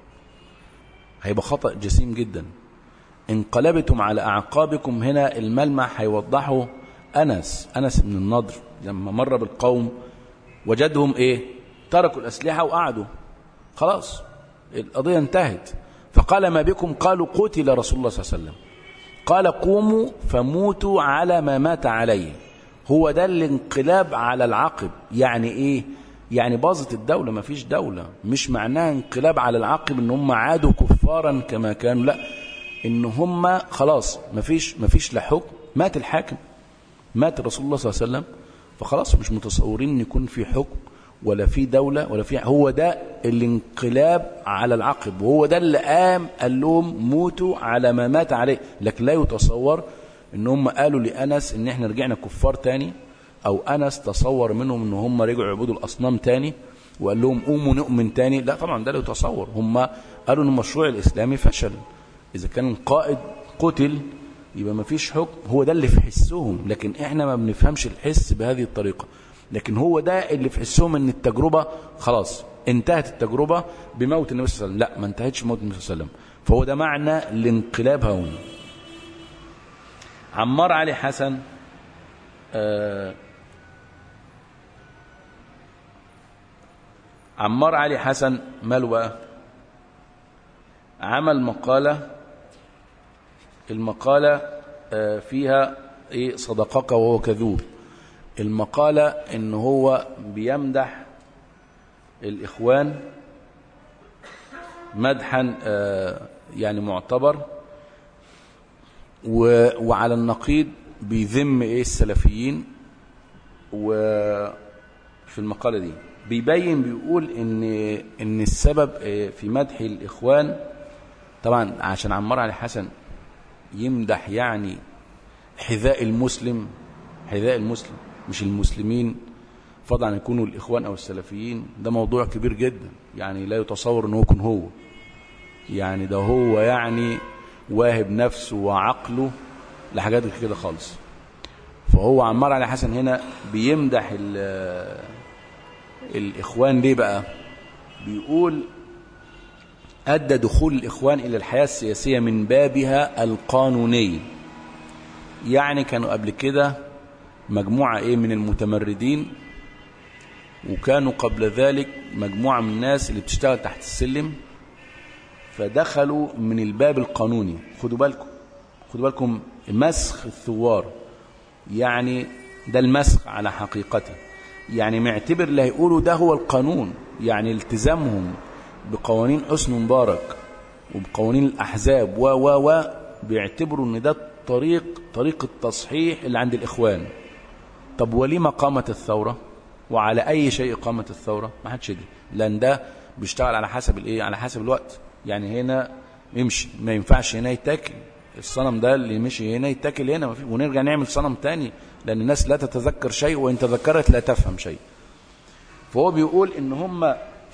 هيبقى خطأ جسيم جدا انقلبتم على أعقابكم هنا الملمح هيوضحه أنس أنس بن النضر لما مر بالقوم وجدهم ايه تركوا الأسلحة وقعدوا خلاص القضية انتهت فقال ما بكم قالوا قتل رسول الله صلى الله عليه وسلم قال قوموا فموتوا على ما مات عليه هو ده الانقلاب على العقب يعني ايه يعني باظت الدولة ما فيش دولة مش معناها انقلاب على العقب ان هم عادوا كفارا كما كانوا لا ان هم خلاص ما فيش ما فيش لا حكم مات الحاكم مات رسول الله صلى الله عليه وسلم فخلاص مش متصورين ان يكون في حكم ولا في دولة ولا في هو ده الانقلاب على العقب وهو ده اللي قام قال لهم موتوا على ما مات عليه لكن لا يتصور ان هم قالوا لأنس ان احنا رجعنا كفار تاني او أنس تصور منهم ان هم رجعوا يعبدوا الأصنام تاني وقال لهم قوموا نؤمن تاني لا طبعا ده لا يتصور هم قالوا ان المشروع الإسلامي فشل إذا كان القائد قتل يبقى ما فيش حكم هو ده اللي في حسهم لكن احنا ما بنفهمش الحس بهذه الطريقة لكن هو ده اللي في حسهم ان التجربة خلاص انتهت التجربة بموت النبي صلى الله عليه وسلم لا ما انتهتش بموت النبي صلى الله عليه وسلم فهو ده معنى الانقلاب هون عمار علي حسن آه عمار علي حسن ماله بقى عمل مقالة المقالة آه فيها ايه صدقك وهو كذوب المقالة ان هو بيمدح الاخوان مدحا آه يعني معتبر وعلى النقيض بيذم ايه السلفيين وفي المقالة دي بيبين بيقول ان ان السبب في مدح الاخوان طبعا عشان عمار علي حسن يمدح يعني حذاء المسلم حذاء المسلم مش المسلمين فضلا عن يكونوا الاخوان او السلفيين ده موضوع كبير جدا يعني لا يتصور ان هو يكون هو يعني ده هو يعني واهب نفسه وعقله لحاجات كده خالص فهو عمار علي حسن هنا بيمدح الإخوان ليه بقى بيقول أدى دخول الإخوان إلى الحياة السياسية من بابها القانوني يعني كانوا قبل كده مجموعة إيه من المتمردين وكانوا قبل ذلك مجموعة من الناس اللي بتشتغل تحت السلم فدخلوا من الباب القانوني خدوا بالكم خدوا بالكم مسخ الثوار يعني ده المسخ على حقيقته يعني معتبر اللي هيقولوا ده هو القانون يعني التزامهم بقوانين حسن مبارك وبقوانين الأحزاب و و و بيعتبروا ان ده طريق طريق التصحيح اللي عند الإخوان طب ولما قامت الثورة وعلى أي شيء قامت الثورة ما حدش يدري لأن ده بيشتغل على حسب الإيه على حسب الوقت يعني هنا يمشي ما ينفعش هنا يتاكل الصنم ده اللي مشي هنا يتاكل هنا ما في ونرجع نعمل صنم تاني لأن الناس لا تتذكر شيء وإن تذكرت لا تفهم شيء فهو بيقول إن هم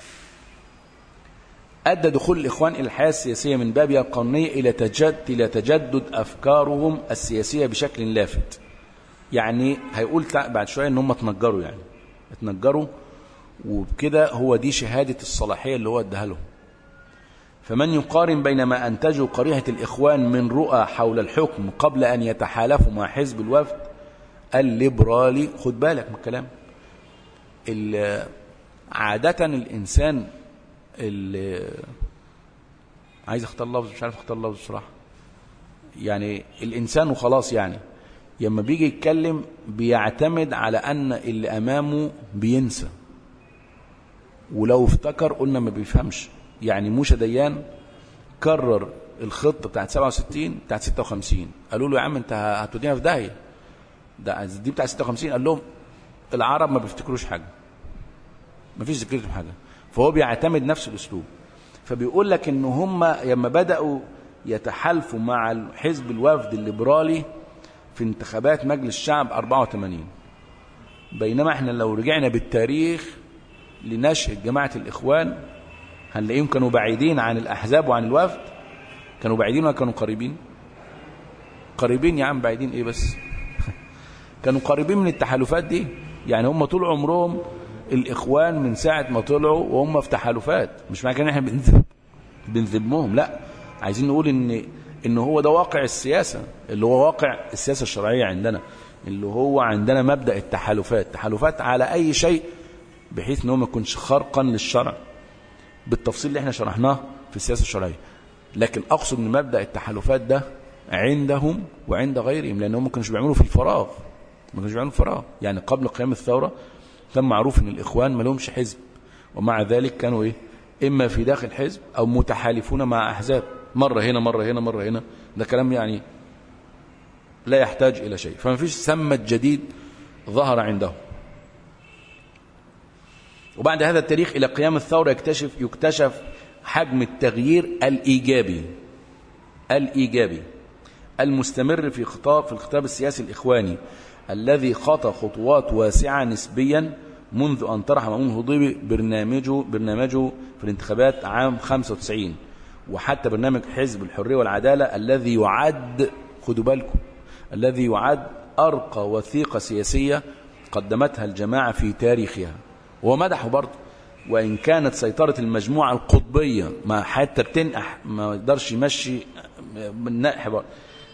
أدى دخول الإخوان إلى الحياة السياسية من بابها القانونية إلى تجدد, إلى تجدد أفكارهم السياسية بشكل لافت يعني هيقول بعد شوية إن هم اتنجروا يعني اتنجروا وبكده هو دي شهادة الصلاحية اللي هو اداها لهم فمن يقارن بين ما أنتجه قريحة الإخوان من رؤى حول الحكم قبل أن يتحالفوا مع حزب الوفد الليبرالي خد بالك من الكلام عادة الإنسان اللي عايز اختار لفظ مش عارف اختار لفظ بصراحة يعني الإنسان وخلاص يعني لما بيجي يتكلم بيعتمد على أن اللي أمامه بينسى ولو افتكر قلنا ما بيفهمش يعني موسى ديان كرر الخطة بتاعت 67 بتاعت 56 قالوا له يا عم انت هتودينا في داهية ده دي بتاعت 56 قال لهم العرب ما بيفتكروش حاجة ما فيش ذكرتهم حاجة فهو بيعتمد نفس الأسلوب فبيقول لك ان هم لما بدأوا يتحالفوا مع حزب الوفد الليبرالي في انتخابات مجلس الشعب 84 بينما احنا لو رجعنا بالتاريخ لنشأة جماعة الإخوان هنلاقيهم كانوا بعيدين عن الأحزاب وعن الوفد كانوا بعيدين ولا كانوا قريبين قريبين يا عم بعيدين ايه بس كانوا قريبين من التحالفات دي يعني هم طول عمرهم الإخوان من ساعة ما طلعوا وهم في تحالفات مش معنى كده ان احنا بنذب بنذمهم لا عايزين نقول ان ان هو ده واقع السياسة اللي هو واقع السياسة الشرعية عندنا اللي هو عندنا مبدأ التحالفات تحالفات على أي شيء بحيث ان هو ما يكونش خرقا للشرع بالتفصيل اللي احنا شرحناه في السياسة الشرعية لكن أقصد ان مبدأ التحالفات ده عندهم وعند غيرهم لأنهم ما كانوش بيعملوا في الفراغ ما كانوش بيعملوا في الفراغ يعني قبل قيام الثورة كان معروف ان الإخوان ما لهمش حزب ومع ذلك كانوا ايه إما في داخل حزب أو متحالفون مع أحزاب مرة هنا مرة هنا مرة هنا ده كلام يعني لا يحتاج إلى شيء فما فيش سمة جديد ظهر عندهم وبعد هذا التاريخ إلى قيام الثورة يكتشف يكتشف حجم التغيير الإيجابي الإيجابي المستمر في خطاب في الخطاب السياسي الإخواني الذي خطى خطوات واسعة نسبيا منذ أن طرح مأمون الهضيبي برنامجه برنامجه في الانتخابات عام 95 وحتى برنامج حزب الحرية والعدالة الذي يعد خدوا بالكم الذي يعد أرقى وثيقة سياسية قدمتها الجماعة في تاريخها ومدحه برضه وإن كانت سيطرة المجموعة القطبية ما حتى بتنقح ما يقدرش يمشي من نقح برضه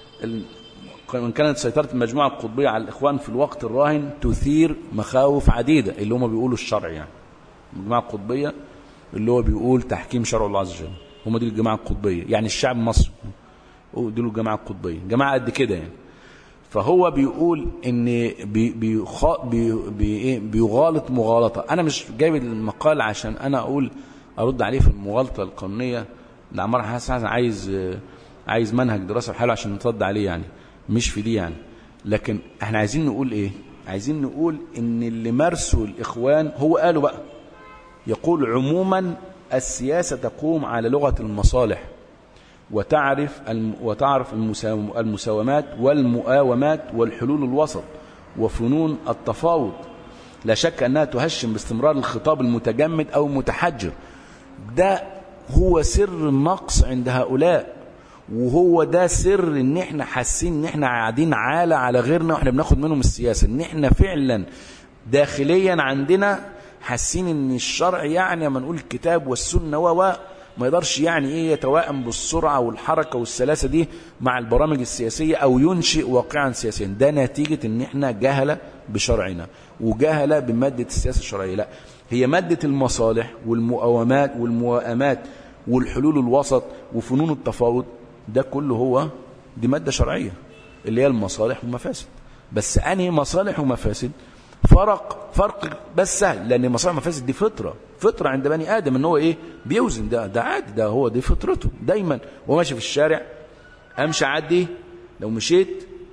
وإن كانت سيطرة المجموعة القطبية على الإخوان في الوقت الراهن تثير مخاوف عديدة اللي هم بيقولوا الشرع يعني المجموعة القطبية اللي هو بيقول تحكيم شرع الله عز وجل هم دي الجماعة القطبية يعني الشعب المصري دول الجماعة القطبية جماعة قد كده يعني فهو بيقول ان بي بي بي بي بيغالط مغالطة انا مش جايب المقال عشان انا اقول ارد عليه في المغالطة القانونية ده عمار حسن عايز عايز منهج دراسة حلو عشان نرد عليه يعني مش في دي يعني لكن احنا عايزين نقول ايه عايزين نقول ان اللي مارسه الاخوان هو قالوا بقى يقول عموما السياسة تقوم على لغة المصالح وتعرف وتعرف المساومات والمؤاومات والحلول الوسط وفنون التفاوض لا شك أنها تهشم باستمرار الخطاب المتجمد أو المتحجر ده هو سر النقص عند هؤلاء وهو ده سر ان احنا حاسين ان احنا قاعدين عالة على غيرنا واحنا بناخد منهم السياسة ان احنا فعلا داخليا عندنا حاسين ان الشرع يعني لما نقول الكتاب والسنة و ما يقدرش يعني ايه يتوائم بالسرعة والحركة والسلاسة دي مع البرامج السياسية او ينشئ واقعا سياسيا ده نتيجة ان احنا جهلة بشرعنا وجهلة بمادة السياسة الشرعية لا هي مادة المصالح والمؤومات والموائمات والحلول الوسط وفنون التفاوض ده كله هو دي مادة شرعية اللي هي المصالح والمفاسد بس أنهي مصالح ومفاسد فرق فرق بس سهل لأن المصالح والمفاسد دي فطرة فطرة عند بني آدم ان هو إيه بيوزن ده ده عادي ده هو دي فطرته دايما وهو ماشي في الشارع أمشي عدي لو مشيت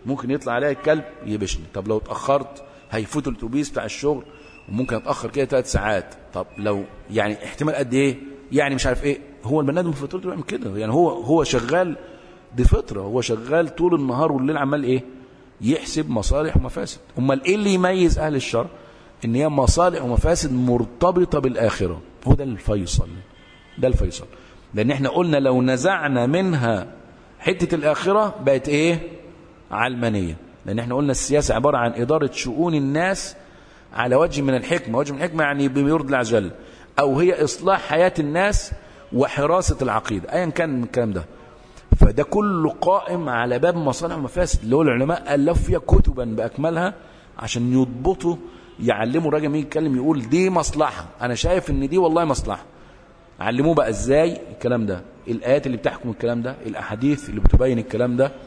ممكن يطلع عليا الكلب يبشني طب لو اتاخرت هيفوت الاتوبيس بتاع الشغل وممكن اتاخر كده ثلاث ساعات طب لو يعني احتمال قد ايه يعني مش عارف ايه هو البني ادم في فطرته بيعمل كده يعني هو هو شغال دي فطره هو شغال طول النهار والليل عمال ايه يحسب مصالح ومفاسد امال ايه اللي يميز اهل الشر ان هي مصالح ومفاسد مرتبطه بالاخره هو ده الفيصل ده الفيصل لان احنا قلنا لو نزعنا منها حته الاخره بقت ايه علمانيه لان احنا قلنا السياسه عباره عن اداره شؤون الناس على وجه من الحكمه وجه من الحكمه يعني بما يرضي الله عز وجل او هي اصلاح حياه الناس وحراسه العقيده ايا كان من الكلام ده فده كله قائم على باب مصالح ومفاسد اللي هو العلماء الفوا فيها كتبا باكملها عشان يضبطوا يعلموا الراجل يجي يتكلم يقول دي مصلحه انا شايف ان دي والله مصلحه علموه بقى ازاي الكلام ده الايات اللي بتحكم الكلام ده الاحاديث اللي بتبين الكلام ده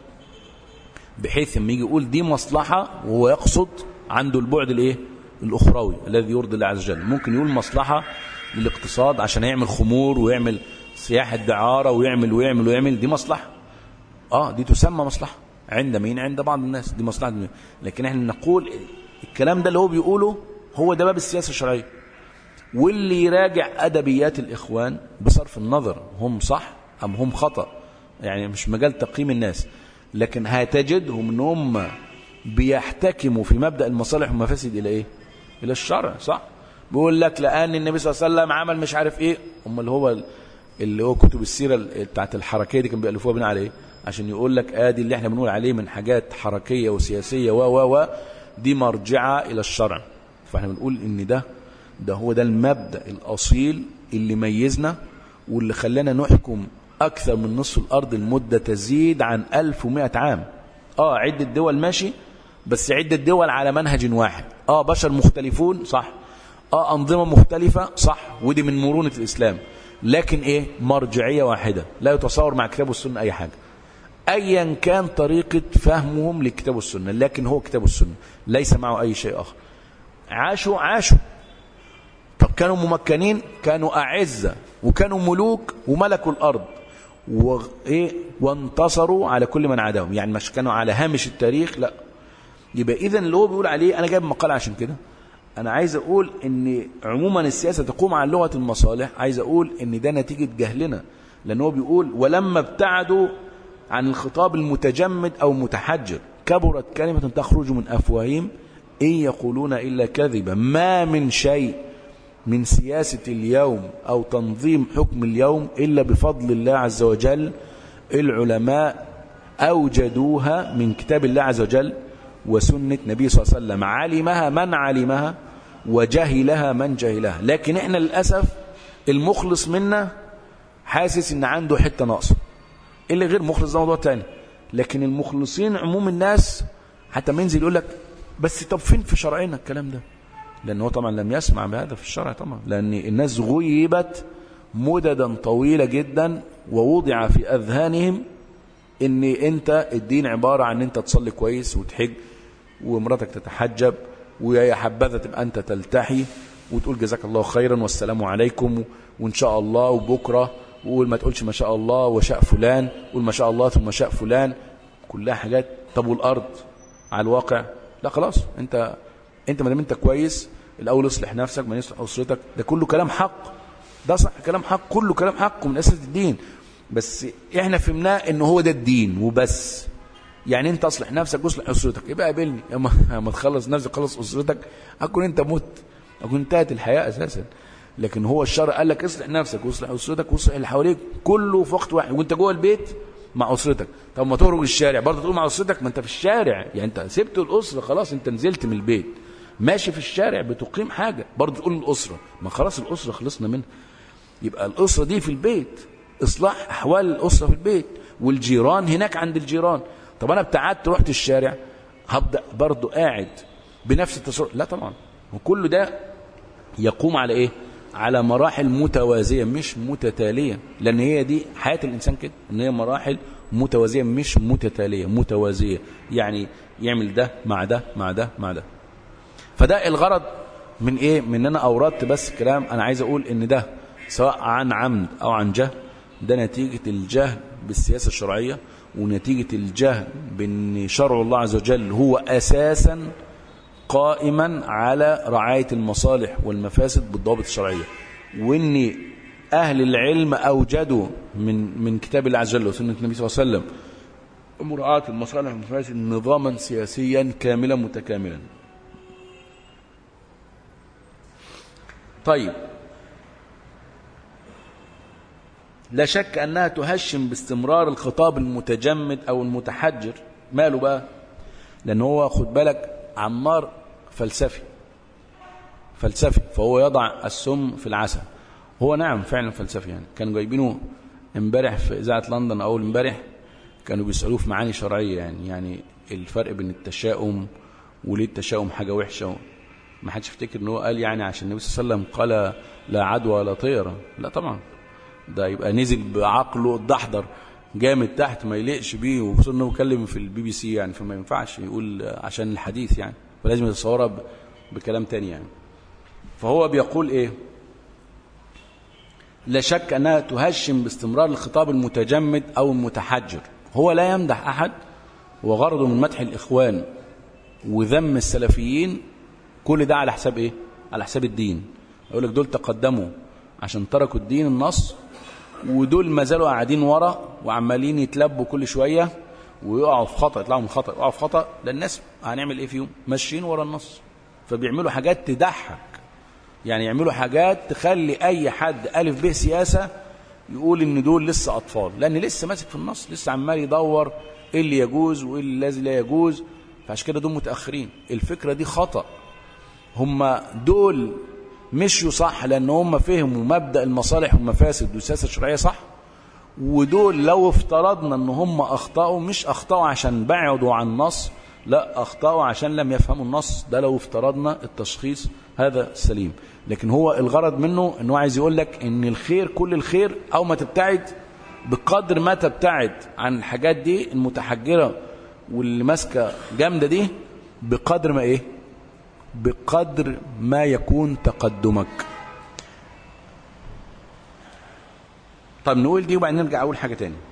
بحيث لما يجي يقول دي مصلحه وهو يقصد عنده البعد الايه الاخروي الذي يرضي الله عز وجل ممكن يقول مصلحه للاقتصاد عشان يعمل خمور ويعمل سياحه دعاره ويعمل ويعمل ويعمل دي مصلحه اه دي تسمى مصلحه عند مين عند بعض الناس دي مصلحه دي. لكن احنا نقول الكلام ده اللي هو بيقوله هو ده باب السياسه الشرعيه واللي يراجع ادبيات الاخوان بصرف النظر هم صح ام هم خطا يعني مش مجال تقييم الناس لكن هتجدهم ان هم بيحتكموا في مبدا المصالح والمفاسد الى ايه الى الشرع صح بيقول لك لان النبي صلى الله عليه وسلم عمل مش عارف ايه هم اللي هو اللي هو كتب السيره بتاعت الحركيه دي كانوا بيالفوها بناء على ايه عشان يقول لك ادي اللي احنا بنقول عليه من حاجات حركيه وسياسيه و و و دي مرجعه الى الشرع فاحنا بنقول ان ده ده هو ده المبدا الاصيل اللي ميزنا واللي خلانا نحكم اكثر من نصف الارض المده تزيد عن 1100 عام اه عده دول ماشي بس عده دول على منهج واحد اه بشر مختلفون صح اه انظمه مختلفه صح ودي من مرونه الاسلام لكن ايه مرجعيه واحده لا يتصور مع كتاب والسنه اي حاجه ايا كان طريقه فهمهم للكتاب والسنه لكن هو كتاب والسنه ليس معه اي شيء اخر عاشوا عاشوا طب كانوا ممكنين كانوا اعزه وكانوا ملوك وملكوا الارض وايه وانتصروا على كل من عداهم يعني مش كانوا على هامش التاريخ لا يبقى اذا اللي هو بيقول عليه انا جايب مقال عشان كده انا عايز اقول ان عموما السياسه تقوم على لغه المصالح عايز اقول ان ده نتيجه جهلنا لان هو بيقول ولما ابتعدوا عن الخطاب المتجمد او المتحجر كبرت كلمه تخرج من افواههم ان يقولون الا كذبا ما من شيء من سياسه اليوم او تنظيم حكم اليوم الا بفضل الله عز وجل العلماء اوجدوها من كتاب الله عز وجل وسنه نبي صلى الله عليه وسلم علمها من علمها وجهلها من جهلها لكن احنا للاسف المخلص منا حاسس ان عنده حته ناقصه اللي غير مخلص ده موضوع تاني لكن المخلصين عموم الناس حتى ما ينزل يقول لك بس طب فين في شرعنا الكلام ده لأنه طبعا لم يسمع بهذا في الشرع طبعا لأن الناس غيبت مددا طويلة جدا ووضع في أذهانهم ان انت الدين عبارة عن انت تصلي كويس وتحج ومراتك تتحجب ويا حبذا تبقى انت تلتحي وتقول جزاك الله خيرا والسلام عليكم وان شاء الله وبكره وقول ما تقولش ما شاء الله وشاء فلان قول ما شاء الله ثم شاء فلان كلها حاجات طب والارض على الواقع لا خلاص انت انت ما دام انت كويس الاول اصلح نفسك ما يصلح اسرتك ده كله كلام حق ده صح كلام حق كله كلام حق من اساس الدين بس احنا فهمناه ان هو ده الدين وبس يعني انت اصلح نفسك واصلح اسرتك يبقى قابلني اما تخلص نفسك خلص اسرتك هكون انت مت هكون انتهت الحياه اساسا لكن هو الشرع قال لك اصلح نفسك واصلح اسرتك واصلح اللي حواليك كله في وقت واحد وانت جوه البيت مع اسرتك طب ما تخرج الشارع برضه تقول مع اسرتك ما انت في الشارع يعني انت سبت الاسره خلاص انت نزلت من البيت ماشي في الشارع بتقيم حاجه برضه تقول الاسره ما خلاص الاسره خلصنا منها يبقى الاسره دي في البيت اصلاح احوال الاسره في البيت والجيران هناك عند الجيران طب انا ابتعدت رحت الشارع هبدا برضه قاعد بنفس التصرف لا طبعا وكل ده يقوم على ايه على مراحل متوازيه مش متتاليه لان هي دي حياه الانسان كده ان هي مراحل متوازيه مش متتاليه متوازيه يعني يعمل ده مع ده مع ده مع ده فده الغرض من ايه من ان انا اوردت بس كلام انا عايز اقول ان ده سواء عن عمد او عن جهل ده نتيجه الجهل بالسياسه الشرعيه ونتيجة الجهل بأن شرع الله عز وجل هو أساسا قائما على رعاية المصالح والمفاسد بالضوابط الشرعية وأن أهل العلم أوجدوا من من كتاب الله عز وجل وسنة النبي صلى الله عليه وسلم مراعاة المصالح والمفاسد نظاما سياسيا كاملا متكاملا طيب لا شك أنها تهشم باستمرار الخطاب المتجمد أو المتحجر ماله بقى لأن هو خد بالك عمار فلسفي فلسفي فهو يضع السم في العسل هو نعم فعلا فلسفي يعني كانوا جايبينه امبارح في إذاعة لندن أول امبارح كانوا بيسألوه في معاني شرعية يعني يعني الفرق بين التشاؤم وليه التشاؤم حاجة وحشة ما حدش يفتكر ان هو قال يعني عشان النبي صلى الله عليه وسلم قال لا عدوى ولا طيرة لا طبعا ده يبقى نزل بعقله الدحضر جامد تحت ما يليقش بيه وخصوصا انه بيتكلم في البي بي سي يعني فما ينفعش يقول عشان الحديث يعني فلازم يتصورها بكلام تاني يعني فهو بيقول ايه لا شك انها تهشم باستمرار الخطاب المتجمد او المتحجر هو لا يمدح احد وغرضه من مدح الاخوان وذم السلفيين كل ده على حساب ايه على حساب الدين يقول لك دول تقدموا عشان تركوا الدين النص ودول ما زالوا قاعدين ورا وعمالين يتلبوا كل شويه ويقعوا في خطا يطلعوا من خطا يقعوا في خطا ده الناس هنعمل ايه فيهم ماشيين ورا النص فبيعملوا حاجات تضحك يعني يعملوا حاجات تخلي اي حد الف به سياسه يقول ان دول لسه اطفال لان لسه ماسك في النص لسه عمال يدور ايه اللي يجوز وايه اللي لازم لا يجوز فعشان كده دول متاخرين الفكره دي خطا هم دول مشوا صح لان هم فهموا مبدا المصالح والمفاسد والسياسه الشرعيه صح ودول لو افترضنا ان هم اخطاوا مش اخطاوا عشان بعدوا عن النص لا اخطاوا عشان لم يفهموا النص ده لو افترضنا التشخيص هذا سليم لكن هو الغرض منه انه عايز يقول لك ان الخير كل الخير او ما تبتعد بقدر ما تبتعد عن الحاجات دي المتحجره واللي ماسكه جامده دي بقدر ما ايه بقدر ما يكون تقدمك طب نقول دي وبعدين نرجع أول حاجة تاني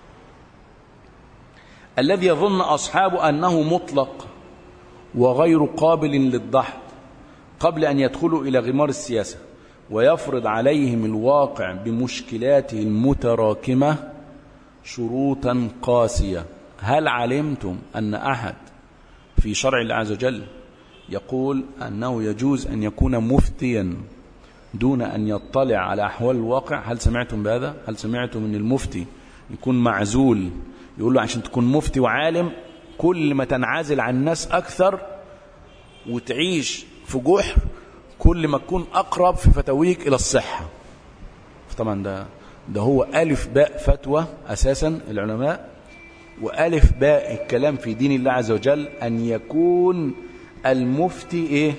الذي يظن أصحابه أنه مطلق وغير قابل للضحك قبل أن يدخلوا إلى غمار السياسة ويفرض عليهم الواقع بمشكلاته المتراكمة شروطا قاسية هل علمتم أن أحد في شرع الله عز وجل يقول أنه يجوز أن يكون مفتيا دون أن يطلع على أحوال الواقع هل سمعتم بهذا؟ هل سمعتم أن المفتي يكون معزول يقول له عشان تكون مفتي وعالم كل ما تنعزل عن الناس أكثر وتعيش في جحر كل ما تكون أقرب في فتاويك إلى الصحة طبعا ده ده هو ألف باء فتوى أساسا العلماء وألف باء الكلام في دين الله عز وجل أن يكون المفتي إيه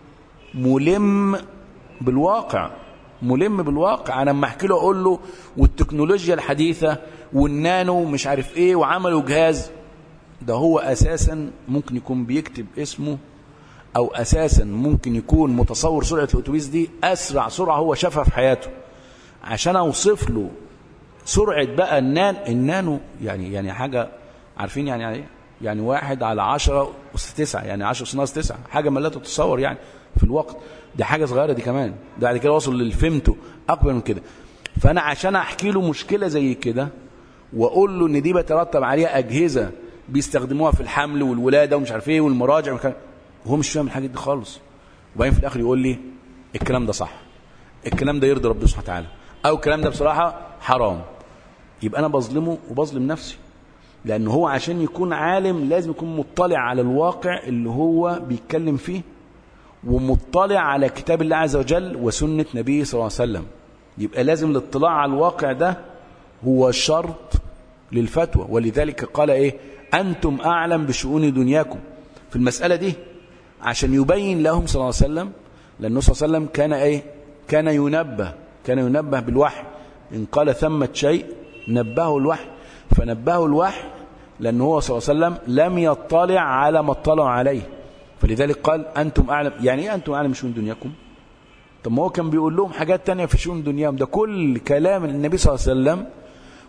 ملم بالواقع ملم بالواقع انا لما احكي له اقول له والتكنولوجيا الحديثه والنانو مش عارف ايه وعملوا جهاز ده هو اساسا ممكن يكون بيكتب اسمه او اساسا ممكن يكون متصور سرعه الاتوبيس دي اسرع سرعه هو شافها في حياته عشان اوصف له سرعه بقى النان النانو يعني يعني حاجه عارفين يعني ايه يعني واحد على عشرة أس تسعة يعني عشرة أس ناقص تسعة حاجة ما لا تتصور يعني في الوقت دي حاجة صغيرة دي كمان ده بعد كده وصل للفهمته أكبر من كده فأنا عشان أحكي له مشكلة زي كده وأقول له إن دي بترتب عليها أجهزة بيستخدموها في الحمل والولادة ومش عارف إيه والمراجع وكان وهو مش فاهم الحاجات دي خالص وبعدين في الآخر يقول لي الكلام ده صح الكلام ده يرضي ربنا سبحانه وتعالى أو الكلام ده بصراحة حرام يبقى أنا بظلمه وبظلم نفسي لأن هو عشان يكون عالم لازم يكون مطلع على الواقع اللي هو بيتكلم فيه ومطلع على كتاب الله عز وجل وسنة نبيه صلى الله عليه وسلم يبقى لازم الاطلاع على الواقع ده هو شرط للفتوى ولذلك قال ايه أنتم أعلم بشؤون دنياكم في المسألة دي عشان يبين لهم صلى الله عليه وسلم لأنه صلى الله عليه وسلم كان ايه كان ينبه كان ينبه بالوحي إن قال ثمة شيء نبهه الوحي فنبهه الوحي لأن هو صلى الله عليه وسلم لم يطلع على ما اطلعوا عليه فلذلك قال أنتم أعلم يعني إيه أنتم أعلم بشؤون دنياكم طب ما هو كان بيقول لهم حاجات تانية في شؤون دنياهم ده كل كلام النبي صلى الله عليه وسلم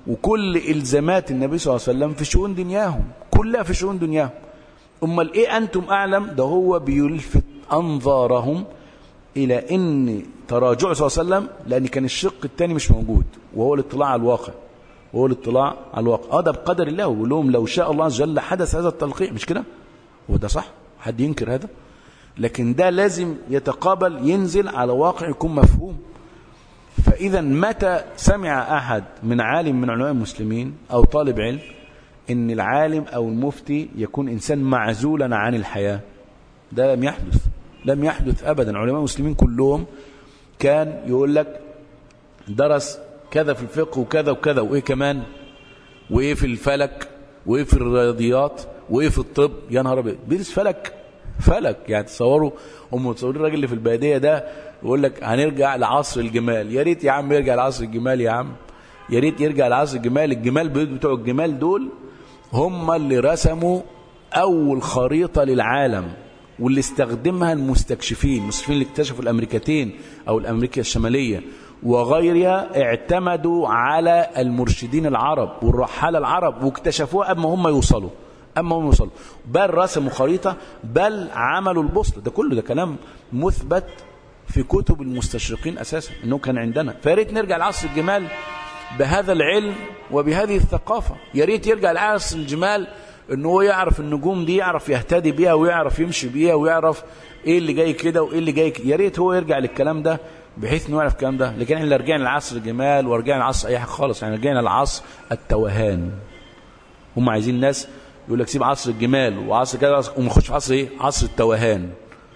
وكل إلزامات النبي صلى الله عليه وسلم في شؤون دنياهم كلها في شؤون دنياهم أمال إيه أنتم أعلم ده هو بيلفت أنظارهم إلى أن تراجع صلى الله عليه وسلم لأن كان الشق الثاني مش موجود وهو الاطلاع على الواقع وهو الاطلاع على الواقع اه ده بقدر الله ويقول لهم لو شاء الله عز وجل حدث هذا التلقيح مش كده هو ده صح حد ينكر هذا لكن ده لازم يتقابل ينزل على واقع يكون مفهوم فإذا متى سمع أحد من عالم من علماء المسلمين أو طالب علم إن العالم أو المفتي يكون إنسان معزولا عن الحياة ده لم يحدث لم يحدث أبدا علماء المسلمين كلهم كان يقول لك درس كذا في الفقه وكذا وكذا وإيه كمان وإيه في الفلك وإيه في الرياضيات وإيه في الطب يا نهار أبيض بيدرس فلك فلك يعني تصوروا هم متصورين الراجل اللي في البادية ده يقول لك هنرجع لعصر الجمال يا ريت يا عم يرجع لعصر الجمال يا عم يا ريت يرجع لعصر الجمال الجمال بتوع الجمال دول هم اللي رسموا أول خريطة للعالم واللي استخدمها المستكشفين المستكشفين اللي اكتشفوا الأمريكتين أو الأمريكا الشمالية وغيرها اعتمدوا على المرشدين العرب والرحالة العرب واكتشفوها أما هم يوصلوا أما هم يوصلوا بل رسموا خريطة بل عملوا البوصلة ده كله ده كلام مثبت في كتب المستشرقين أساسا أنه كان عندنا فياريت نرجع لعصر الجمال بهذا العلم وبهذه الثقافة يا ريت يرجع لعصر الجمال ان هو يعرف النجوم دي يعرف يهتدي بيها ويعرف يمشي بيها ويعرف ايه اللي جاي كده وايه اللي جاي كده يا ريت هو يرجع للكلام ده بحيث انه يعرف الكلام ده لكن احنا لا رجعنا لعصر الجمال ورجعنا لعصر اي حاجه خالص يعني رجعنا لعصر التوهان هم عايزين ناس يقول لك سيب عصر الجمال وعصر كذا ونخش في عصر ايه عصر التوهان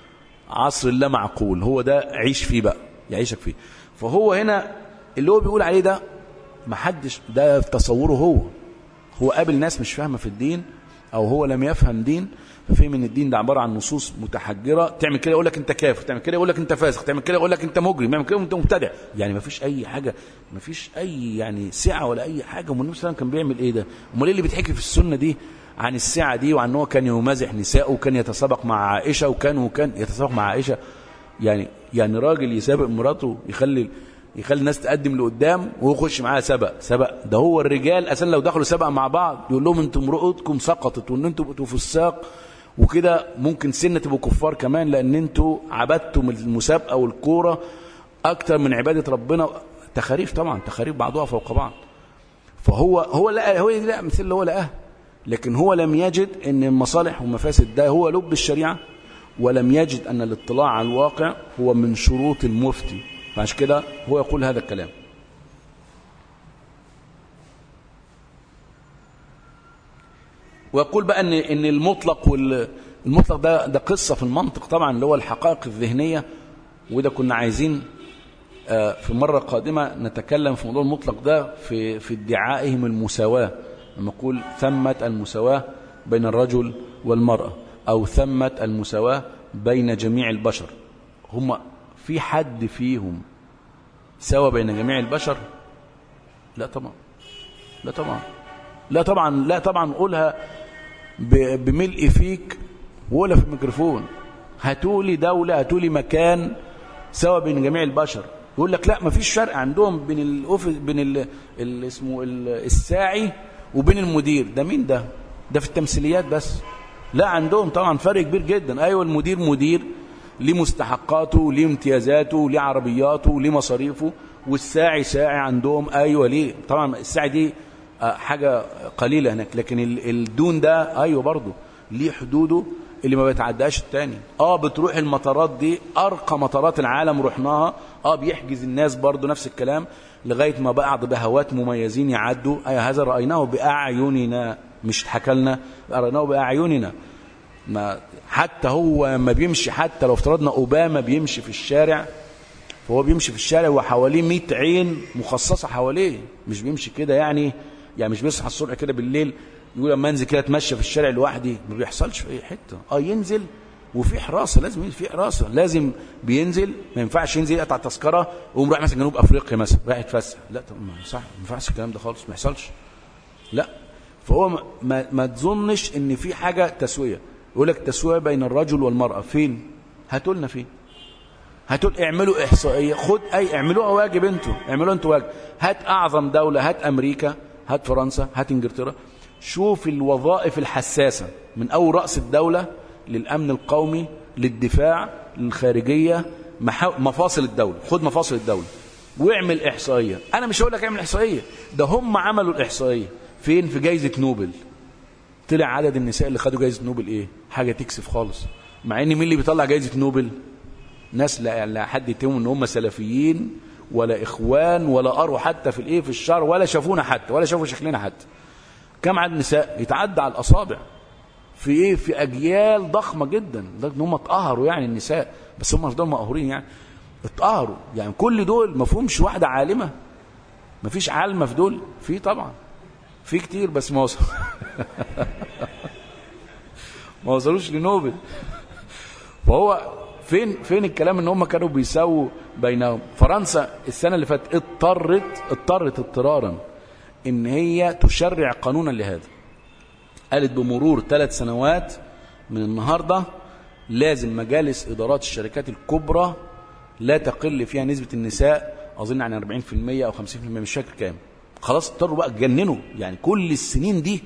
عصر اللا معقول هو ده عيش فيه بقى يعيشك فيه فهو هنا اللي هو بيقول عليه ده ما حدش ده في تصوره هو هو قابل ناس مش فاهمه في الدين او هو لم يفهم دين ففهم ان الدين ده عباره عن نصوص متحجره تعمل كده يقول لك انت كافر تعمل كده يقول لك انت فاسق تعمل كده يقول لك انت مجرم تعمل كده انت مبتدع يعني ما فيش اي حاجه ما فيش اي يعني سعه ولا اي حاجه امال النبي صلى الله عليه وسلم كان بيعمل ايه ده امال ايه اللي بيتحكي في السنه دي عن السعه دي وعن ان هو كان يمازح نساءه وكان يتسابق مع عائشه وكان وكان يتسابق مع عائشه يعني يعني راجل يسابق مراته يخلي يخلي الناس تقدم لقدام ويخش معاها سبق سبق ده هو الرجال اساسا لو دخلوا سبق مع بعض يقول لهم انتم رؤوتكم سقطت وان انتم بقيتوا فساق وكده ممكن سنه تبقوا كفار كمان لان انتوا عبدتم المسابقه والكوره اكتر من عباده ربنا تخاريف طبعا تخاريف بعضها فوق بعض فهو هو لا هو دي لا مثل اللي هو لقاه لكن هو لم يجد ان المصالح والمفاسد ده هو لب الشريعه ولم يجد ان الاطلاع على الواقع هو من شروط المفتي فعشان كده هو يقول هذا الكلام ويقول بقى ان ان المطلق والمطلق ده ده قصه في المنطق طبعا اللي هو الحقائق الذهنيه وده كنا عايزين في مرة قادمة نتكلم في موضوع المطلق ده في في ادعائهم المساواة لما نقول ثمة المساواة بين الرجل والمرأة أو ثمة المساواة بين جميع البشر هم في حد فيهم سوى بين جميع البشر لا طبعا لا طبعا لا طبعا لا طبعا قولها بملء فيك ولا في الميكروفون هاتولي دولة هاتولي مكان سوى بين جميع البشر يقول لك لا مفيش فرق عندهم بين الأوف بين ال... ال... اسمه ال... الساعي وبين المدير ده مين ده ده في التمثيليات بس لا عندهم طبعا فرق كبير جدا ايوه المدير مدير ليه مستحقاته ليه امتيازاته ليه عربياته ليه مصاريفه والساعي ساعي عندهم ايوه ليه طبعا الساعي دي حاجه قليله هناك لكن الدون ده ايوه برضه ليه حدوده اللي ما بيتعداش التاني اه بتروح المطارات دي ارقى مطارات العالم رحناها اه بيحجز الناس برضه نفس الكلام لغايه ما بعض بهوات مميزين يعدوا اي هذا رايناه باعيننا مش اتحكى لنا رايناه باعيننا ما حتى هو ما بيمشي حتى لو افترضنا اوباما بيمشي في الشارع فهو بيمشي في الشارع وحواليه 100 عين مخصصه حواليه مش بيمشي كده يعني يعني مش بيصحى الصبح كده بالليل يقول لما انزل كده اتمشى في الشارع لوحدي ما بيحصلش في اي حته اه ينزل وفي حراسه لازم في حراسه لازم بينزل ما ينفعش ينزل يقطع تذكره ويقوم رايح مثلا جنوب افريقيا مثلا رايح يتفسح لا طب ما صح ما ينفعش الكلام ده خالص ما يحصلش لا فهو ما, ما تظنش ان في حاجه تسويه يقول لك تسويه بين الرجل والمراه فين هاتوا لنا فين هاتوا اعملوا احصائيه خد اي اعملوها واجب انتوا اعملوا انتوا واجب هات اعظم دوله هات امريكا هات فرنسا هات انجلترا شوف الوظائف الحساسة من أول رأس الدولة للأمن القومي للدفاع للخارجية محا- مفاصل الدولة خد مفاصل الدولة واعمل إحصائية أنا مش هقول لك اعمل إحصائية ده هم عملوا الإحصائية فين في جايزة نوبل طلع عدد النساء اللي خدوا جايزة نوبل إيه حاجة تكسف خالص مع إن مين اللي بيطلع جايزة نوبل ناس لا, لا حد يتهم ان هم سلفيين ولا اخوان ولا قروا حتى في الايه في الشر ولا شافونا حتى ولا شافوا شكلنا حتى كم عدد نساء يتعدى على الاصابع في ايه في اجيال ضخمه جدا لدرجه ان هم اتقهروا يعني النساء بس هم مش دول مقهورين يعني اتقهروا يعني كل دول ما فيهمش واحده عالمه ما فيش عالمه في دول في طبعا في كتير بس ما وصل ما وصلوش لنوبل فهو فين فين الكلام ان هم كانوا بيساووا بينهم فرنسا السنه اللي فاتت اضطرت اضطرت اضطرارا ان هي تشرع قانونا لهذا قالت بمرور ثلاث سنوات من النهارده لازم مجالس ادارات الشركات الكبرى لا تقل فيها نسبه النساء اظن عن 40% او 50% مش فاكر كام خلاص اضطروا بقى اتجننوا يعني كل السنين دي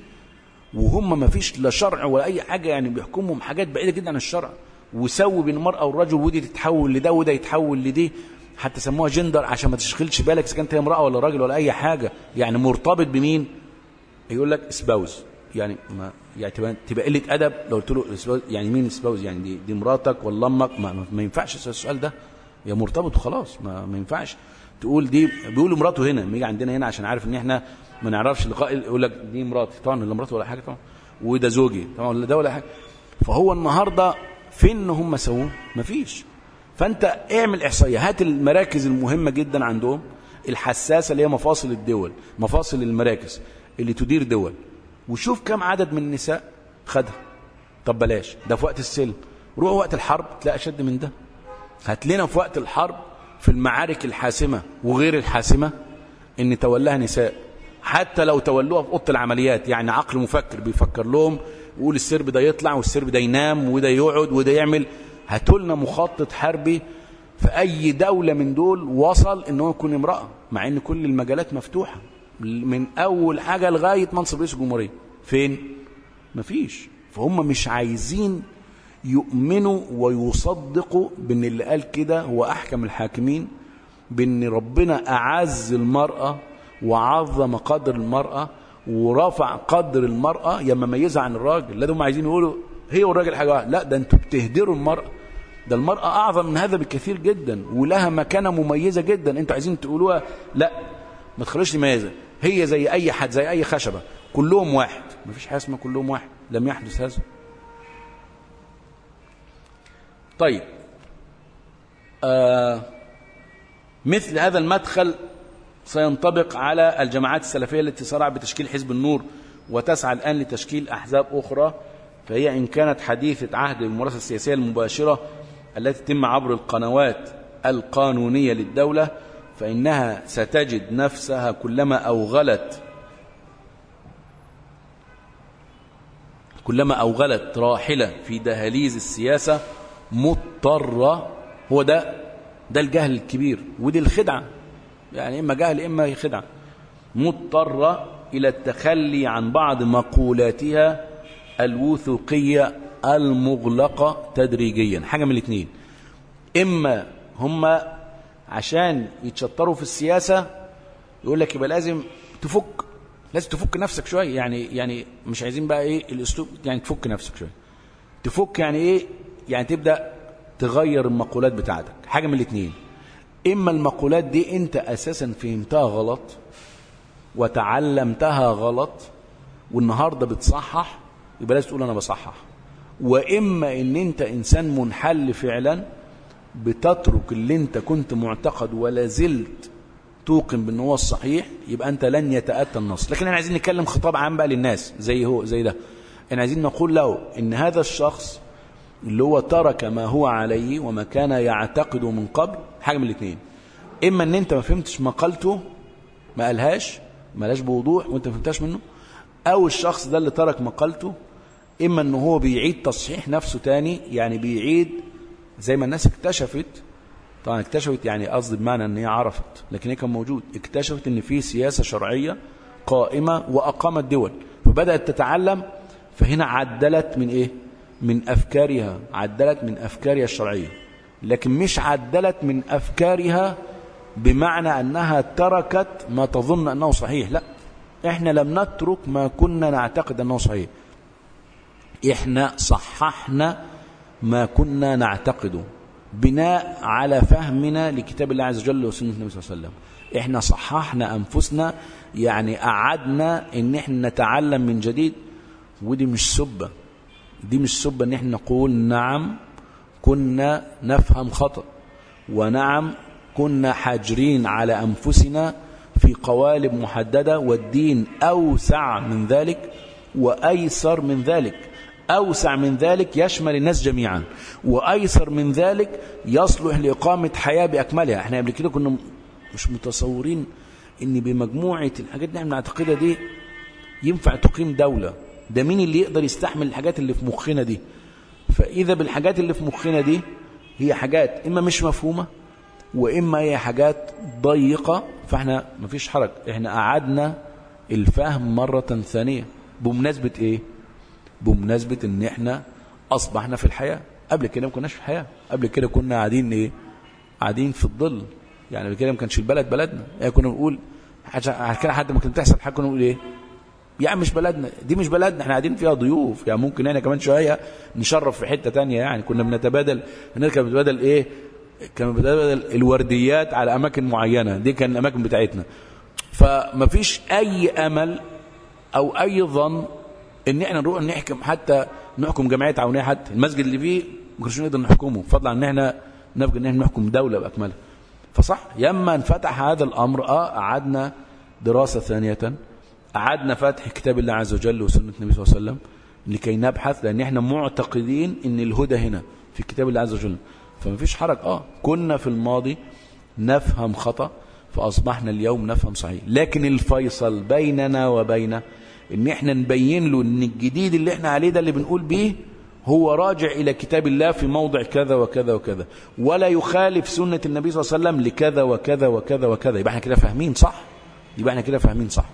وهم ما فيش لا شرع ولا اي حاجه يعني بيحكمهم حاجات بعيده جدا عن الشرع وسووا بين المراه والرجل ودي تتحول لده وده يتحول لدي حتى سموها جندر عشان ما تشغلش بالك اذا كانت هي امراه ولا راجل ولا اي حاجه يعني مرتبط بمين يقول لك اسباوز يعني ما يعني تبقى, تبقى قله ادب لو قلت له اسباوز يعني مين اسباوز يعني دي, دي مراتك ولا امك ما, ما, ما ينفعش السؤال ده يا مرتبط وخلاص ما, ما ينفعش تقول دي بيقولوا مراته هنا لما يجي عندنا هنا عشان عارف ان احنا ما نعرفش لقاء يقول لك دي مراتي طبعا لا مراته ولا حاجه طبعا وده زوجي طبعا ولا ده ولا حاجه فهو النهارده فين هم سووه مفيش فانت اعمل احصائيه هات المراكز المهمه جدا عندهم الحساسه اللي هي مفاصل الدول مفاصل المراكز اللي تدير دول وشوف كم عدد من النساء خدها طب بلاش ده في وقت السلم روح وقت الحرب تلاقي اشد من ده هات لنا في وقت الحرب في المعارك الحاسمه وغير الحاسمه ان تولاها نساء حتى لو تولوها في اوضه العمليات يعني عقل مفكر بيفكر لهم يقول السرب ده يطلع والسرب ده ينام وده يقعد وده يعمل هاتوا لنا مخطط حربي في اي دوله من دول وصل ان هو يكون امراه مع ان كل المجالات مفتوحه من اول حاجه لغايه منصب رئيس الجمهوريه فين مفيش فهم مش عايزين يؤمنوا ويصدقوا بان اللي قال كده هو احكم الحاكمين بان ربنا اعز المراه وعظم قدر المراه ورفع قدر المراه يما ميزها عن الراجل لا ده هم عايزين يقولوا هي والراجل حاجه واحده لا ده انتوا بتهدروا المراه ده المراه اعظم من هذا بكثير جدا ولها مكانه مميزه جدا انتوا عايزين تقولوها لا ما تخلوش مميزه هي زي اي حد زي اي خشبه كلهم واحد ما فيش حاجه اسمها كلهم واحد لم يحدث هذا طيب آه مثل هذا المدخل سينطبق على الجماعات السلفية التي صرع بتشكيل حزب النور وتسعى الآن لتشكيل أحزاب أخرى فهي إن كانت حديثة عهد بالممارسة السياسية المباشرة التي تتم عبر القنوات القانونية للدولة فإنها ستجد نفسها كلما أوغلت كلما أوغلت راحلة في دهاليز السياسة مضطرة هو ده ده الجهل الكبير ودي الخدعة يعني إما جهل إما خدعة مضطرة إلى التخلي عن بعض مقولاتها الوثوقية المغلقة تدريجيا حاجة من الاثنين إما هم عشان يتشطروا في السياسة يقول لك يبقى لازم تفك لازم تفك نفسك شوية يعني يعني مش عايزين بقى ايه الاسلوب يعني تفك نفسك شوية تفك يعني ايه يعني تبدأ تغير المقولات بتاعتك حاجة من الاثنين اما المقولات دي انت اساسا فهمتها غلط وتعلمتها غلط والنهارده بتصحح يبقى لازم تقول انا بصحح واما ان انت انسان منحل فعلا بتترك اللي انت كنت معتقد ولا زلت توقن بان هو الصحيح يبقى انت لن يتاتى النص لكن احنا عايزين نتكلم خطاب عام بقى للناس زي هو زي ده احنا عايزين نقول له ان هذا الشخص اللي هو ترك ما هو عليه وما كان يعتقده من قبل حاجه من الاثنين اما ان انت ما فهمتش مقالته ما قالهاش ما قالهاش بوضوح وانت ما فهمتهاش منه او الشخص ده اللي ترك مقالته اما ان هو بيعيد تصحيح نفسه تاني يعني بيعيد زي ما الناس اكتشفت طبعا اكتشفت يعني قصدي بمعنى ان هي عرفت لكن هي كان موجود اكتشفت ان في سياسه شرعيه قائمة وأقامت دول فبدأت تتعلم فهنا عدلت من إيه من أفكارها عدلت من أفكارها الشرعية لكن مش عدلت من أفكارها بمعنى أنها تركت ما تظن أنه صحيح لا إحنا لم نترك ما كنا نعتقد أنه صحيح إحنا صححنا ما كنا نعتقده بناء على فهمنا لكتاب الله عز وجل وسنة النبي صلى الله عليه وسلم إحنا صححنا أنفسنا يعني قعدنا إن إحنا نتعلم من جديد ودي مش سبة دي مش سبة إن إحنا نقول نعم كنا نفهم خطأ ونعم كنا حاجرين على أنفسنا في قوالب محددة والدين أوسع من ذلك وأيسر من ذلك أوسع من ذلك يشمل الناس جميعا وأيسر من ذلك يصلح لإقامة حياة بأكملها احنا قبل كده كنا مش متصورين ان بمجموعة الحاجات اللي احنا بنعتقدها دي ينفع تقيم دولة ده مين اللي يقدر يستحمل الحاجات اللي في مخنا دي فإذا بالحاجات اللي في مخنا دي هي حاجات إما مش مفهومة وإما هي حاجات ضيقة فإحنا مفيش حرج إحنا قعدنا الفهم مرة ثانية بمناسبة إيه بمناسبة إن إحنا أصبحنا في الحياة قبل كده ما كناش في الحياة قبل كده كنا قاعدين إيه قاعدين في الظل يعني قبل كده ما كانش البلد بلدنا يعني كنا بنقول حاجة كده حد ما كانت تحصل حاجة كنا نقول إيه يعني مش بلدنا دي مش بلدنا احنا قاعدين فيها ضيوف يعني ممكن احنا كمان شويه نشرف في حته تانية يعني كنا بنتبادل الناس كانت بتتبادل ايه كانوا بتتبادل الورديات على اماكن معينه دي كان الاماكن بتاعتنا فما فيش اي امل او اي ظن ان احنا نروح نحكم حتى نحكم جمعيه عونيه حتى المسجد اللي فيه ما كناش نقدر نحكمه فضلا عن ان احنا نبقى ان احنا نحكم دوله باكملها فصح يما انفتح هذا الامر اه قعدنا دراسه ثانيه قعدنا فتح كتاب الله عز وجل وسنة النبي صلى الله عليه وسلم لكي نبحث لأن احنا معتقدين ان الهدى هنا في كتاب الله عز وجل فما فيش حرج اه كنا في الماضي نفهم خطأ فأصبحنا اليوم نفهم صحيح لكن الفيصل بيننا وبينه ان احنا نبين له ان الجديد اللي احنا عليه ده اللي بنقول بيه هو راجع إلى كتاب الله في موضع كذا وكذا وكذا ولا يخالف سنة النبي صلى الله عليه وسلم لكذا وكذا وكذا وكذا يبقى احنا كده فاهمين صح يبقى احنا كده فاهمين صح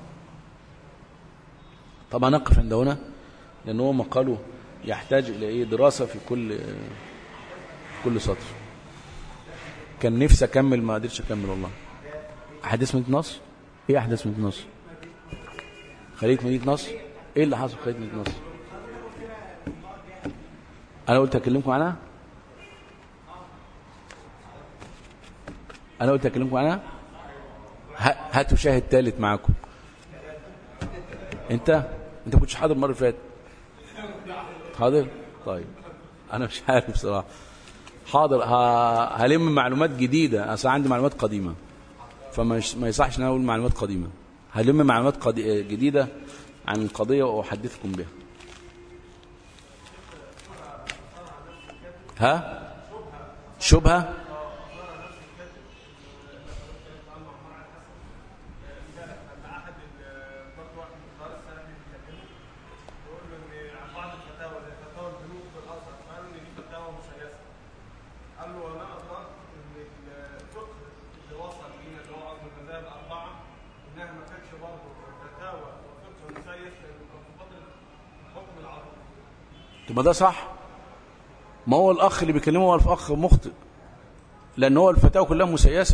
طبعا نقف عند هنا لأن هو مقاله يحتاج إلى إيه دراسة في كل كل سطر كان نفسي أكمل ما قدرتش أكمل والله أحداث مدينة نصر إيه أحداث مدينة نصر خليج مدينة نصر إيه اللي حصل في خليج مدينة نصر أنا قلت أكلمكم عنها أنا قلت أكلمكم عنها هاتوا شاهد ثالث معاكم انت انت كنتش حاضر المره اللي فاتت حاضر طيب انا مش عارف بصراحه حاضر ه... هلم معلومات جديده اصل عندي معلومات قديمه فما ما يصحش ان انا اقول معلومات قديمه هلم معلومات قد... جديده عن القضيه واحدثكم بها ها شبهه ما ده صح ما هو الأخ اللي بيكلمه هو الأخ مخطئ لأن هو الفتاوى كلها مسيسة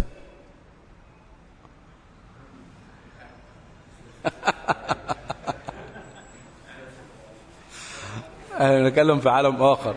أنا نتكلم في عالم آخر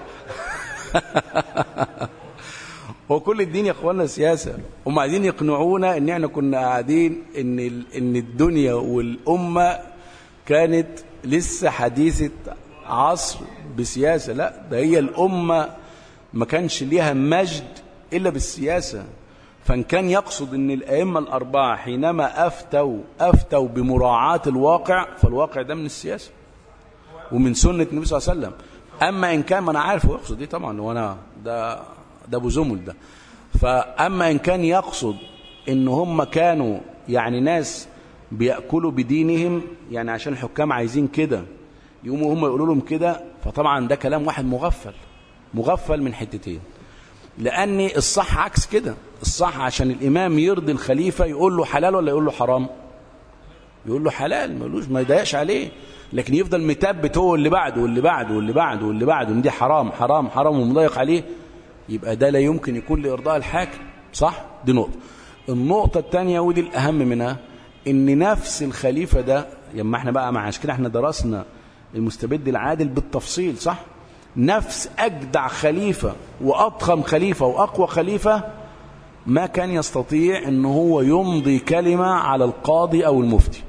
هو كل الدين يا اخوانا سياسة هم عايزين يقنعونا ان احنا كنا قاعدين ان ان الدنيا والامة كانت لسه حديثة عصر بسياسة لا ده هي الأمة ما كانش ليها مجد إلا بالسياسة فان كان يقصد ان الائمه الاربعه حينما افتوا افتوا بمراعاه الواقع فالواقع ده من السياسه ومن سنه النبي صلى الله عليه وسلم اما ان كان ما انا عارف هو يقصد ايه طبعا وانا ده ده ابو زمل ده فاما ان كان يقصد ان هم كانوا يعني ناس بياكلوا بدينهم يعني عشان الحكام عايزين كده يقوموا هم يقولوا لهم كده فطبعا ده كلام واحد مغفل مغفل من حتتين لأن الصح عكس كده الصح عشان الإمام يرضي الخليفة يقول له حلال ولا يقول له حرام يقول له حلال ملوش ما يضايقش عليه لكن يفضل مثبت هو اللي بعده واللي بعده واللي بعده واللي بعده ان دي حرام حرام حرام ومضايق عليه يبقى ده لا يمكن يكون لارضاء الحاكم صح دي نقطه النقطه الثانيه ودي الاهم منها ان نفس الخليفه ده لما احنا بقى مع عشان كده احنا درسنا المستبد العادل بالتفصيل صح نفس اجدع خليفه واضخم خليفه واقوى خليفه ما كان يستطيع ان هو يمضي كلمه على القاضي او المفتي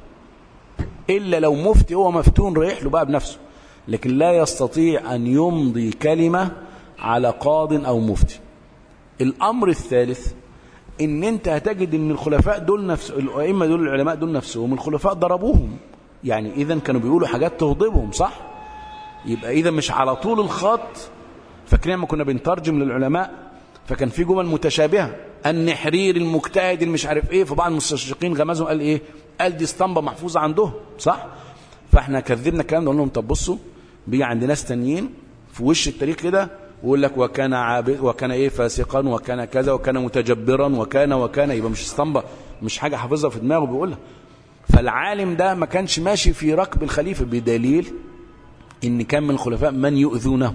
الا لو مفتي هو مفتون رايح له بقى بنفسه لكن لا يستطيع ان يمضي كلمه على قاض او مفتي الامر الثالث ان انت هتجد ان الخلفاء دول نفس الائمه دول العلماء دول نفسهم الخلفاء ضربوهم يعني اذا كانوا بيقولوا حاجات تغضبهم صح يبقى اذا مش على طول الخط فاكرين لما كنا بنترجم للعلماء فكان في جمل متشابهه النحرير المجتهد المش عارف ايه فبعض المستشرقين غمزهم قال ايه قال دي اسطمبه محفوظه عندهم صح فاحنا كذبنا الكلام ده قلنا لهم طب بصوا بيجي عند ناس تانيين في وش التاريخ كده ويقول لك وكان عابد وكان ايه فاسقا وكان كذا وكان متجبرا وكان وكان يبقى مش اسطمبه مش حاجه حافظها في دماغه بيقولها فالعالم ده ما كانش ماشي في ركب الخليفه بدليل ان كان من الخلفاء من يؤذونه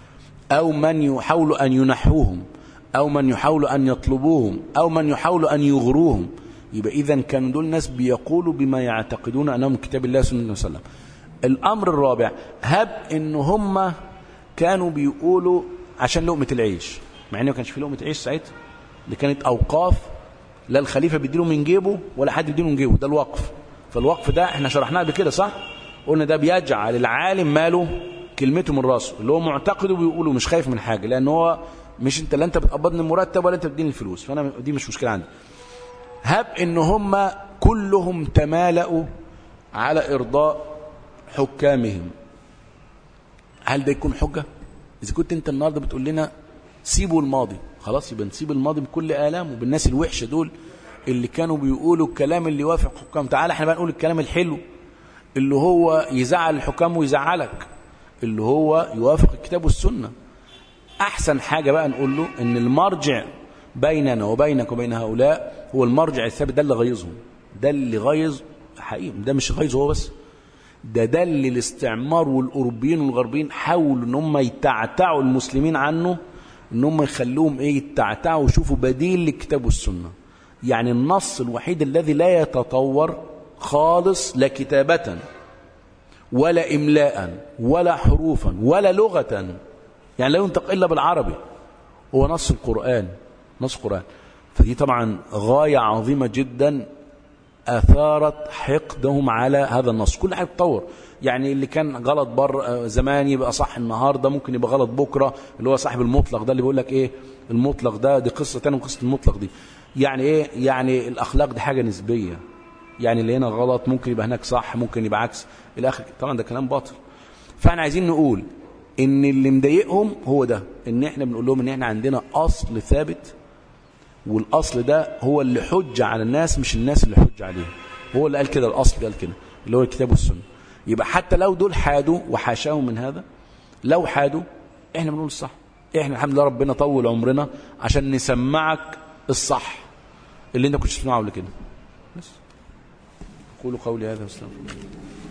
او من يحاولوا ان ينحوهم او من يحاولوا ان يطلبوهم او من يحاولوا ان يغروهم يبقى اذا كانوا دول ناس بيقولوا بما يعتقدون انهم كتاب الله سنه الله وسلم الامر الرابع هب ان هم كانوا بيقولوا عشان لقمه العيش مع انه ما كانش في لقمه عيش ساعتها دي كانت اوقاف لا الخليفه بيديله من جيبه ولا حد بيديله من جيبه ده الوقف فالوقف ده احنا شرحناه قبل كده صح قلنا ده بيجعل العالم ماله كلمته من راسه اللي هو معتقده بيقوله مش خايف من حاجه لان هو مش انت لا انت بتقبضني المرتب ولا انت بتديني الفلوس فانا دي مش مشكله عندي هب ان هم كلهم تمالأوا على ارضاء حكامهم هل ده يكون حجه اذا كنت انت النهارده بتقول لنا سيبوا الماضي خلاص يبقى نسيب الماضي بكل الامه بالناس الوحشه دول اللي كانوا بيقولوا الكلام اللي يوافق الحكام تعالى احنا بقى نقول الكلام الحلو اللي هو يزعل الحكام ويزعلك اللي هو يوافق الكتاب والسنه احسن حاجه بقى نقول له ان المرجع بيننا وبينك وبين هؤلاء هو المرجع الثابت ده اللي غيظهم ده اللي غيظ حقيقي ده مش غيظ هو بس ده ده اللي الاستعمار والاوروبيين والغربيين حاولوا ان هم يتعتعوا المسلمين عنه ان هم يخلوهم ايه يتعتعوا ويشوفوا بديل للكتاب والسنه يعني النص الوحيد الذي لا يتطور خالص لا كتابه ولا املاء ولا حروفا ولا لغه يعني لا ينطق الا بالعربي هو نص القران نص القران فدي طبعا غايه عظيمه جدا اثارت حقدهم على هذا النص كل حاجه تتطور يعني اللي كان غلط بر زمان يبقى صح النهارده ممكن يبقى غلط بكره اللي هو صاحب المطلق ده اللي بيقول لك ايه المطلق ده دي قصه ثانيه من قصه المطلق دي يعني ايه يعني الاخلاق دي حاجه نسبيه يعني اللي هنا غلط ممكن يبقى هناك صح ممكن يبقى عكس الاخر طبعا ده كلام باطل فاحنا عايزين نقول ان اللي مضايقهم هو ده ان احنا بنقول لهم ان احنا عندنا اصل ثابت والاصل ده هو اللي حج على الناس مش الناس اللي حج عليهم هو اللي قال كده الاصل قال كده اللي هو الكتاب والسنه يبقى حتى لو دول حادوا وحاشاهم من هذا لو حادوا احنا بنقول الصح احنا الحمد لله ربنا طول عمرنا عشان نسمعك الصح اللي انت كنتش تسمعه قبل كده بس قولوا قولي هذا واستغفر